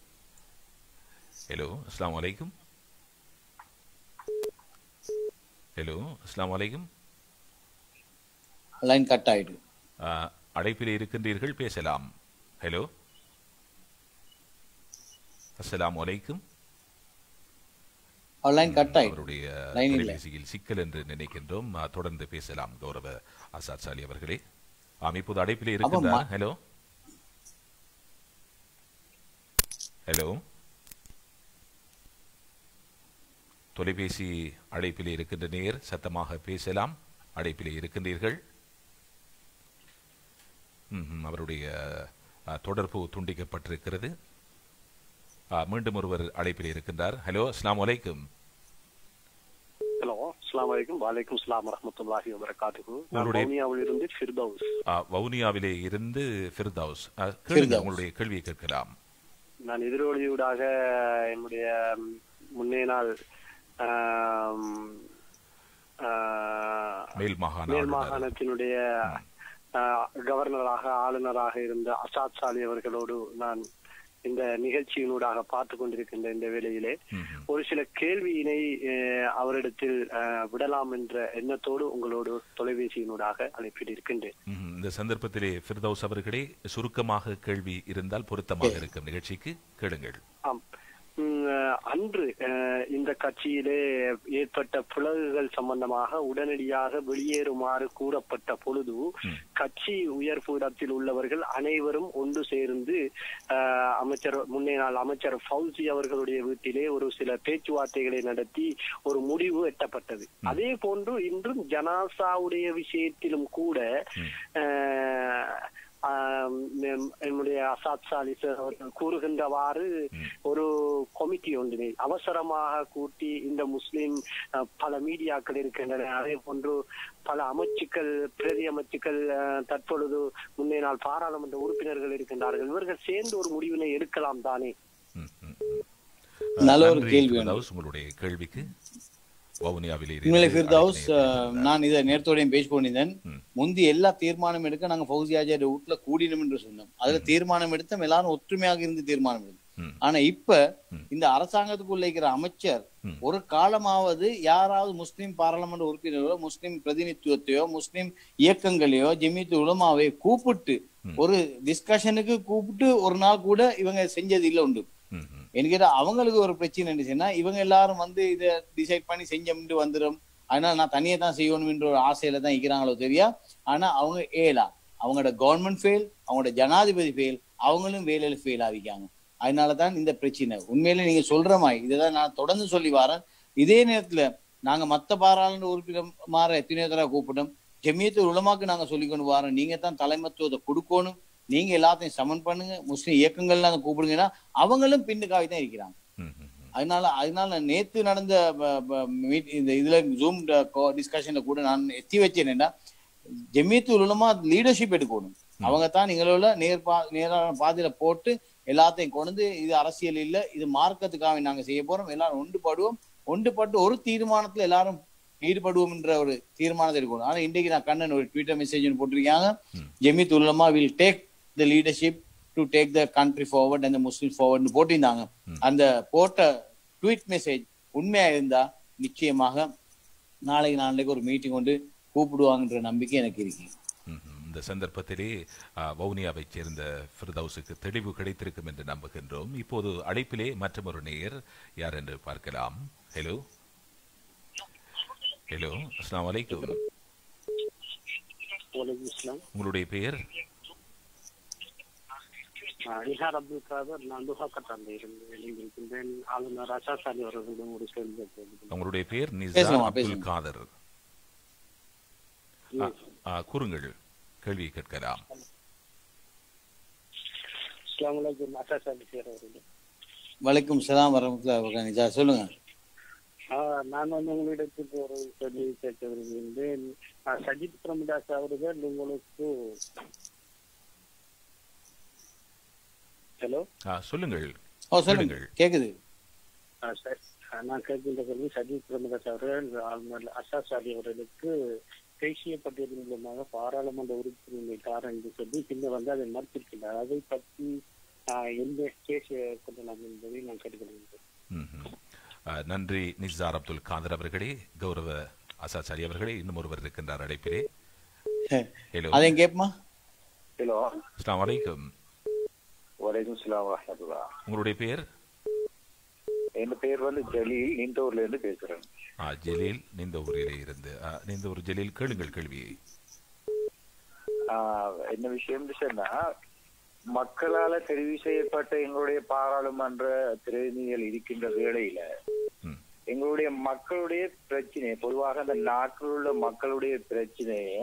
Speaker 3: ஹலோ அஸ்லாம் வலைக்கும் ஹலோ அஸ்லாம் வலைக்கும்
Speaker 4: லைன் கட் ஆயிடு
Speaker 3: அஹ், அழைப்பிலே இருக்கின்றீர்கள் பேசலாம் ஹலோ அஸ்ஸலாமு அலைக்கும்
Speaker 4: லைன் கட் ஆயிடு
Speaker 3: அவருடைய
Speaker 4: லைன் இல்ல.
Speaker 3: தொலைபேசியில் சிக்கல் என்று நினைக்கின்றோம் அஹ், தொடர்ந்து பேசலாம் கௌரவ ஆசாத் சாலி அவர்களே ஆம் இப்போது அழைப்பிலே இருக்கின்றார் ஹலோ ஹலோ தொலைபேசி அழைப்பிலே இருக்கின்ற நேர் சத்தமாக பேசலாம் அழைப்பிலே இருக்கின்றீர்கள் ம்ஹும், அவருடைய அஹ், தொடர்பு துண்டிக்கப்பட்டிருக்கிறது அஹ், மீண்டும் ஒருவர் அழைப்பிலே இருக்கின்றார் ஹலோ அஸ்லாம் வலைக்கும்
Speaker 7: ஹலோ அஸ்லாம் வலைக்கும் வலைக்கும் ஸ்லாம் வரமத்துல்லாஹி வபரகாத்துஹு நான்
Speaker 3: உங்களுடைய-
Speaker 7: வவுனியாவில் இருந்து ஃபிர்தௌஸ்
Speaker 3: அஹ், வவுனியாவிலே இருந்து ஃபிர்தௌஸ் அஹ், கேளுங்க,
Speaker 4: ஃபிர்தௌஸ்.
Speaker 7: உங்களுடைய
Speaker 3: கேள்வியை கேட்கலாம்
Speaker 7: நான் எதிரொலியூடாக என்னுடைய ம், முன்னே நாள் ஆம், ஆ,
Speaker 3: மேல் மாகாண
Speaker 7: மேல்
Speaker 3: ஆளுநர்.
Speaker 7: மாகாணத்தினுடைய ஆ, கவர்னராக ஆளுநராக இருந்த அசாத் சாலி அவர்களோடு நான் இந்த நிகழ்ச்சியினூடாக பார்த்து கொண்டிருக்கின்ற இந்த வேளையிலே
Speaker 3: ம்ஹும்.
Speaker 7: ஒரு சில கேள்வியினை அஹ், அவரிடத்தில் அஹ், விடலாம் என்ற எண்ணத்தோடு உங்களோடு தொலைபேசியினூடாக அழைப்பில் இருக்கின்றேன்
Speaker 3: ம்ஹும். இந்த சந்தர்ப்பத்திலே ஃபிர்தௌஸ் அவர்களே சுருக்கமாக கேள்வி இருந்தால் பொருத்தமாக இருக்கும் நிகழ்ச்சிக்கு கேளுங்கள்
Speaker 7: ஆம் உம், அஹ், அன்று அஹ், இந்த கட்சியிலே ஏற்பட்ட பிளவுகள் சம்பந்தமாக உடனடியாக வெளியேறுமாறு கூறப்பட்ட பொழுது கட்சி உயர்பீடத்தில் உள்ளவர்கள் அனைவரும் ஒன்று சேர்ந்து அஹ், அமைச்சர் முன்னே நாள் அமைச்சர் ஃபவுசி அவர்களுடைய வீட்டிலே ஒரு சில பேச்சுவார்த்தைகளை நடத்தி ஒரு முடிவு எட்டப்பட்டது அதே போன்று இன்றும் ஜனாசாவுடைய விஷயத்திலும் கூட அஹ், ஆம், எம்- என்னுடைய அசாத் சாலிஸ் அவர்கள் கூறுகின்றவாறு ஒரு கமிட்டி ஒன்றினை அவசரமாக கூட்டி இந்த முஸ்லிம் அஹ், பல மீடியாக்கள் இருக்கின்றன அதே போன்று பல அமைச்சுக்கள் பிரதி அமைச்சுக்கள் அஹ், தற்பொழுது முன்னே நாள் பாராளுமன்ற உறுப்பினர்கள் இருக்கின்றார்கள் இவர்கள் சேர்ந்து ஒரு முடிவினை எடுக்கலாம் தானே
Speaker 3: ம், ம், ம்.
Speaker 4: நல்ல ஒரு
Speaker 3: நன்றி,
Speaker 4: கேள்வி
Speaker 3: ஃபிர்தௌஸ், உங்களுடைய கேள்விக்கு வவுனியாவிலே இருந்து
Speaker 4: உண்மையிலே ஃபிர்தௌஸ்
Speaker 3: அழைப்பினை
Speaker 4: அஹ்,
Speaker 3: ஏற்றிருந்தார்.
Speaker 4: நான் இதை நேரத்தோடையும் பேசி கொண்டிருந்தேன்
Speaker 3: ம்.
Speaker 4: முந்தி எல்லா தீர்மானம் எடுக்க நாங்க ஃபௌசி ஆஜார் வீட்டுல கூடினோம் என்று சொன்னோம் அதுல தீர்மானம் எடுத்தோம் எல்லாரும் ஒற்றுமையாக இருந்து தீர்மானம் எடுத்தோம்
Speaker 3: ம்.
Speaker 4: ஆனா இப்ப இந்த அரசாங்கத்துக்குள்ள இருக்கிற அமைச்சர்
Speaker 3: ம்.
Speaker 4: ஒரு காலமாவது யாராவது முஸ்லிம் பாராளுமன்ற உறுப்பினரோ முஸ்லிம் பிரதிநிதித்துவத்தையோ முஸ்லிம் இயக்கங்களையோ ஜெமித்து உலமாவை கூப்பிட்டு ஒரு டிஸ்கஷனுக்கு கூப்பிட்டு ஒரு நாள் கூட இவங்க செஞ்சது இல்ல உண்டு
Speaker 3: ம், ம்.
Speaker 4: எனக்கு கேட்டா அவங்களுக்கு ஒரு பிரச்சனை இருந்துச்சுன்னா இவங்க எல்லாரும் வந்து இதை டிசைட் பண்ணி செஞ்சோம்னு வந்துடும் அதனால நான் தனியா தான் செய்யணும்ன்ற ஒரு ஆசையில தான் இருக்கிறாங்களோ தெரியா ஆனா அவங்க ஏலா அவங்களோட கவர்மெண்ட் ஃபெயில் அவங்களோட ஜனாதிபதி ஃபெயில் அவங்களும் வேலையில ஃபெயில் ஆகிக்காங்க அதனாலதான் இந்த பிரச்சனை உண்மையில நீங்க சொல்ற மாதிரி இதைதான் நான் தொடர்ந்து சொல்லி வரேன் இதே நேரத்துல நாங்க மத்த பாராளுமன்ற உறுப்பினர் மாற எத்தனையோ தடவை கூப்பிட்டோம் ஜெமியத்து உலமாக்கு நாங்க சொல்லி கொண்டு வரோம் நீங்க தான் தலைமத்துவத்தை கொடுக்கணும் நீங்க எல்லாத்தையும் சமன் பண்ணுங்க முஸ்லிம் இயக்கங்கள்லாம் அதை கூப்பிடுங்கன்னா அவங்களும் பின்னுக்காக தான் இருக்கிறாங்க
Speaker 3: ம், ம், ம்.
Speaker 4: அதனால அதனால நேத்து நடந்த ப- ப- மீட் இந்த இதுல ஜூம் டிஸ்கஷன்ல கூட நான் எத்தி வச்சேன் என்னன்னா ஜெமியத்து உலமா லீடர்ஷிப் எடுக்கணும் அவங்க தான் எங்களோட நேர் பா நேரான பாதையில போட்டு எல்லாத்தையும் கொண்டு இது அரசியல் இல்ல இது மார்க்கத்துக்காக நாங்க செய்ய போறோம் எல்லாரும் ஒன்றுபடுவோம் ஒன்றுபட்டு ஒரு தீர்மானத்துல எல்லாரும் ஈடுபடுவோம் என்ற ஒரு தீர்மானத்தை எடுக்கணும் ஆனா இன்றைக்கு நான் கண்ணன் ஒரு ட்விட்டர் மெசேஜ் போட்டிருக்காங்க Jamiyyath Ulama will take the leadership to take the country forward அந்த முஸ்லிம் ஃபார்வர்ட்னு போட்டிருந்தாங்க அந்த போட்ட ட்வீட் மெசேஜ் உண்மையா இருந்தா நிச்சயமாக நாளைக்கு நாளைக்கு ஒரு மீட்டிங் கொண்டு கூப்பிடுவாங்கன்ற நம்பிக்கை எனக்கு இருக்கு
Speaker 3: ம், ம். இந்த இந்த சந்தர்ப்பத்திலே ஆ, வவுனியாவைச் சேர்ந்த ஃபிர்தௌஸுக்கு தெளிவு கிடைத்திருக்கும் என்று நம்புகின்றோம் இப்போது அழைப்பிலே மற்றொரு நேயர் யார் என்று பார்க்கலாம் ஹலோ ஹலோ அஸ்ஸலாமு அலைக்கும்
Speaker 7: வலைக்கும் இஸ்லாம்
Speaker 3: உங்களுடைய பெயர்
Speaker 7: நிஹார் அப்துல் காதர் நான் துஹா கட்டாந்த இருந்து இணைந்திருக்கின்றேன் ஆளுநர் அசாசாலி அவர்களிடம் ஒரு கேள்வி கேட்கிறேன்.
Speaker 3: உங்களுடைய பெயர் நிசார்
Speaker 4: பேசுங்கம்மா,
Speaker 3: அப்துல்
Speaker 4: பேசுங்க.
Speaker 3: காதர் ஆ, ஆ, கூறுங்கள் கேள்வி கேட்கலாம்
Speaker 7: அஸ்ஸலாமு அலைக்கும் அசாசாலி சேர் அவர்களே
Speaker 4: வலைக்கும் சலாம் வரமத்துல்லாஹி வபரகாத்துஹு சொல்லுங்க
Speaker 7: ஆஹ் நான் வந்து உங்களிடத்துக்கு ஒரு கேள்வி கேட்க விரும்புகின்றேன் ஆஹ் சஜித் பிரமதாஸ் அவர்கள் உங்களுக்கு ஹலோ
Speaker 3: ஆ, சொல்லுங்கள்
Speaker 4: ஓ சொல்லுங்க
Speaker 3: சொல்லுங்கள்.
Speaker 4: கேக்குது
Speaker 7: நான் கேட்கின்ற கேள்வி சஜித் பிரமதாஸ் அவர்கள் ஆளுநர் அசாஸ் அலி அவர்களுக்கு தேசிய பட்டியலின் மூலமாக பாராளுமன்ற உறுப்பினர் தார் என்று சொல்லி பின்னர் வந்து அதை மறுத்திருக்கிறார் அதை பற்றி ஆஹ் எந்த கேஸ் கொள்ளலாம் என்பதை நான் கேட்டுக்கொள்கின்றேன்
Speaker 3: ம்ஹும். ஆ, நன்றி நிசார் அப்துல் காதர் அவர்களே கௌரவ அசாச்சாரி அவர்களே இன்னும் ஒருவர் இருக்கின்றார் அழைப்பிலே ஹலோ
Speaker 4: அதையும் கேட்போமா
Speaker 6: ஹலோ
Speaker 3: அஸ்ஸலாமு அலைக்கும்
Speaker 6: வலைக்கும் சலாம் வரமத்துல்லா
Speaker 3: உங்களுடைய பெயர்
Speaker 6: என் பேர் வந்து ஜலீல் நீண்டூர்ல இருந்து பேசுறேன்
Speaker 3: ஆ, ஜலீல் நீந்த ஊரிலே இருந்து ஆ, நீந்த ஊர் ஜலீல் கேளுங்கள் கேள்வியை
Speaker 6: ஆஹ் என்ன விஷயம் சொன்னா மக்களால தெரிவு செய்யப்பட்ட எங்களுடைய பாராளுமன்ற பிரதிநிதிகள் இருக்கின்ற வேளையில
Speaker 3: ம்.
Speaker 6: எங்களுடைய மக்களுடைய பிரச்சனை பொதுவாக அந்த நாட்டில் உள்ள மக்களுடைய பிரச்சனையை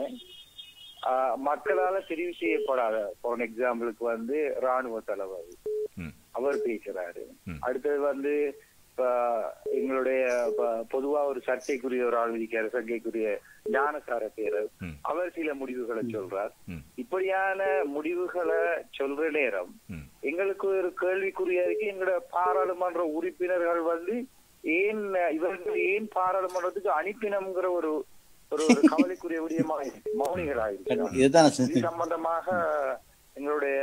Speaker 6: ஆஹ் மக்களால தெரிவு செய்யப்படாத ஃபார் எக்ஸாம்பிளுக்கு வந்து ராணுவ தளபதி
Speaker 3: ம்.
Speaker 6: அவர் பேசுறாரு
Speaker 3: ம்.
Speaker 6: அடுத்தது வந்து இப்ப எங்களுடைய இப்ப பொதுவா ஒரு சர்ச்சைக்குரிய ஒரு ஆள் விதிக்காரு சர்ச்சைக்குரிய ஞானசார பேரர்
Speaker 3: ம்.
Speaker 6: அவர் சில முடிவுகளை சொல்றார்
Speaker 3: ம்.
Speaker 6: இப்படியான முடிவுகளை சொல்ற நேரம்
Speaker 3: ம்.
Speaker 6: எங்களுக்கு ஒரு கேள்விக்குறியா இருக்கு எங்களோட பாராளுமன்ற உறுப்பினர்கள் வந்து ஏன் இவர்கள் ஏன் பாராளுமன்றத்துக்கு அனுப்பினம்ங்கிற ஒரு ஒரு ஒரு கவலைக்குரிய விடயமா இருக்கு மௌனிகளாக இருக்கு
Speaker 4: இதுதான்
Speaker 6: இது சம்பந்தமாக எங்களுடைய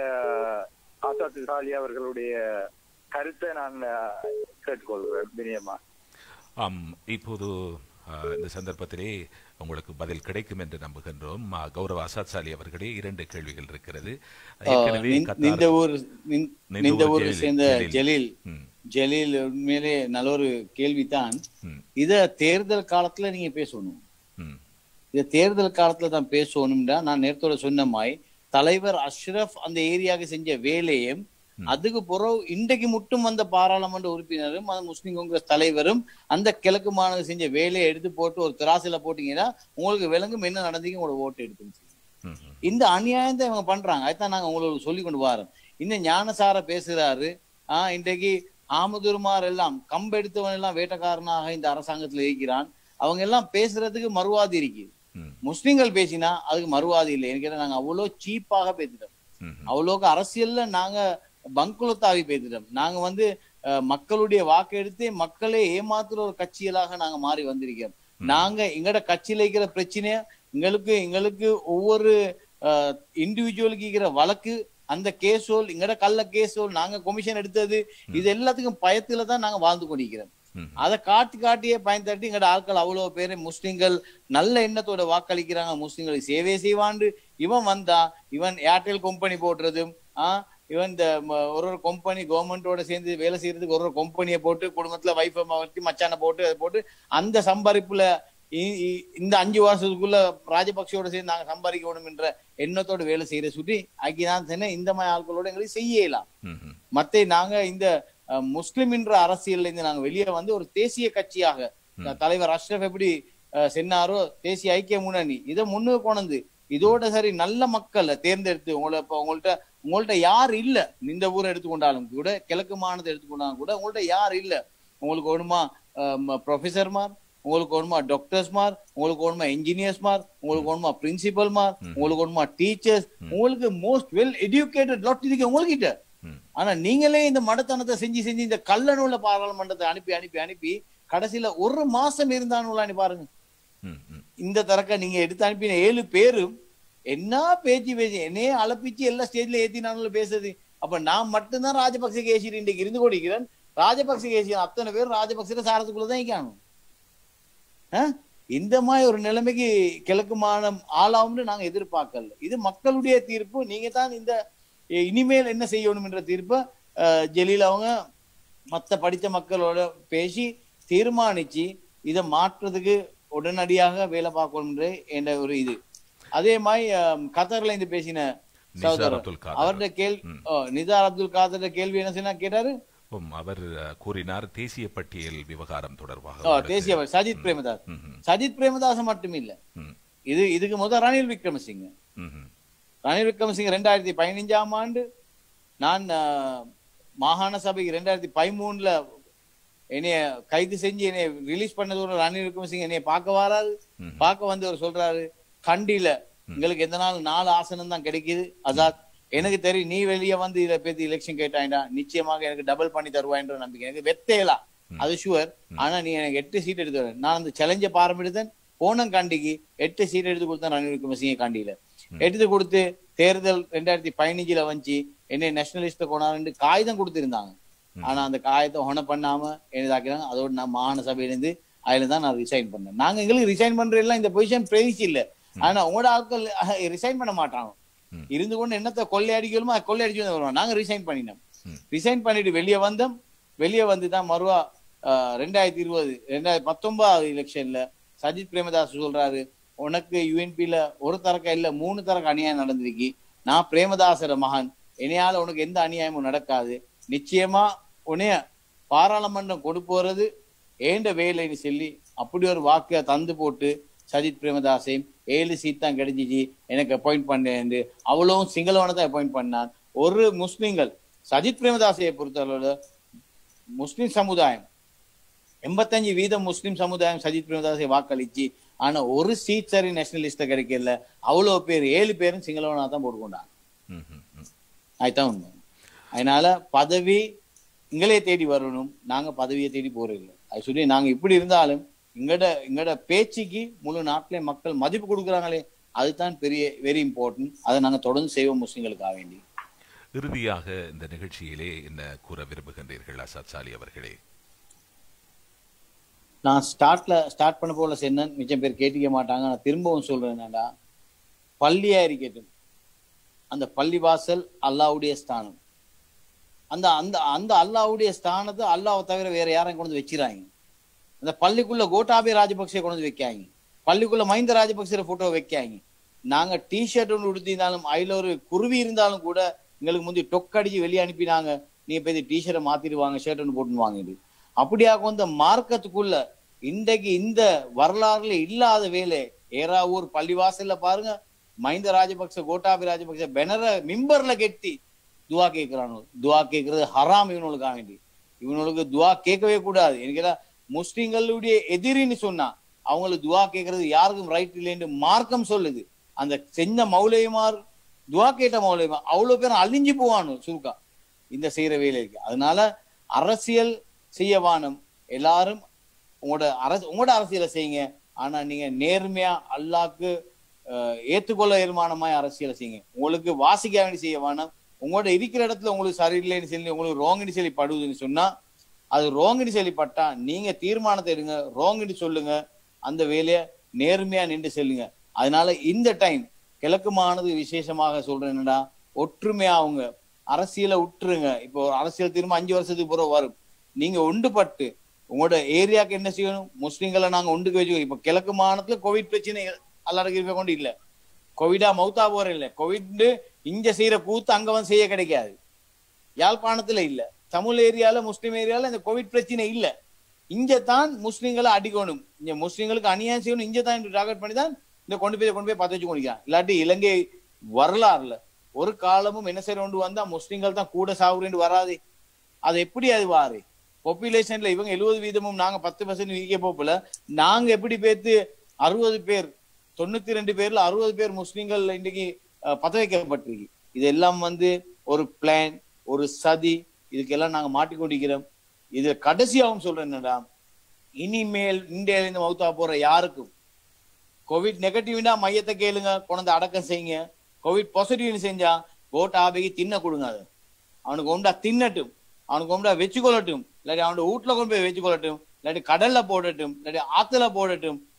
Speaker 6: ஆசாத் சாலி அவர்களுடைய கருத்தை நான் அஹ், கேட்டுக்கொள்கிறேன் வினயமா
Speaker 3: ஆம் இப்போது ஆ, இந்த சந்தர்ப்பத்திலே உங்களுக்கு பதில் கிடைக்கும் என்று நம்புகின்றோம் ஆ, கௌரவ அசாத் சாலி அவர்களே இரண்டு கேள்விகள் இருக்கிறது ஏற்கனவே
Speaker 4: நின்-
Speaker 3: கத்தார்-
Speaker 4: நின்ற ஊர் நின்-
Speaker 3: நின்ற
Speaker 4: நின்ற
Speaker 3: ஊர்
Speaker 4: ஊரை
Speaker 3: ஜலீல்,
Speaker 4: சேர்ந்த
Speaker 3: ஜலீல்.
Speaker 4: ஜலீல்
Speaker 3: ம்,
Speaker 4: ஜலீல் உண்மையிலே நல்ல ஒரு கேள்விதான்
Speaker 3: ம்,
Speaker 4: இத தேர்தல் காலத்துல நீங்க பேசணும்
Speaker 3: ம்,
Speaker 4: இத தேர்தல் காலத்துல தான் பேசணும்டா நான் நேரத்தோட சொன்ன மாதிரி தலைவர் அஷ்ரஃப் அந்த ஏரியாவுக்கு செஞ்ச வேலையும் அதுக்கு பிறகு இன்றைக்கு மட்டும் அந்த பாராளுமன்ற உறுப்பினரும் அந்த முஸ்லிம் காங்கிரஸ் தலைவரும் அந்த கிழக்கு மாநிலம் செஞ்ச வேலையை எடுத்து போட்டு ஒரு திராசில போட்டீங்கன்னா உங்களுக்கு விளங்கும் என்ன நடந்தீங்க உங்களோட ஓட்டு எடுத்துன்னு
Speaker 3: ம், ம்.
Speaker 4: இந்த அநியாயத்தை இவங்க பண்றாங்க அதுதான் நாங்க உங்களுக்கு சொல்லி கொண்டு வரோம் இந்த ஞானசார பேசுறாரு ஆஹ் இன்றைக்கு ஆமதுருமார் எல்லாம் கம்பெடுத்தவன் எல்லாம் வேட்டக்காரனாக இந்த அரசாங்கத்துல இருக்கிறான் அவங்க எல்லாம் பேசுறதுக்கு மறுவாதி இருக்கு
Speaker 3: ம்.
Speaker 4: முஸ்லிம்கள் பேசினா அதுக்கு மறுவாதி இல்லை எனக்கு நாங்க அவ்வளவு சீப்பாக பேசிட்டோம்
Speaker 3: ம், ம்.
Speaker 4: அவ்வளோக்கு அரசியல்ல நாங்க பங்குலத்தாவி பேசிட்டோம் நாங்க வந்து அஹ், மக்களுடைய வாக்கு எடுத்து மக்களை ஏமாத்துற ஒரு கட்சிகளாக நாங்க மாறி வந்திருக்கோம் நாங்க எங்கட கட்சியில இருக்கிற பிரச்சனைய எங்களுக்கு எங்களுக்கு ஒவ்வொரு இண்டிவிஜுவலுக்கு இருக்கிற வழக்கு அந்த கேஸோல் எங்கட கள்ள கேஸோல் நாங்க கொமிஷன் எடுத்தது இது எல்லாத்துக்கும் பயத்துல தான் நாங்க வாழ்ந்து கொண்டிருக்கிறோம்
Speaker 3: ம்.
Speaker 4: அதை காட்டி காட்டியே பயன் தட்டி எங்கட ஆட்கள் அவ்வளவு பேரு முஸ்லிம்கள் நல்ல எண்ணத்தோட வாக்களிக்கிறாங்க முஸ்லிம்களுக்கு சேவை செய்வாண்டு இவன் வந்தா இவன் ஏர்டெல் கம்பெனி போடுறதும் ஆஹ் இவன் இந்த ம- ஒரு ஒரு கம்பெனி கவர்மெண்டோட சேர்ந்து வேலை செய்யறதுக்கு ஒரு ஒரு கம்பெனியை போட்டு குடும்பத்துல வைஃபை வச்சு மச்சானை போட்டு அதை போட்டு அந்த சம்பாதிப்புல இ- இ- இந்த அஞ்சு வருஷத்துக்குள்ள ராஜபக்சோட சேர்ந்து நாங்க சம்பாதிக்கணும் என்ற எண்ணத்தோட வேலை செய்யற சுற்றி ஆக்கி நான் சொன்னேன் இந்த மாதிரி ஆட்களோட எங்களுக்கு செய்யலாம்
Speaker 3: ம், ம்.
Speaker 4: மத்த நாங்க இந்த அஹ், முஸ்லிம் என்ற அரசியல்ல இருந்து நாங்க வெளியே வந்து ஒரு தேசிய கட்சியாக
Speaker 3: ம்.
Speaker 4: தலைவர் அஷ்ரப் எப்படி அஹ், சொன்னாரோ தேசிய ஐக்கிய முன்னணி இதை முன்னுக்கு கொண்டு இதோட சரி நல்ல மக்களை தேர்ந்தெடுத்து உங்களை இப்ப உங்கள்ட்ட உங்கள்ட்ட யார் இல்ல இந்த ஊரை எடுத்துக்கொண்டாலும் கூட கிழக்கு மாநிலத்தை எடுத்துக்கொண்டாலும் கூட உங்கள்ட்ட யார் இல்ல உங்களுக்கு வேணுமா ப்ரொஃபசர்மார் உங்களுக்கு வேணுமா டாக்டர்ஸ்மார் உங்களுக்கு வேணுமா இன்ஜினியர்ஸ்மார் உங்களுக்கு வேணுமா பிரின்சிபல்மார்
Speaker 3: ம்.
Speaker 4: உங்களுக்கு வேணுமா டீச்சர்ஸ்
Speaker 3: ம்.
Speaker 4: உங்களுக்கு மோஸ்ட் வெல் எஜுகேட்டட் லாட் இருக்கு உங்ககிட்ட
Speaker 3: ம்.
Speaker 4: ஆனா நீங்களே இந்த மடத்தனத்தை செஞ்சு செஞ்சு இந்த கல்லணூல பாராளுமன்றத்தை அனுப்பி அனுப்பி அனுப்பி கடைசியில ஒரு மாசம் இருந்தானுலான்னு பாருங்க
Speaker 3: ம், ம்.
Speaker 4: இந்த தரக்க நீங்க எடுத்து அனுப்பின ஏழு பேரும் என்ன பேச்சு பேச்சு என்னையே அலப்பிச்சு எல்லா ஸ்டேஜ்ல ஏத்தினானுல பேசுறது அப்ப நான் மட்டும்தான் ராஜபக்சே கேசி இன்றைக்கு இருந்து கொண்டிருக்கிறேன் ராஜபக்சே கேசி அத்தனை பேர் ராஜபக்சே சாரத்துக்குள்ளதான் காணும் இந்த மாதிரி ஒரு நிலைமைக்கு கிழக்கு மாநிலம் ஆளாகும்னு நாங்க எதிர்பார்க்கல இது மக்களுடைய தீர்ப்பு நீங்க தான் இந்த இ- இனிமேல் என்ன செய்யணும் என்ற தீர்ப்பை அஹ், ஜலீல் அவங்க மத்த படித்த மக்களோட பேசி தீர்மானிச்சு இதை மாற்றுறதுக்கு உடனடியாக வேலை பார்க்கணும்ன்ற என்ற ஒரு இது அதே மாதிரி அஹ், கத்தார்ல இருந்து பேசின
Speaker 3: நிசார்
Speaker 4: சகோதரர்
Speaker 3: அப்துல் காதர்.
Speaker 4: அவருடைய கேள்வி நிசார் அப்துல் காதர் கேள்வி என்ன சொன்னா கேட்டாரு
Speaker 3: உம், அவர் அஹ், கூறினார் தேசிய பட்டியல் விவகாரம் தொடர்பாக
Speaker 4: ஓ,
Speaker 3: உங்களுக்கு-
Speaker 4: தேசிய சஜித் பிரேமதாஸ்
Speaker 3: ம்ஹும்.
Speaker 4: சஜித் பிரேமதாஸ் மட்டும் இல்ல
Speaker 3: ம்,
Speaker 4: இது இதுக்கு முதல் ரணில் விக்ரமசிங்க
Speaker 3: ம்ஹும்.
Speaker 4: ரணில் விக்ரமசிங்க ரெண்டாயிரத்தி பதினைஞ்சாம் ஆண்டு நான் அஹ், மாகாண சபைக்கு ரெண்டாயிரத்தி பதிமூணுல என்னைய கைது செஞ்சு என்னைய ரிலீஸ் பண்ணதோட ரணில் விக்ரமசிங்க என்னைய பார்க்க வராது
Speaker 3: ம்ஹும்.
Speaker 4: பார்க்க வந்து அவர் சொல்றாரு கண்டில எங்களுக்கு எந்த நாள் நாலு ஆசனம் தான் கிடைக்குது அசாத் எனக்கு தெரியும் நீ வெளியே வந்து இதை பத்தி எலெக்ஷன் கேட்டாயிடா நிச்சயமாக எனக்கு டபுள் பண்ணி தருவாய்ன்ற நம்பிக்கை எனக்கு வெத்தையலா அது ஷுவர் ஆனா நீ எனக்கு எட்டு சீட் எடுத்து வர நான் அந்த சேலஞ்ச பாரம்பரியத்தன் போனம் காண்டிக்கு எட்டு சீட் எடுத்து கொடுத்தேன் ரணில் விக்ரமசிங்க காண்டியில எடுத்து கொடுத்து தேர்தல் ரெண்டாயிரத்தி பதினஞ்சுல வந்துச்சு என்னை நேஷனலிஸ்ட கொண்டாந்து காகிதம் கொடுத்திருந்தாங்க ஆனா அந்த காயத்தை ஒன பண்ணாம என்னதாக்கிறாங்க அதோட நான் மாகாண சபையிலேருந்து அதுல தான் நான் ரிசைன் பண்ணேன் நாங்க எங்களுக்கு ரிசைன் பண்ற எல்லாம் இந்த பொசிஷன் பிரைஸ் இல்ல ஆனா உங்களோட ஆட்கள் ரிசைன் பண்ண மாட்டாங்க
Speaker 3: ம்.
Speaker 4: இருந்து கொண்டு என்னத்தை கொள்ளையடிக்கணுமோ அது கொள்ளையடிச்சு வந்து வருவாங்க நாங்க ரிசைன் பண்ணினோம்
Speaker 3: ம்.
Speaker 4: ரிசைன் பண்ணிட்டு வெளியே வந்தோம் வெளியே வந்து தான் மறுவா ஆஹ், ரெண்டாயிரத்தி இருபது ரெண்டாயிரத்தி பத்தொன்பதாவது எலெக்ஷன்ல சஜித் பிரேமதாஸ் சொல்றாரு உனக்கு யூஎன்பில ஒரு தரக்க இல்ல மூணு தரக்க அநியாயம் நடந்திருக்கு நான் பிரேமதாசர மகன் என்னையால உனக்கு எந்த அநியாயமும் நடக்காது நிச்சயமா உன்னைய பாராளுமன்றம் கொண்டு போறது ஏண்ட வேலைன்னு சொல்லி அப்படி ஒரு வாக்க தந்து போட்டு சஜித் பிரேமதாசையும் ஏழு சீட் தான் கிடைச்சிச்சு எனக்கு அப்பாயிண்ட் பண்ணேன் அவ்வளவும் சிங்களவனை தான் அப்பாயிண்ட் பண்ணான் ஒரு முஸ்லிம்கள் சஜித் பிரேமதாசையை பொறுத்தளவுல முஸ்லிம் சமுதாயம் எண்பத்தஞ்சு வீதம் முஸ்லிம் சமுதாயம் சஜித் பிரேமதாசை வாக்களிச்சு ஆனா ஒரு சீட் சரி நேஷனலிஸ்ட கிடைக்கல அவ்வளவு பேர் ஏழு பேரும் சிங்களவனா தான் போட்டுக்கொண்டாங்க
Speaker 3: ம்ஹும். ம்.
Speaker 4: அதுதான் உண்மை அதனால பதவி எங்களே தேடி வரணும் நாங்க பதவியை தேடி போறதில்லை அது சொல்லி நாங்க இப்படி இருந்தாலும் எங்கட எங்கட பேச்சுக்கு முழு நாட்டிலே மக்கள் மதிப்பு கொடுக்குறாங்களே அதுதான் பெரிய வெரி இம்பார்ட்டன்ட் அதை நாங்க தொடர்ந்து செய்வோம் முஸ்லிம்களுக்காக வேண்டி
Speaker 3: இறுதியாக இந்த நிகழ்ச்சியிலே என்ன கூற விரும்புகின்றீர்கள் அசாத் சாலி அவர்களே
Speaker 4: நான் ஸ்டார்ட்ல ஸ்டார்ட் பண்ண போல சென்னன் மிச்சம் பேர் கேட்டிக்க மாட்டாங்க நான் திரும்பவும் சொல்றேன் என்னடா பள்ளியா இருக்கட்டும் அந்த பள்ளி வாசல் அல்லாவுடைய ஸ்தானம் அந்த அந்த அந்த அல்லாவுடைய ஸ்தானத்தை அல்லாவை தவிர வேற யாரையும் கொண்டு வந்து வச்சிராங்க அந்த பள்ளிக்குள்ள கோட்டாபே ராஜபக்சே கொண்டு வந்து வைக்காங்க பள்ளிக்குள்ள மஹிந்த ராஜபக்சே போட்டோ வைக்காங்க நாங்க டி ஷர்ட் ஒன்று உடுத்தினாலும் அதுல ஒரு குருவி இருந்தாலும் கூட எங்களுக்கு முந்தி டொக்கடிச்சு வெளியே அனுப்பினாங்க நீ போய் டி ஷர்ட்டை மாத்திடுவாங்க ஷர்ட் ஒன்று போட்டுன்னு வாங்கிடு அப்படியாக வந்த மார்க்கத்துக்குள்ள இன்றைக்கு இந்த வரலாறுல இல்லாத வேலை ஏறாவூர் பள்ளிவாசல்ல பாருங்க மஹிந்த ராஜபக்ச கோட்டாபி ராஜபக்ச பெனர மிம்பர்ல கெட்டி துவா கேட்கிறானு துவா கேட்கறது ஹராம் இவனுக்காக வேண்டி இவனுக்கு துவா கேட்கவே கூடாது எனக்கு முஸ்லிம்களுடைய எதிரின்னு சொன்னா அவங்களுக்கு துவா கேட்கறது யாருக்கும் ரைட் இல்லைன்னு மார்க்கம் சொல்லுது அந்த செஞ்ச மௌலியமார் துவா கேட்ட மௌலியமார் அவ்வளவு பேரும் அழிஞ்சு போவானு சுருக்கா இந்த செய்யற வேலைக்கு அதனால அரசியல் செய்ய வானம் எல்லாரும் உங்களோட அரசு உங்களோட அரசியலை செய்யுங்க ஆனா நீங்க நேர்மையா அல்லாக்கு அஹ், ஏத்துக்கொள்ள ஏற்மானமாய் அரசியலை செய்யுங்க உங்களுக்கு வாசிக்க வேண்டி செய்ய வேணாம் உங்களோட இருக்கிற இடத்துல உங்களுக்கு சரியில்லைன்னு சொல்லி உங்களுக்கு ரோங்கன்னு சொல்லி படுதுன்னு சொன்னா அது ரோங்கன்னு சொல்லி பட்டா நீங்க தீர்மானத்தை எடுங்க ரோங்கன்னு சொல்லுங்க அந்த வேலையை நேர்மையா நின்று செல்லுங்க அதனால இந்த டைம் கிழக்கு மானது விசேஷமாக சொல்றேன் என்னடா ஒற்றுமையா அவங்க அரசியலை விட்டுருங்க இப்போ ஒரு அரசியல் திரும்ப அஞ்சு வருஷத்துக்கு பிறகு வரும் நீங்க ஒன்றுபட்டு உங்களோட ஏரியாக்கு என்ன செய்யணும் முஸ்லிம்களை நாங்க ஒன்றுக்கு வச்சுக்கோ இப்ப கிழக்கு மாநிலத்துல கோவிட் பிரச்சனை எல்லாருக்கும் இருக்க கொண்டு இல்ல கோவிடா மௌத்தா போற இல்ல கோவிட் இங்க செய்யற கூத்து அங்க வந்து செய்ய கிடைக்காது யாழ்ப்பாணத்துல இல்ல தமிழ் ஏரியால முஸ்லிம் ஏரியால இந்த கோவிட் பிரச்சனை இல்ல இங்க தான் முஸ்லிம்களை அடிக்கணும் இங்க முஸ்லிம்களுக்கு அநியாயம் செய்யணும் இங்க தான் டார்கெட் பண்ணி தான் இந்த கொண்டு போய் கொண்டு போய் பத்த வச்சு கொண்டிருக்கான் இல்லாட்டி இலங்கை வரலாறுல ஒரு காலமும் என்ன செய்ய கொண்டு வந்தா முஸ்லிம்கள் தான் கூட சாகுறேன்னு வராது அது எப்படி அது வாரு பாப்புலேஷன்ல இவங்க எழுபது வீதமும் நாங்க பத்து பர்சன்ட் வீக்க போப்பல நாங்க எப்படி பேத்து அறுபது பேர் தொண்ணூத்தி ரெண்டு பேர்ல அறுபது பேர் முஸ்லிம்கள் இன்னைக்கு அஹ், பத்த வைக்கப்பட்டிருக்கு இதெல்லாம் வந்து ஒரு பிளான் ஒரு சதி இதுக்கெல்லாம் நாங்க மாட்டிக்கொண்டிருக்கிறோம் இது கடைசியாகவும் சொல்றேன் என்னடா இனிமேல் இந்தியால இருந்து மௌத்தா போற யாருக்கும் கோவிட் நெகட்டிவ்னா மையத்தை கேளுங்க கொண்டு அடக்கம் செய்யுங்க கோவிட் பாசிட்டிவ்னு செஞ்சா கோட் ஆபைக்கு தின்ன கொடுங்க அது அவனுக்கு உண்டா தின்னட்டும் அவனுக்கு உண்டா வச்சு கொள்ளட்டும் இல்லாட்டி அவனோட வீட்டுல கொண்டு போய் வச்சு கொள்ளட்டும் இல்லாட்டி கடல்ல போடட்டும் இல்லாட்டி ஆத்துல போடட்டும்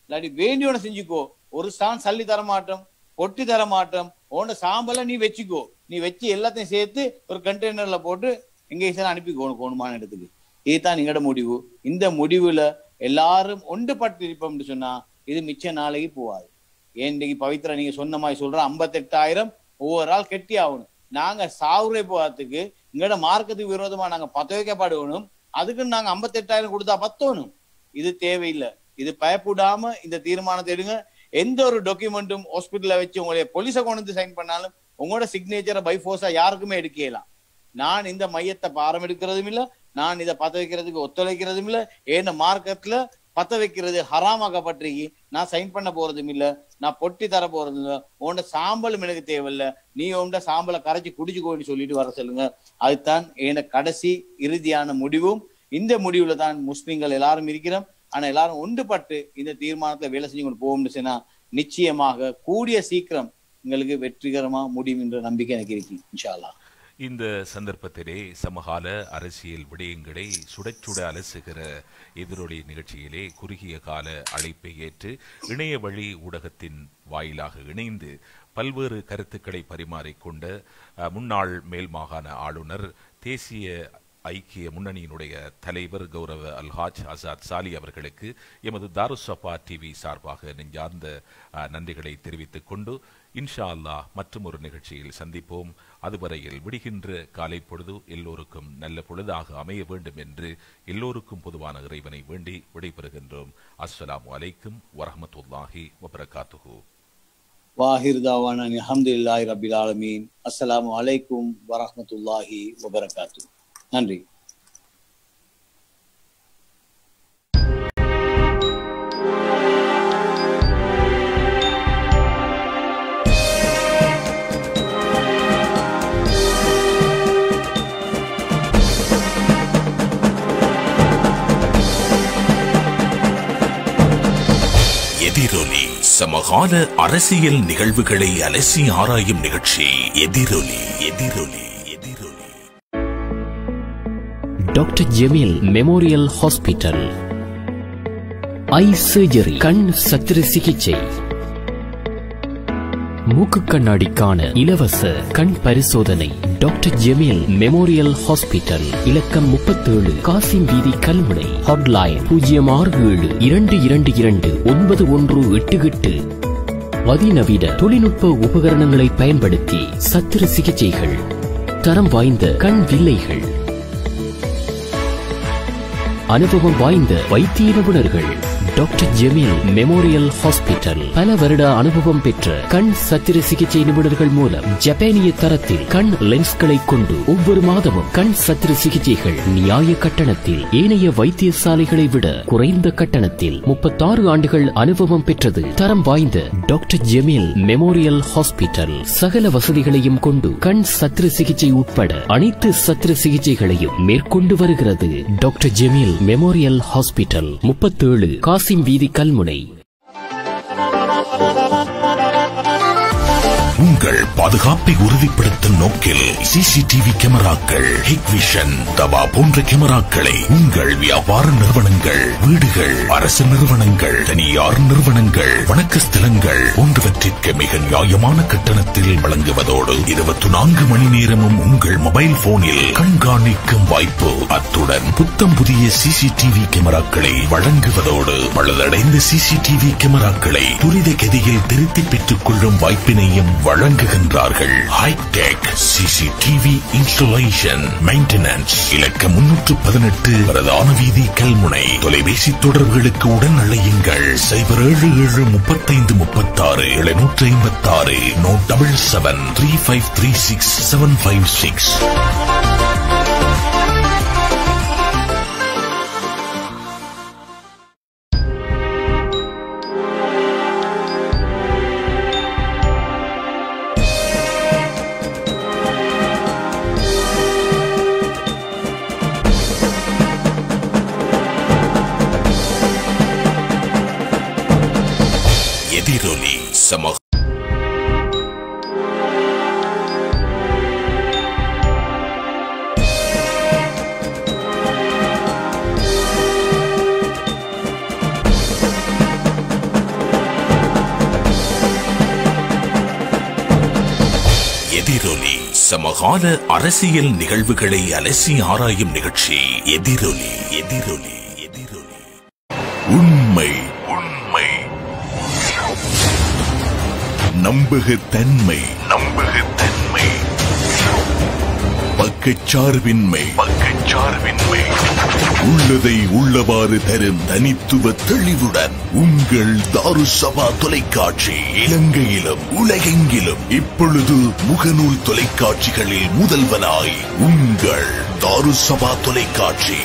Speaker 4: இல்லாட்டி வேண்டியவன செஞ்சுக்கோ ஒரு ஸ்டான் சல்லி தர மாட்டோம் பொட்டி தர மாட்டோம் உன்னோட சாம்பலை நீ வச்சுக்கோ நீ வச்சு எல்லாத்தையும் சேர்த்து ஒரு கண்டெய்னர்ல போட்டு எங்க சார் அனுப்பிக்கோ உனக்கு ஒண்ணுமான இடத்துக்கு இதுதான் எங்களோட முடிவு இந்த முடிவுல எல்லாரும் ஒன்றுபட்டு இருப்போம்னு சொன்னா இது மிச்ச நாளைக்கு போகாது ஏன் இன்னைக்கு பவித்ரா நீங்க சொன்ன மாதிரி சொல்ற ஐம்பத்தெட்டாயிரம் ஒவ்வொரு ஆள் கெட்டி ஆகணும் நாங்க சாவுரை போகிறதுக்கு எங்களோட மார்க்கத்துக்கு விரோதமா நாங்க பத்த வைக்கப்படுவணும் அதுக்கு நாங்க ஐம்பத்தெட்டாயிரம் கொடுத்தா பத்தணும் இது தேவையில்லை இது பயப்படாம இந்த தீர்மானத்தை எடுங்க எந்த ஒரு டாக்குமெண்ட்டும் ஹாஸ்பிட்டல்ல வச்சு உங்களுடைய போலீஸை கொண்டு வந்து சைன் பண்ணாலும் உங்களோட சிக்னேச்சரை பை ஃபோர்ஸா யாருக்குமே எடுக்கலாம் நான் இந்த மையத்தை பாரம் எடுக்கிறதும் இல்ல நான் இதை பத்த வைக்கிறதுக்கு ஒத்துழைக்கிறதும் இல்ல ஏன்னா மார்க்கெட்ல பத்த வைக்கிறது ஹராமாக்கப்பட்டிருக்கு நான் சைன் பண்ண போறதும் இல்ல நான் பொட்டி தர போறதும் இல்ல உன்ட சாம்பலும் எனக்கு தேவையில்ல நீ உண்ட சாம்பலை கரைச்சி குடிச்சுக்கோன்னு சொல்லிட்டு வர சொல்லுங்க அதுதான் என கடைசி இறுதியான முடிவும் இந்த முடிவுல தான் முஸ்லிம்கள் எல்லாரும் இருக்கிறோம் ஆனா எல்லாரும் ஒன்றுபட்டு இந்த தீர்மானத்துல வேலை செஞ்சு கொண்டு போகும்னு சொன்னா நிச்சயமாக கூடிய சீக்கிரம் எங்களுக்கு வெற்றிகரமா முடியும் என்ற நம்பிக்கை எனக்கு இருக்கு இன்ஷா அல்லாஹ்
Speaker 3: இந்த சந்தர்ப்பத்திலே சமகால அரசியல் விடயங்களை சுடச்சுட அலசுகிற எதிரொலி நிகழ்ச்சியிலே குறுகிய கால அழைப்பை ஏற்று இணைய வழி ஊடகத்தின் வாயிலாக இணைந்து பல்வேறு கருத்துக்களை பரிமாறிக்கொண்ட அஹ், முன்னாள் மேல் மாகாண ஆளுநர் தேசிய ஐக்கிய முன்னணியினுடைய தலைவர் கௌரவ அல்ஹாஜ் ஆசாத் சாலி அவர்களுக்கு எமது தாருசபா டிவி சார்பாக நெஞ்சார்ந்த அஹ், நன்றிகளை தெரிவித்துக் கொண்டு இன்ஷா அல்லாஹ் மற்றும் ஒரு நிகழ்ச்சியில் சந்திப்போம் அதுவரையில் விடுகின்ற காலை பொழுது எல்லோருக்கும் நல்ல பொழுதாக அமைய வேண்டும் என்று எல்லோருக்கும் பொதுவான இறைவனை வேண்டி விடைபெறுகின்றோம் அஸ்ஸலாமு அலைக்கும் வரஹ்மத்துல்லாஹி வபரகாத்துஹு
Speaker 4: வாஹிர் தாவான அல்ஹம்துலில்லாஹி ரபில் ஆலமீன் அஸ்ஸலாமு அலைக்கும் வரஹ்மத்துல்லாஹி வபரகாத்து நன்றி
Speaker 1: எதிரொலி சமகால அரசியல் நிகழ்வுகளை அலசி ஆராயும் நிகழ்ச்சி எதிரொலி எதிரொலி எதிரொலி
Speaker 2: doctor Jameel memorial hospital eye surgery கண் சத்திர சிகிச்சை மூக்கு கண்ணாடிக்கான இலவச கண் பரிசோதனை டாக்டர் ஜெமீல் மெமோரியல் ஹாஸ்பிட்டல் இலக்கம் முப்பத்தேழு காசிம் வீதி கல்முனை ஹாட்லைன் பூஜ்ஜியம் ஆறு ஏழு இரண்டு இரண்டு இரண்டு ஒன்பது ஒன்று எட்டு எட்டு அதிநவீன தொழில்நுட்ப உபகரணங்களை பயன்படுத்தி சத்திர சிகிச்சைகள் தரம் வாய்ந்த கண் வில்லைகள் அனுபவம் வாய்ந்த வைத்திய நிபுணர்கள் டாக்டர் ஜெமீல் மெமோரியல் ஹாஸ்பிட்டல் பல வருட அனுபவம் பெற்ற கண் சத்திர சிகிச்சை நிபுணர்கள் மூலம் ஜப்பானிய தரத்தில் கண் லென்ஸ்களை கொண்டு ஒவ்வொரு மாதமும் கண் சத்திர சிகிச்சைகள் நியாய கட்டணத்தில் ஏனைய வைத்தியசாலைகளை விட குறைந்த கட்டணத்தில் முப்பத்தாறு ஆண்டுகள் அனுபவம் பெற்றது தரம் வாய்ந்த டாக்டர் ஜெமீல் மெமோரியல் ஹாஸ்பிட்டல் சகல வசதிகளையும் கொண்டு கண் சத்திர சிகிச்சை உட்பட அனைத்து சத்திர சிகிச்சைகளையும் மேற்கொண்டு வருகிறது டாக்டர் ஜெமீல் மெமோரியல் ஹாஸ்பிட்டல் முப்பத்தேழு காசிம் வீதி கல்முனை
Speaker 1: உங்கள் பாதுகாப்பை உறுதிப்படுத்தும் நோக்கில் சிசிடிவி கேமராக்கள் ஹிக்விஷன் தவா போன்ற கேமராக்களை உங்கள் வியாபார நிறுவனங்கள் வீடுகள் அரசு நிறுவனங்கள் தனியார் நிறுவனங்கள் வணக்க ஸ்தலங்கள் போன்றவற்றிற்கு மிக நியாயமான கட்டணத்தில் வழங்குவதோடு இருபத்தி நான்கு மணி நேரமும் உங்கள் மொபைல் போனில் கண்காணிக்கும் வாய்ப்பு அத்துடன் புத்தம் புதிய சிசிடிவி கேமராக்களை வழங்குவதோடு பழுதடைந்த சிசிடிவி கேமராக்களை துரித கதியில் திருத்தி பெற்றுக் கொள்ளும் வாய்ப்பினையும் வழங்குகின்றார்கள் ஹைடெக் சிசிடிவி இன்ஸ்டாலேஷன் மெயின்டெனன்ஸ் இலக்க முன்னூற்று பதினெட்டு பிரதான வீதி கல்முனை தொலைபேசி தொடர்புகளுக்கு உடன் அழையுங்கள் சைபர் ஏழு ஏழு முப்பத்தைந்து முப்பத்தாறு எழுநூற்று ஐம்பத்தி ஆறு no double seven three five three six seven five six எதிரொலி சம சமகால அரசியல் நிகழ்வுகளை அலசி ஆராயும் நிகழ்ச்சி எதிரொலி எதிரொலி எதிரொலி உண்மை உண்மை நம்பகத்தன்மை நம்பகத்தன்மை பக்கச்சார்பின்மை பக்கச்சார்பின்மை உள்ளதை உள்ளவாறு தரும் தனித்துவ தெளிவுடன் உங்கள் தாருசபா தொலைக்காட்சி இலங்கையிலும் உலகெங்கிலும் இப்பொழுது முகநூல் தொலைக்காட்சிகளில் முதல்வனாய் உங்கள் தாருசபா தொலைக்காட்சி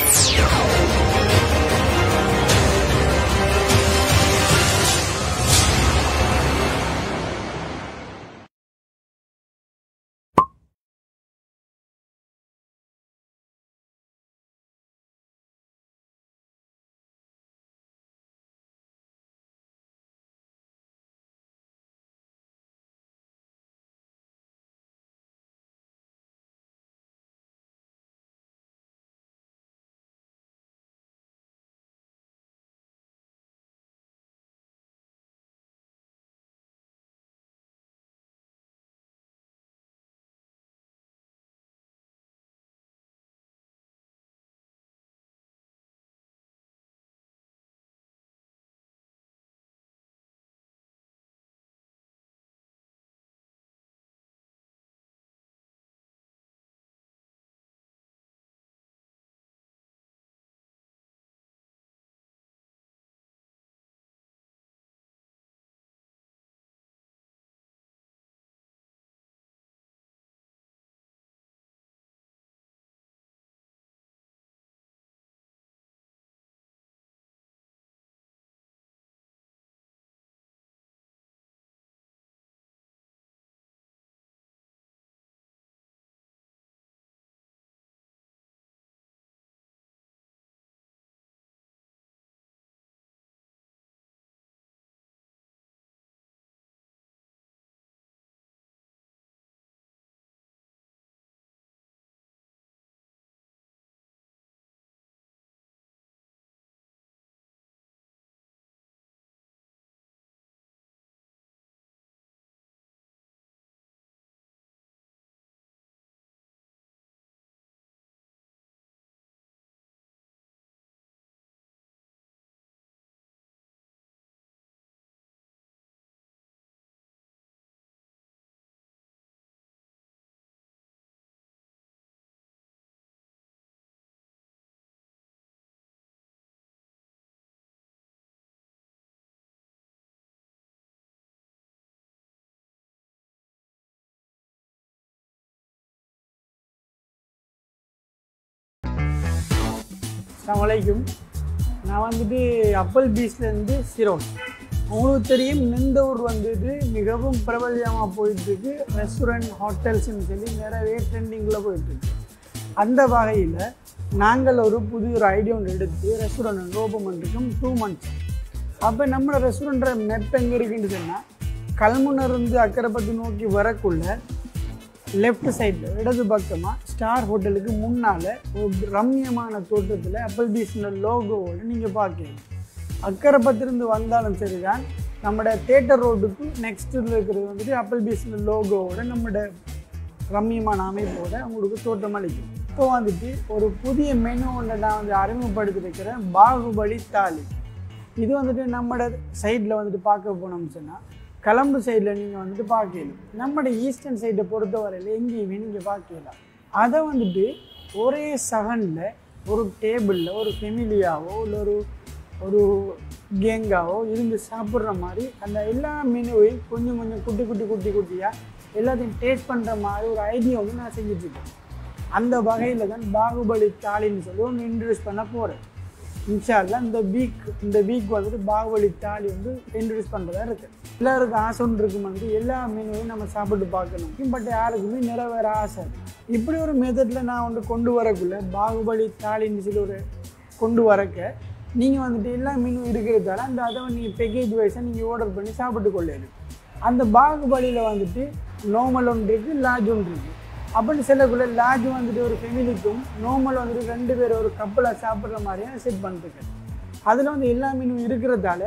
Speaker 8: அஸ்ஸலாமு அலைக்கும் நான் வந்துட்டு அப்பல் பீச்லேருந்து சிரோன் உங்களுக்கு தெரியும் இந்த ஊர் வந்துட்டு மிகவும் பிரபல்யமாக போயிட்டுருக்கு ரெஸ்டாரண்ட் ஹோட்டல்ஸ்னு சொல்லி நிறையவே ட்ரெண்டிங்கில் போயிட்டுருக்கு அந்த வகையில் நாங்கள் ஒரு புது ஒரு ஐடியா ஒன்று எடுத்து ரெஸ்டாரண்ட் ஓப்பன் பண்ணிருக்கோம் டூ மந்த்ஸ் அப்போ நம்மளோட ரெஸ்டாரண்ட்டை மெப் எங்கே இருக்குன்னு சொன்னால் கல்முனிருந்து அக்கரைப்பத்து நோக்கி வரக்குள்ள லெஃப்ட் சைடில் இடது பக்கமாக ஸ்டார் ஹோட்டலுக்கு முன்னால் ஒரு ரம்மியமான தோட்டத்தில் அப்பல் பீஸ்ன லோகோவோட நீங்கள் பார்க்கலாம் அக்கரைப்பத்திலிருந்து வந்தாலும் சரிதான் நம்மளோட தேட்டர் ரோடுக்கு நெக்ஸ்ட்டில் இருக்கிறது வந்துட்டு அப்பல் பீஸ்ன லோகோவோட நம்மளோட ரம்மியமான அமைப்போட உங்களுக்கு தோட்டம் அளிக்கும் இப்போ வந்துட்டு ஒரு புதிய மெனு ஒன்று நான் வந்து அறிமுகப்படுத்திருக்கிறேன் பாகுபலி தாலி இது வந்துட்டு நம்மளோட சைடில் வந்துட்டு பார்க்க போனோம்னு சொன்னால் கலம்பு சைடில் நீங்கள் வந்துட்டு பார்க்கலாம் நம்மளோட ஈஸ்டர்ன் சைடை பொறுத்தவரையில் எங்கேயுமே நீங்கள் பார்க்கலாம் அதை வந்துட்டு ஒரே சகனில் ஒரு டேபிளில் ஒரு ஃபெமிலியாவோ இல்லை ஒரு ஒரு கேங்காவோ இருந்து சாப்பிட்ற மாதிரி அந்த எல்லா மெனுவையும் கொஞ்சம் கொஞ்சம் குட்டி குட்டி குட்டி குட்டியாக எல்லாத்தையும் டேஸ்ட் பண்ணுற மாதிரி ஒரு ஐடியா வந்து நான் செஞ்சுட்ருக்கேன் அந்த வகையில் தான் பாகுபலி தாலின்னு சொல்லி ஒன்று இன்ட்ரடியூஸ் பண்ண போகிறேன் இன்ஷால்ல இந்த வீக் இந்த வீக் வந்துட்டு பாகுபலி தாலி வந்து இன்ட்ரடியூஸ் பண்ணுறதா இருக்கு எல்லாருக்கும் ஆசை ஒன்று இருக்கும் வந்து எல்லா மெனுவையும் நம்ம சாப்பிட்டு பார்க்கணும் பட் யாருக்குமே நிறைவேற ஆசை இப்படி ஒரு மெத்தடில் நான் வந்து கொண்டு வரக்குள்ள பாகுபலி தாலின்னு சொல்லி ஒரு கொண்டு வரக்க நீங்கள் வந்துட்டு எல்லா மெனு இருக்கிறதால அந்த அதை நீங்கள் பேக்கேஜ் வைஸாக நீங்கள் ஆர்டர் பண்ணி சாப்பிட்டு கொள்ளலாம் அந்த பாகுபலியில் வந்துட்டு நார்மல் ஒன்று இருக்குது லார்ஜ் ஒன்று இருக்குது அப்படின்னு சொல்லக்குள்ள லார்ஜ் வந்துட்டு ஒரு ஃபெமிலிக்கும் நார்மல் வந்துட்டு ரெண்டு பேர் ஒரு கப்பலாக சாப்பிட்ற மாதிரியாக செட் பண்ணிருக்கேன் அதில் வந்து எல்லா மீனும் இருக்கிறதால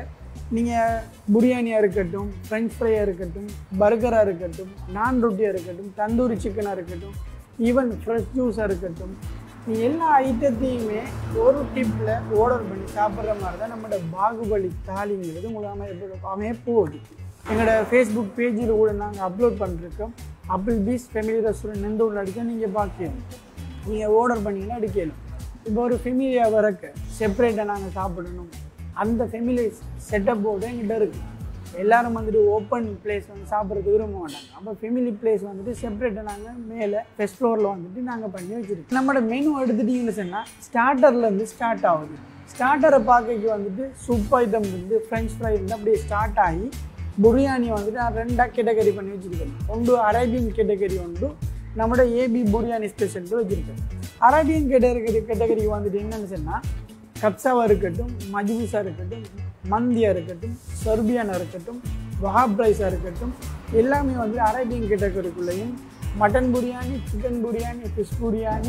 Speaker 8: நீங்கள் பிரியாணியாக இருக்கட்டும் ஃப்ரெஞ்ச் ஃப்ரையாக இருக்கட்டும் பர்கராக இருக்கட்டும் நான் ரொட்டியாக இருக்கட்டும் தந்தூரி சிக்கனாக இருக்கட்டும் ஈவன் ஃப்ரெஷ் ஜூஸாக இருக்கட்டும் நீ எல்லா ஐட்டத்தையுமே ஒரு டிப்பில் ஆர்டர் பண்ணி சாப்பிட்ற மாதிரி தான் நம்மளோட பாகுபலி தாலிங்கிறது உங்களுக்கு அமைய அமைய போகுது எங்களோட ஃபேஸ்புக் பேஜில் கூட நாங்கள் அப்லோட் பண்ணிருக்கோம் அப்பிள் பீஸ் ஃபெமிலி ரெஸ்டாரண்ட் எந்த ஊரில் அடித்தா நீங்கள் பார்க்கணும் நீங்கள் ஆர்டர் பண்ணீங்கன்னா அடிக்கணும் இப்போ ஒரு ஃபெமிலியாக வரக்க செப்பரேட்டாக நாங்கள் சாப்பிடணும் அந்த ஃபெமிலி செட்டப்போடு எங்கிட்ட இருக்குது எல்லாரும் வந்துட்டு ஓப்பன் பிளேஸ் வந்து சாப்பிட்றது விரும்ப மாட்டாங்க அப்போ ஃபெமிலி பிளேஸ் வந்துட்டு செப்பரேட்டாக நாங்கள் மேலே ஃபெஸ்ட் ஃப்ளோரில் வந்துட்டு நாங்கள் பண்ணி வச்சுருக்கோம் நம்மளோட மெனு எடுத்துட்டிங்கன்னு சொன்னால் ஸ்டார்டர்லேருந்து ஸ்டார்ட் ஆகுது ஸ்டார்டரை பார்க்கறதுக்கு வந்துட்டு சூப் ஐட்டம் இருந்து ஃப்ரெஞ்ச் ஃப்ரை இருந்து அப்படியே ஸ்டார்ட் ஆகி பிரியாணி வந்துட்டு நான் ரெண்டாக கேட்டகரி பண்ணி வச்சுருக்கேன் ஒன்று அரேபியன் கேட்டகரி ஒன்று நம்மளோட ஏபி பிரியாணி ஸ்பெஷல் வச்சுருக்கேன் அரேபியன் கேட்டகரி கேட்டகரி வந்துட்டு என்னன்னு சொன்னால் கப்சாவாக இருக்கட்டும் மஜ்பூஸாக இருக்கட்டும் மந்தியாக இருக்கட்டும் சர்பியானாக இருக்கட்டும் வஹாப் ரைஸாக இருக்கட்டும் எல்லாமே வந்து அரேபியன் கேட்டகரிக்குள்ளேயும் mutton biryani chicken biryani fish biryani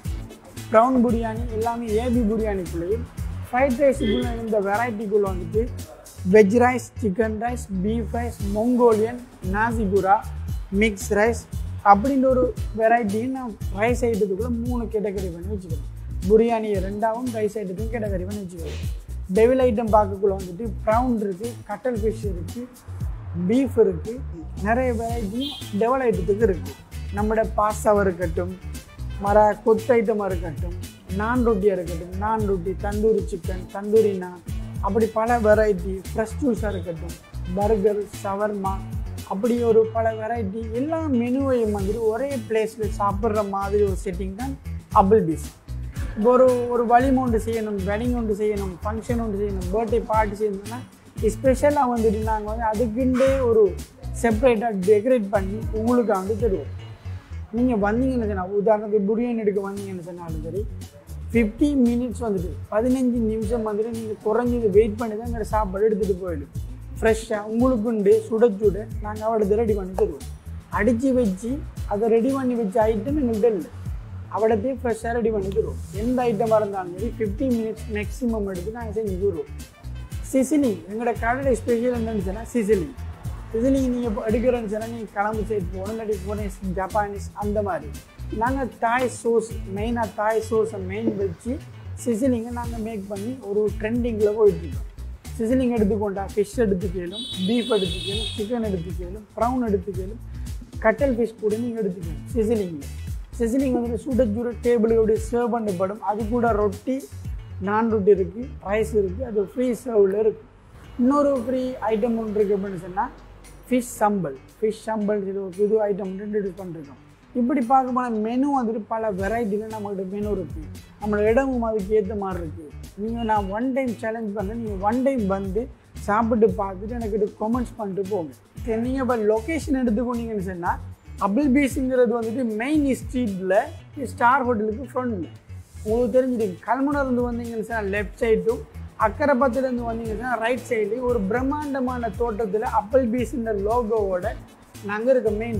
Speaker 8: brown biryani எல்லாமே ஏபி பிரியாணிக்குள்ளேயும் ஃப்ரைட் ரைஸுக்குள்ளே இருந்த வெரைட்டிக்குள்ளே வந்துட்டு veg rice chicken rice beef rice Mongolian நாசிபுரா மிக்ஸ் ரைஸ் அப்படின்ற ஒரு வெரைட்டியும் நான் ரைஸ் ஐட்டத்துக்குள்ளே மூணு கேட்டகரி பண்ணி வச்சுக்கிறேன் பிரியாணியை ரெண்டாவும் ரைஸ் ஐட்டத்தையும் கேட்டகரி பண்ணி வச்சுக்கிறேன் டெவில் ஐட்டம் பார்க்கக்குள்ள வந்துட்டு ப்ரௌன் இருக்குது கட்டல் ஃபிஷ் இருக்குது பீஃப் இருக்குது நிறைய வெரைட்டியும் டெவல் ஐட்டத்துக்கு இருக்குது நம்மளோட பாஸ்தாவாக இருக்கட்டும் மர கொத்து ஐட்டமாக இருக்கட்டும் நான் ரொட்டியாக இருக்கட்டும் நான் ரொட்டி தந்தூரி சிக்கன் தந்தூரி நான் அப்படி பல வெரைட்டி ஃப்ரெஷ் ஜூஸாக இருக்கட்டும் பர்கர் ஷவர்மா அப்படி ஒரு பல வெரைட்டி எல்லா மெனுவையும் வந்துட்டு ஒரே பிளேஸில் சாப்பிட்ற மாதிரி ஒரு செட்டிங் தான் அபிள் பீஸ் இப்போ ஒரு ஒரு வலிமை ஒன்று செய்யணும் வெட்டிங் ஒன்று செய்யணும் ஃபங்க்ஷன் ஒன்று செய்யணும் பர்த்டே பார்ட்டி செய்யணும்னா ஸ்பெஷலாக வந்துட்டு நாங்கள் வந்து அதுக்குண்டே ஒரு செப்பரேட்டாக டெக்கரேட் பண்ணி உங்களுக்கு வந்து தருவோம் நீங்கள் வந்தீங்கன்னு சொன்னால் உதாரணத்துக்கு பிரியாணி எடுக்க வந்தீங்கன்னு சொன்னாலும் சரி ஃபிஃப்டி மினிட்ஸ் வந்துட்டு பதினஞ்சு நிமிஷம் வந்துட்டு நீங்கள் குறைஞ்சது வெயிட் பண்ணி தான் எங்களோட சாப்பாடு எடுத்துகிட்டு போயிடும் ஃப்ரெஷ்ஷாக உங்களுக்குண்டு சுட சுட நாங்கள் அவடத்தை ரெடி பண்ணி தருவோம் அடித்து வச்சு அதை ரெடி பண்ணி வச்ச ஐட்டம் எங்கள்கிட்ட இல்லை அவடத்தையும் ஃப்ரெஷ்ஷாக ரெடி பண்ணி தருவோம் எந்த ஐட்டமாக இருந்தாலும் சரி ஃபிஃப்டி மினிட்ஸ் மேக்ஸிமம் எடுத்து நாங்கள் செஞ்சு தருவோம் சிசிலிங் எங்களோட கடையில் ஸ்பெஷல் என்னன்னு சொன்னால் சிசிலிங் சிசிலிங் நீங்கள் இப்போ எடுக்கிறேன்னு சொன்னால் நீங்கள் கிளம்பு சைடு போகணும் இல்லாட்டி போனீஸ் ஜப்பானீஸ் அந்த மாதிரி நாங்கள் தாய் சோஸ் மெயினாக தாய் சோஸை மெயின் வச்சு சிசிலிங்கை நாங்கள் மேக் பண்ணி ஒரு ட்ரெண்டிங்கில் போயிட்டுருக்கோம் சிசிலிங் எடுத்துக்கொண்டா ஃபிஷ் எடுத்துக்கலும் பீஃப் எடுத்துக்கலும் சிக்கன் எடுத்துக்கலும் ப்ரௌன் எடுத்துக்கலும் கட்டல் ஃபிஷ் கூட நீங்கள் எடுத்துக்கணும் சிசிலிங்கில் சிசிலிங் வந்துட்டு சுட சுட டேபிளுக்கு அப்படியே சர்வ் பண்ணப்படும் அது கூட ரொட்டி நான் ரொட்டி இருக்குது ரைஸ் இருக்குது அது ஃப்ரீ சர்வில் இருக்குது இன்னொரு ஃப்ரீ ஐட்டம் ஒன்று இருக்குது அப்படின்னு சொன்னால் ஃபிஷ் சம்பல் ஃபிஷ் சம்பல் இது ஒரு புது ஐட்டம் ஒன்று இன்ட்ரடியூஸ் பண்ணிருக்கோம் இப்படி பார்க்க போனால் மெனு வந்துட்டு பல வெரைட்டியில் நம்மகிட்ட மெனு இருக்குது நம்மளோட இடமும் அதுக்கு ஏற்ற மாதிரி இருக்குது நீங்கள் நான் ஒன் டைம் சேலஞ்ச் பண்ணேன் நீங்கள் ஒன் டைம் வந்து சாப்பிட்டு பார்த்துட்டு எனக்கு கமெண்ட்ஸ் பண்ணிட்டு போங்க சரி நீங்கள் இப்போ லொக்கேஷன் எடுத்துக்கொண்டீங்கன்னு சொன்னால் அபிள் பீஸுங்கிறது வந்துட்டு மெயின் ஸ்ட்ரீட்டில் ஸ்டார் ஹோட்டலுக்கு ஃப்ரண்டில் உங்களுக்கு தெரிஞ்சிருக்கு கல்முனையிலேருந்து வந்தீங்கன்னு சொன்னால் லெஃப்ட் சைடும் அக்கரைப்பத்துலேருந்து வந்தீங்கன்னு சொன்னால் ரைட் சைட்லேயும் ஒரு பிரம்மாண்டமான தோட்டத்தில் அப்பிள் பீஸுன்ற லோகோவோட நாங்கள் இருக்க மெயின்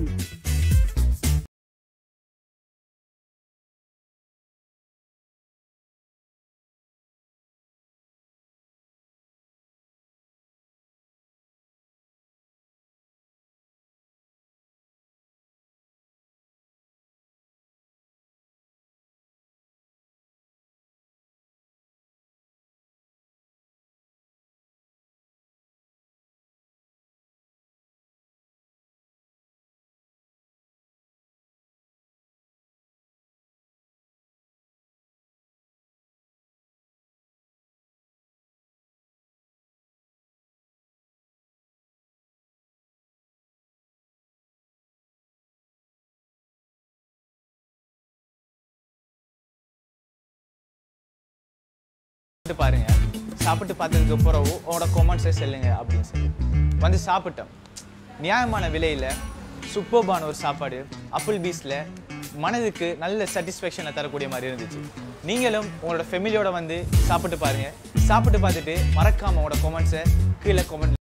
Speaker 9: சாப்பிட்டு பாருங்க சாப்பிட்டு பார்த்ததுக்கு அப்புறம் உங்களோட கொமெண்ட்ஸை செல்லுங்க அப்படின்னு சொல்லி வந்து சாப்பிட்டோம் நியாயமான விலையில் சூப்பர்பான ஒரு சாப்பாடு அப்பிள் பீஸில் மனதுக்கு நல்ல சாட்டிஸ்ஃபேக்ஷனை தரக்கூடிய மாதிரி இருந்துச்சு நீங்களும் உங்களோட ஃபெமிலியோட வந்து சாப்பிட்டு பாருங்க சாப்பிட்டு பார்த்துட்டு மறக்காம உங்களோட கொமெண்ட்ஸை கீழே கொமெண்ட்